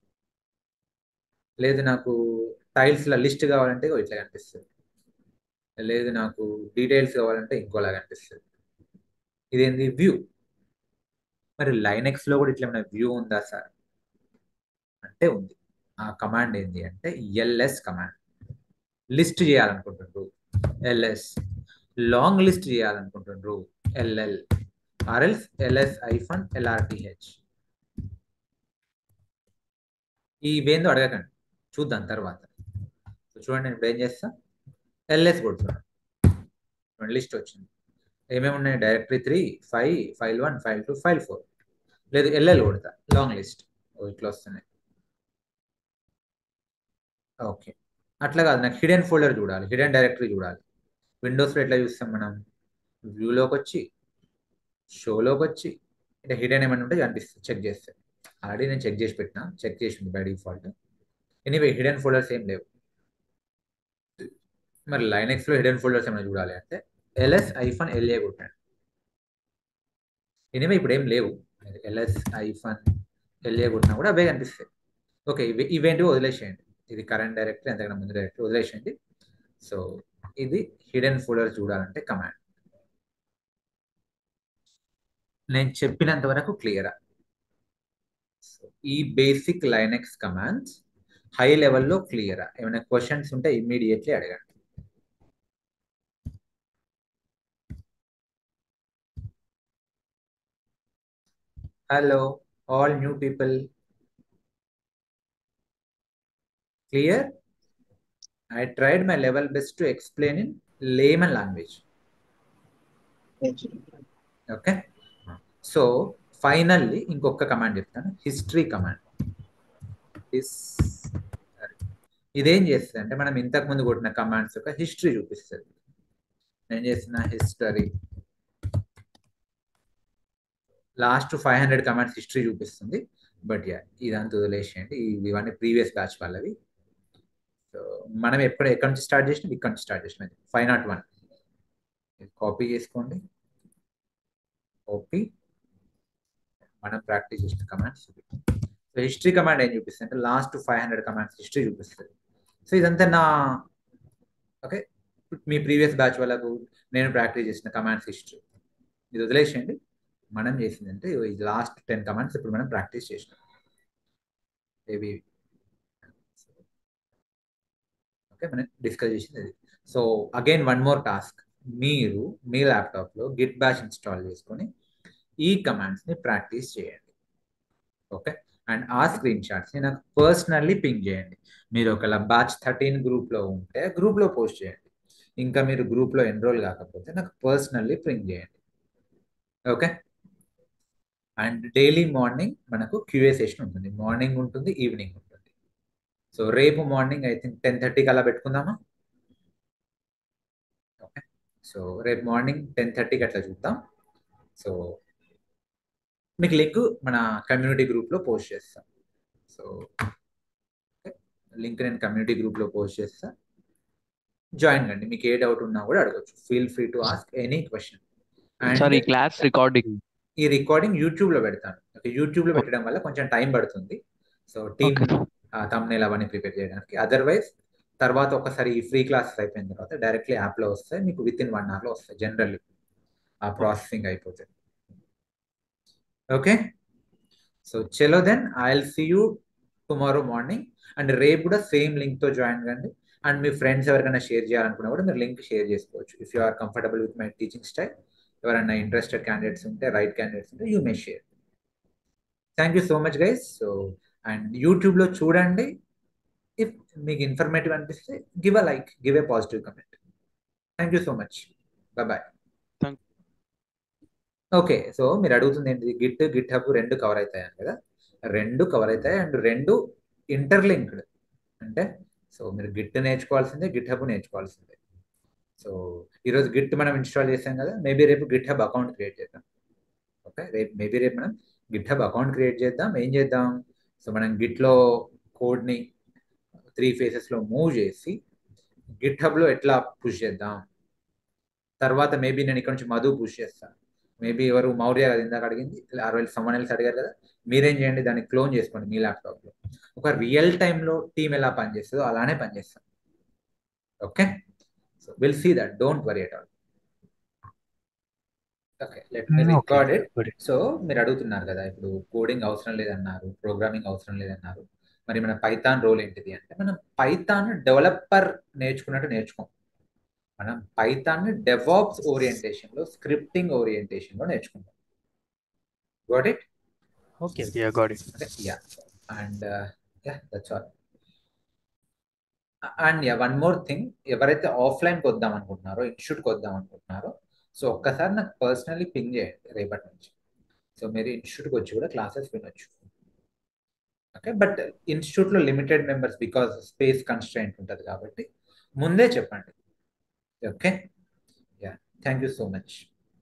లేదు నాకు టైల్స్ల లిస్ట్ కావాలంటే ఇట్లా కనిపిస్తుంది లేదు నాకు డీటెయిల్స్ కావాలంటే ఇంకోలా కనిపిస్తుంది ఇదేంది వ్యూ మరి లైనెక్స్లో కూడా ఇట్లా ఏమైనా వ్యూ ఉందా సార్ అంటే ఉంది ఆ కమాండ్ ఏంటి అంటే ఎల్ఎస్ కమాండ్ లిస్ట్ చేయాలనుకుంటుండ్రు ఎల్ఎస్ లాంగ్ లిస్ట్ చేయాలనుకుంటుండ్రు LL RLS LS hyphen LRTH ఇవేందో అడగకండి చూద్దాం తర్వాత చూడండి నేను ఇప్పుడు ఏం చేస్తా ఎల్ఎస్ కొడుతున్నాను లిస్ట్ వచ్చింది ఏమేమి ఉన్నాయి directory three five file one file two file four లేదు ఎల్ఎల్ కొడతా లాంగ్ లిస్ట్ ఇట్లా వస్తున్నాయి ఓకే అట్లా కాదు నాకు హిడెన్ ఫోల్డర్ చూడాలి హిడెన్ డైరెక్టరీ చూడాలి విండోస్లో ఎట్లా చూస్తాం మనం వ్యూలోకి వచ్చి షోలోకి వచ్చి ఇట్లా హిడెన్ ఏమైనా ఉంటే కనిపిస్తుంది చెక్ చేస్తే ఆల్రెడీ నేను చెక్ చేసి పెట్టినా చెక్ చేసింది by default anyway hidden folders ఏం లేవు మరి లైనెక్స్లో హిడెన్ ఫోల్డర్స్ ఏమైనా చూడాలి అంటే ఎల్ఎస్ ఐఫన్ ఎల్ఏ కొట్టాను ఎనివే ఇప్పుడు ఏం లేవు ఎల్ఎస్ ఐఫన్ ఎల్ఏ కొట్టినా కూడా అవే కనిపిస్తాయి ఓకే ఇవి ఇవేంటి వదిలేసేయండి ఇది కరెంట్ డైరెక్టరీ అంతకన్నా ముందు డైరెక్టరీ వదిలేసేయండి సో ఇది హిడెన్ ఫోల్డర్ చూడాలంటే కమాండ్ నేను చెప్పినంత వరకు క్లియరా ఈ బేసిక్ లైనెక్స్ కమాండ్స్ హై లెవెల్లో క్లియరా ఏమైనా క్వశ్చన్స్ ఉంటే ఇమ్మీడియట్లీ అడగండి Hello, all new people. Clear? I tried my level best to explain in layman language. Okay so finally ఇంకొక కమాండ్ చెప్తాను హిస్టరీ కమాండ్ హిస్ ఇదేం చేస్తుంది అంటే మనం ఇంతకు ముందు కొట్టిన కమాండ్స్ యొక్క హిస్టరీ చూపిస్తుంది నేను చేసిన history last five hundred commands history చూపిస్తుంది బట్ యా ఇదంతా వదిలేసేయండి ఇవన్నీ ప్రీవియస్ బ్యాచ్ వాళ్ళవి సో మనం ఎప్పుడు ఎక్కడి నుంచి స్టార్ట్ చేసినాం ఇక్కడ నుంచి స్టార్ట్ చేసినాం ఫైవ్ నాట్ వన్ కాపీ చేసుకోండి కాపీ మనం ప్రాక్టీస్ చేసిన కమాండ్స్ సో హిస్టరీ కమాండ్ ఏం చూపిస్తుంది అంటే last five hundred commands history చూపిస్తుంది సో ఇదంతా నా ఓకే మీ ప్రీవియస్ బ్యాచ్ వాళ్ళకు నేను ప్రాక్టీస్ చేసిన కమాండ్స్ హిస్టరీ ఇది వదిలేసేయండి మనం చేసింది అంటే లాస్ట్ టెన్ కమాండ్స్ ఇప్పుడు మనం ప్రాక్టీస్ చేసినాం ఏవి ఓకే మనం డిస్కస్ చేసింది ఇది so again one more task మీరు మీ ల్యాప్టాప్లో గిట్ బ్యాష్ ఇన్స్టాల్ చేసుకొని ఈ కమాండ్స్ని ప్రాక్టీస్ చేయండి ఓకే అండ్ ఆ స్క్రీన్ షాట్స్ని నాకు పర్సనల్లీ పింక్ చేయండి మీరు ఒకవేళ బ్యాచ్ థర్టీన్ గ్రూప్లో ఉంటే గ్రూప్లో పోస్ట్ చేయండి ఇంకా మీరు గ్రూప్లో ఎన్రోల్ కాకపోతే నాకు పర్సనల్లీ పింక్ చేయండి ఓకే అండ్ డైలీ మార్నింగ్ మనకు క్యూఏ సెషన్ ఉంటుంది మార్నింగ్ ఉంటుంది ఈవినింగ్ ఉంటుంది సో రేపు మార్నింగ్ ఐ థింక్ టెన్ థర్టీకి అలా పెట్టుకుందామా ఓకే సో రేపు మార్నింగ్ టెన్ థర్టీకి అట్లా చూద్దాం సో మీకు లింక్ మన కమ్యూనిటీ గ్రూప్లో పోస్ట్ చేస్తాం సో లింక్ నేను కమ్యూనిటీ గ్రూప్లో పోస్ట్ చేస్తా జాయిన్ కండి మీకు ఏ డౌట్ ఉన్నా కూడా అడగచ్చు feel free to ask any question sir ఈ క్లాస్ రికార్డింగ్ ఈ రికార్డింగ్ యూట్యూబ్ లో పెడతాను యూట్యూబ్ లో పెట్టడం వల్ల కొంచెం టైం పడుతుంది సో టీమ్ తమ్నేల్ అవన్నీ ప్రిపేర్ చేయడానికి అదర్వైజ్ తర్వాత ఒకసారి ఈ ఫ్రీ క్లాసెస్ అయిపోయిన తర్వాత డైరెక్ట్లీ యాప్ లో వస్తాయి మీకు విత్ ఇన్ వన్ అవర్ లో వస్తాయి జనరల్లీ ఆ ప్రాసెసింగ్ అయిపోతుంది ఓకే సో చలో then I will see you tomorrow morning and రేపు కూడా సేమ్ లింక్ తో జాయిన్ కండి అండ్ మీ ఫ్రెండ్స్ ఎవరికైనా షేర్ చేయాలనుకున్నా కూడా మీరు లింక్ షేర్ చేసుకోవచ్చు if you are comfortable with my teaching style ఎవరైనా ఇంట్రెస్టెడ్ క్యాండిడేట్స్ ఉంటే రైట్ క్యాండిడేట్స్ ఉంటే you may share thank you so much guys so and యూట్యూబ్లో చూడండి ఇఫ్ మీకు ఇన్ఫర్మేటివ్ అనిపిస్తే give a like give a positive comment thank you so much bye okay so మీరు అడుగుతుంది ఏంటి గిట్ గిట్ హబ్ రెండు cover అవుతాయి కదా రెండు కవర్ అవుతాయి అండ్ రెండు ఇంటర్లింక్డ్ అంటే సో మీరు గిట్ నేర్చుకోవాల్సిందే గిట్ హబ్ నేర్చుకోవాల్సిందే సో ఈరోజు గిట్ మనం ఇన్స్టాల్ చేసాం కదా మేబీ రేపు గిట్ హబ్ అకౌంట్ క్రియేట్ చేద్దాం ఓకే రేపు మేబీ రేపు మనం గిట్ హబ్ అకౌంట్ క్రియేట్ చేద్దాం ఏం చేద్దాం సో మనం గిట్లో కోడ్ని త్రీ ఫేసెస్లో మూవ్ చేసి గిట్ హబ్లో ఎట్లా పుష్ చేద్దాం తర్వాత మేబీ నేను ఇక్కడ నుంచి మధు పుష్ చేస్తాను మేబీ ఎవరు మౌర్య కదా ఇందాక అడిగింది అరవై సమ్మన్ ఎల్స్ అడిగారు కదా మీరేం చేయండి దాన్ని క్లోన్ చేసుకోండి మీ ల్యాప్టాప్లో ఒక రియల్ టైంలో టీం ఎలా పనిచేస్తుందో అలానే పనిచేస్తాం okay so will see that don't worry at all okay let me record it so మీరు అడుగుతున్నారు కదా ఇప్పుడు కోడింగ్ అవసరం లేదన్నారు ప్రోగ్రామింగ్ అవసరం లేదన్నారు మరి మన పైథాన్ రోల్ ఏంటిది అంటే మనం పైథాన్ డెవలపర్ నేర్చుకున్నట్టు నేర్చుకోం మనం పైథాన్ డెవాప్స్ ఓరియంటేషన్ లో స్క్రిప్టింగ్ ఓరియంటేషన్ లో నేర్చుకుంటాం got it okay yeah got it yeah and yeah that's all and yeah one more thing ఎవరైతే ఆఫ్లైన్కి వద్దాం అనుకుంటున్నారో ఇన్స్టిట్యూట్కి వద్దాం అనుకుంటున్నారో సో ఒక్కసారి నాకు పర్సనల్లీ పింగ్ చేయండి రేపటి నుంచి సో మీరు ఇన్స్టిట్యూట్కి వచ్చి కూడా క్లాసెస్ వినొచ్చు ఓకే బట్ ఇన్స్టిట్యూట్లో limited members because space constraint ఉంటుంది కాబట్టి ముందే చెప్పండి okay yeah thank you so much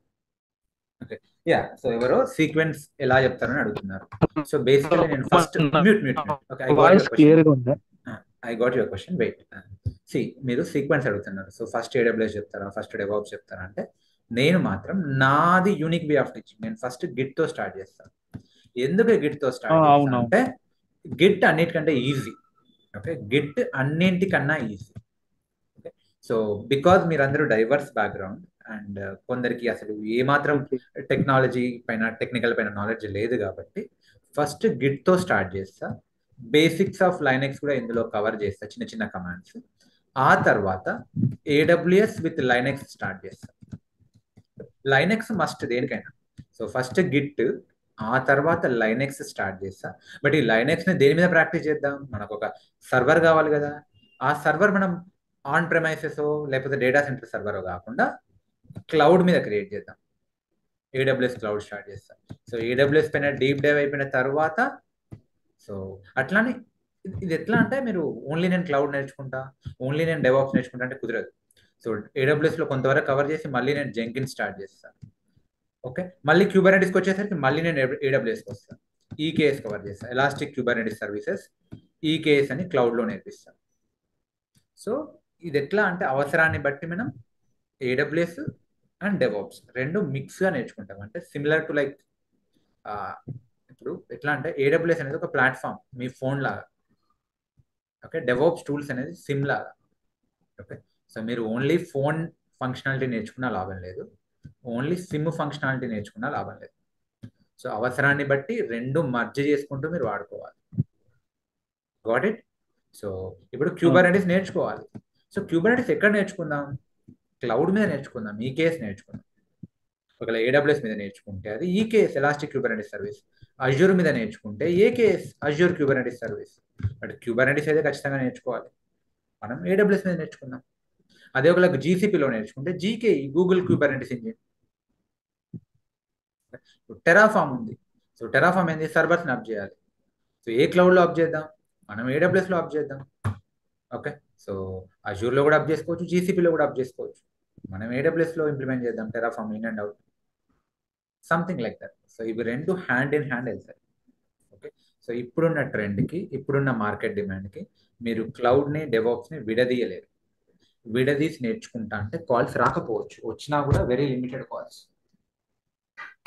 okay yeah so ఎవరో సీక్వెన్స్ ఎలా చెప్తారని అడుగుతున్నారు సో బేసికలీ నేను first mute mute okay I got your question I got your question wait see మీరు సీక్వెన్స్ అడుగుతున్నారు సో ఫస్ట్ ఏడబ్ల్యూఎస్ చెప్తారా ఫస్ట్ డెవాప్స్ చెప్తారా అంటే నేను మాత్రం నాది యూనిక్ వే ఆఫ్ టీచింగ్ నేను ఫస్ట్ గిట్ తో స్టార్ట్ చేస్తాను ఎందుకు గిట్ తో స్టార్ట్ చేస్తాను అంటే గిట్ అన్నిటికంటే ఈజీ ఓకే గిట్ అన్నింటికన్నా ఈజీ ఓకే సో బికాజ్ మీరందరూ డైవర్స్ బ్యాక్గ్రౌండ్ అండ్ కొందరికి అసలు ఏమాత్రం టెక్నాలజీ పైన టెక్నికల్ పైన నాలెడ్జ్ లేదు కాబట్టి ఫస్ట్ గిట్ తో స్టార్ట్ చేస్తా బేసిక్స్ ఆఫ్ లైనెక్స్ కూడా ఇందులో కవర్ చేస్తా చిన్న చిన్న కమాండ్స్ ఆ తర్వాత ఏడబ్ల్యూఎస్ విత్ లైనెక్స్ స్టార్ట్ చేస్తా లైనెక్స్ మస్ట్ దేనికైనా సో ఫస్ట్ గిట్ ఆ తర్వాత లైనెక్స్ స్టార్ట్ చేస్తా బట్ ఈ లైనెక్స్ ని దేని మీద ప్రాక్టీస్ చేద్దాం మనకు ఒక సర్వర్ కావాలి కదా ఆ సర్వర్ మనం ఆన్ ప్రెమైసెస్ లేకపోతే డేటా సెంటర్ సర్వర్ కాకుండా క్లౌడ్ మీద క్రియేట్ చేద్దాం ఏడబ్ల్యూఎస్ క్లౌడ్ స్టార్ట్ చేస్తాం సో ఏడబ్ల్యూఎస్ పైన డీప్ డైవ్ అయిపోయిన తర్వాత సో అట్లానే ఇది ఎట్లా అంటే మీరు ఓన్లీ నేను క్లౌడ్ నేర్చుకుంటా ఓన్లీ నేను డెవాప్స్ నేర్చుకుంటా అంటే కుదరదు సో ఏడబ్ల్యూఎస్ లో కొంతవరకు కవర్ చేసి మళ్ళీ నేను జెంకిన్ స్టార్ట్ చేస్తాను ఓకే మళ్ళీ క్యూబర్నెటిస్కి వచ్చేసరికి మళ్ళీ నేను ఏడబ్ల్యూఎస్కి వస్తాను ఈ కేఎస్ కవర్ చేస్తాను elastic Kubernetes services EKS అని క్లౌడ్లో నేర్పిస్తాను సో ఇది ఎట్లా అంటే అవసరాన్ని బట్టి మనం ఏడబ్ల్యూఎస్ అండ్ డెవాప్స్ రెండు మిక్స్గా నేర్చుకుంటాం అంటే సిమిలర్ టు లైక్ ఇప్పుడు ఎట్లా అంటే ఏడబ్ల్యూఎస్ అనేది ఒక ప్లాట్ఫామ్ మీ ఫోన్ లాగా ఓకే డెవాప్స్ టూల్స్ అనేది సిమ్ లాగా ఓకే సో మీరు ఓన్లీ ఫోన్ ఫంక్షనాలిటీ నేర్చుకున్నా లాభం లేదు ఓన్లీ సిమ్ ఫంక్షనాలిటీ నేర్చుకున్నా లాభం లేదు సో అవసరాన్ని బట్టి రెండు మర్జ్ చేసుకుంటూ మీరు వాడుకోవాలి గాట్ ఇట్ సో ఇప్పుడు క్యూబర్నెటిస్ నేర్చుకోవాలి సో క్యూబర్నెటిస్ ఎక్కడ నేర్చుకుందాం క్లౌడ్ మీద నేర్చుకుందాం ఈ కేస్ నేర్చుకుందాం ఒకవేళ ఏడబ్ల్యూఎస్ మీద నేర్చుకుంటే అది EKS elastic Kubernetes service Azure మీద నేర్చుకుంటే AKS Azure Kubernetes service but Kubernetes అయితే ఖచ్చితంగా నేర్చుకోవాలి మనం ఏడబ్ల్యూఎస్ మీద నేర్చుకుందాం అదే ఒకవేళ జీసీపీలో నేర్చుకుంటే GKE Google Kubernetes engine Terraform ఉంది సో టెరాఫామ్ ఏంది సర్వర్స్ని అప్ చేయాలి సో ఏ క్లౌడ్లో అప్ చేద్దాం మనం ఏడబ్ల్యూఎస్లో అప్ చేద్దాం ఓకే సో అజూర్లో కూడా అప్ చేసుకోవచ్చు జీసీపీలో కూడా అప్ చేసుకోవచ్చు మనం ఏడబ్ల్యూఎస్లో ఇంప్లిమెంట్ చేద్దాం Terraform in and out something like that so ఇవి రెండు హ్యాండ్ ఇన్ హ్యాండ్ వెళ్తాయి ఓకే సో ఇప్పుడున్న ట్రెండ్కి ఇప్పుడున్న మార్కెట్ డిమాండ్కి మీరు క్లౌడ్ని డెవాప్స్ని విడదీయలేరు విడదీసి నేర్చుకుంటా అంటే కాల్స్ రాకపోవచ్చు వచ్చినా కూడా వెరీ లిమిటెడ్ కాల్స్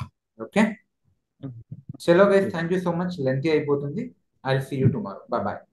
ఓకే చలో guys thank you so much lengthy అయిపోతుంది I see you tomorrow bye bye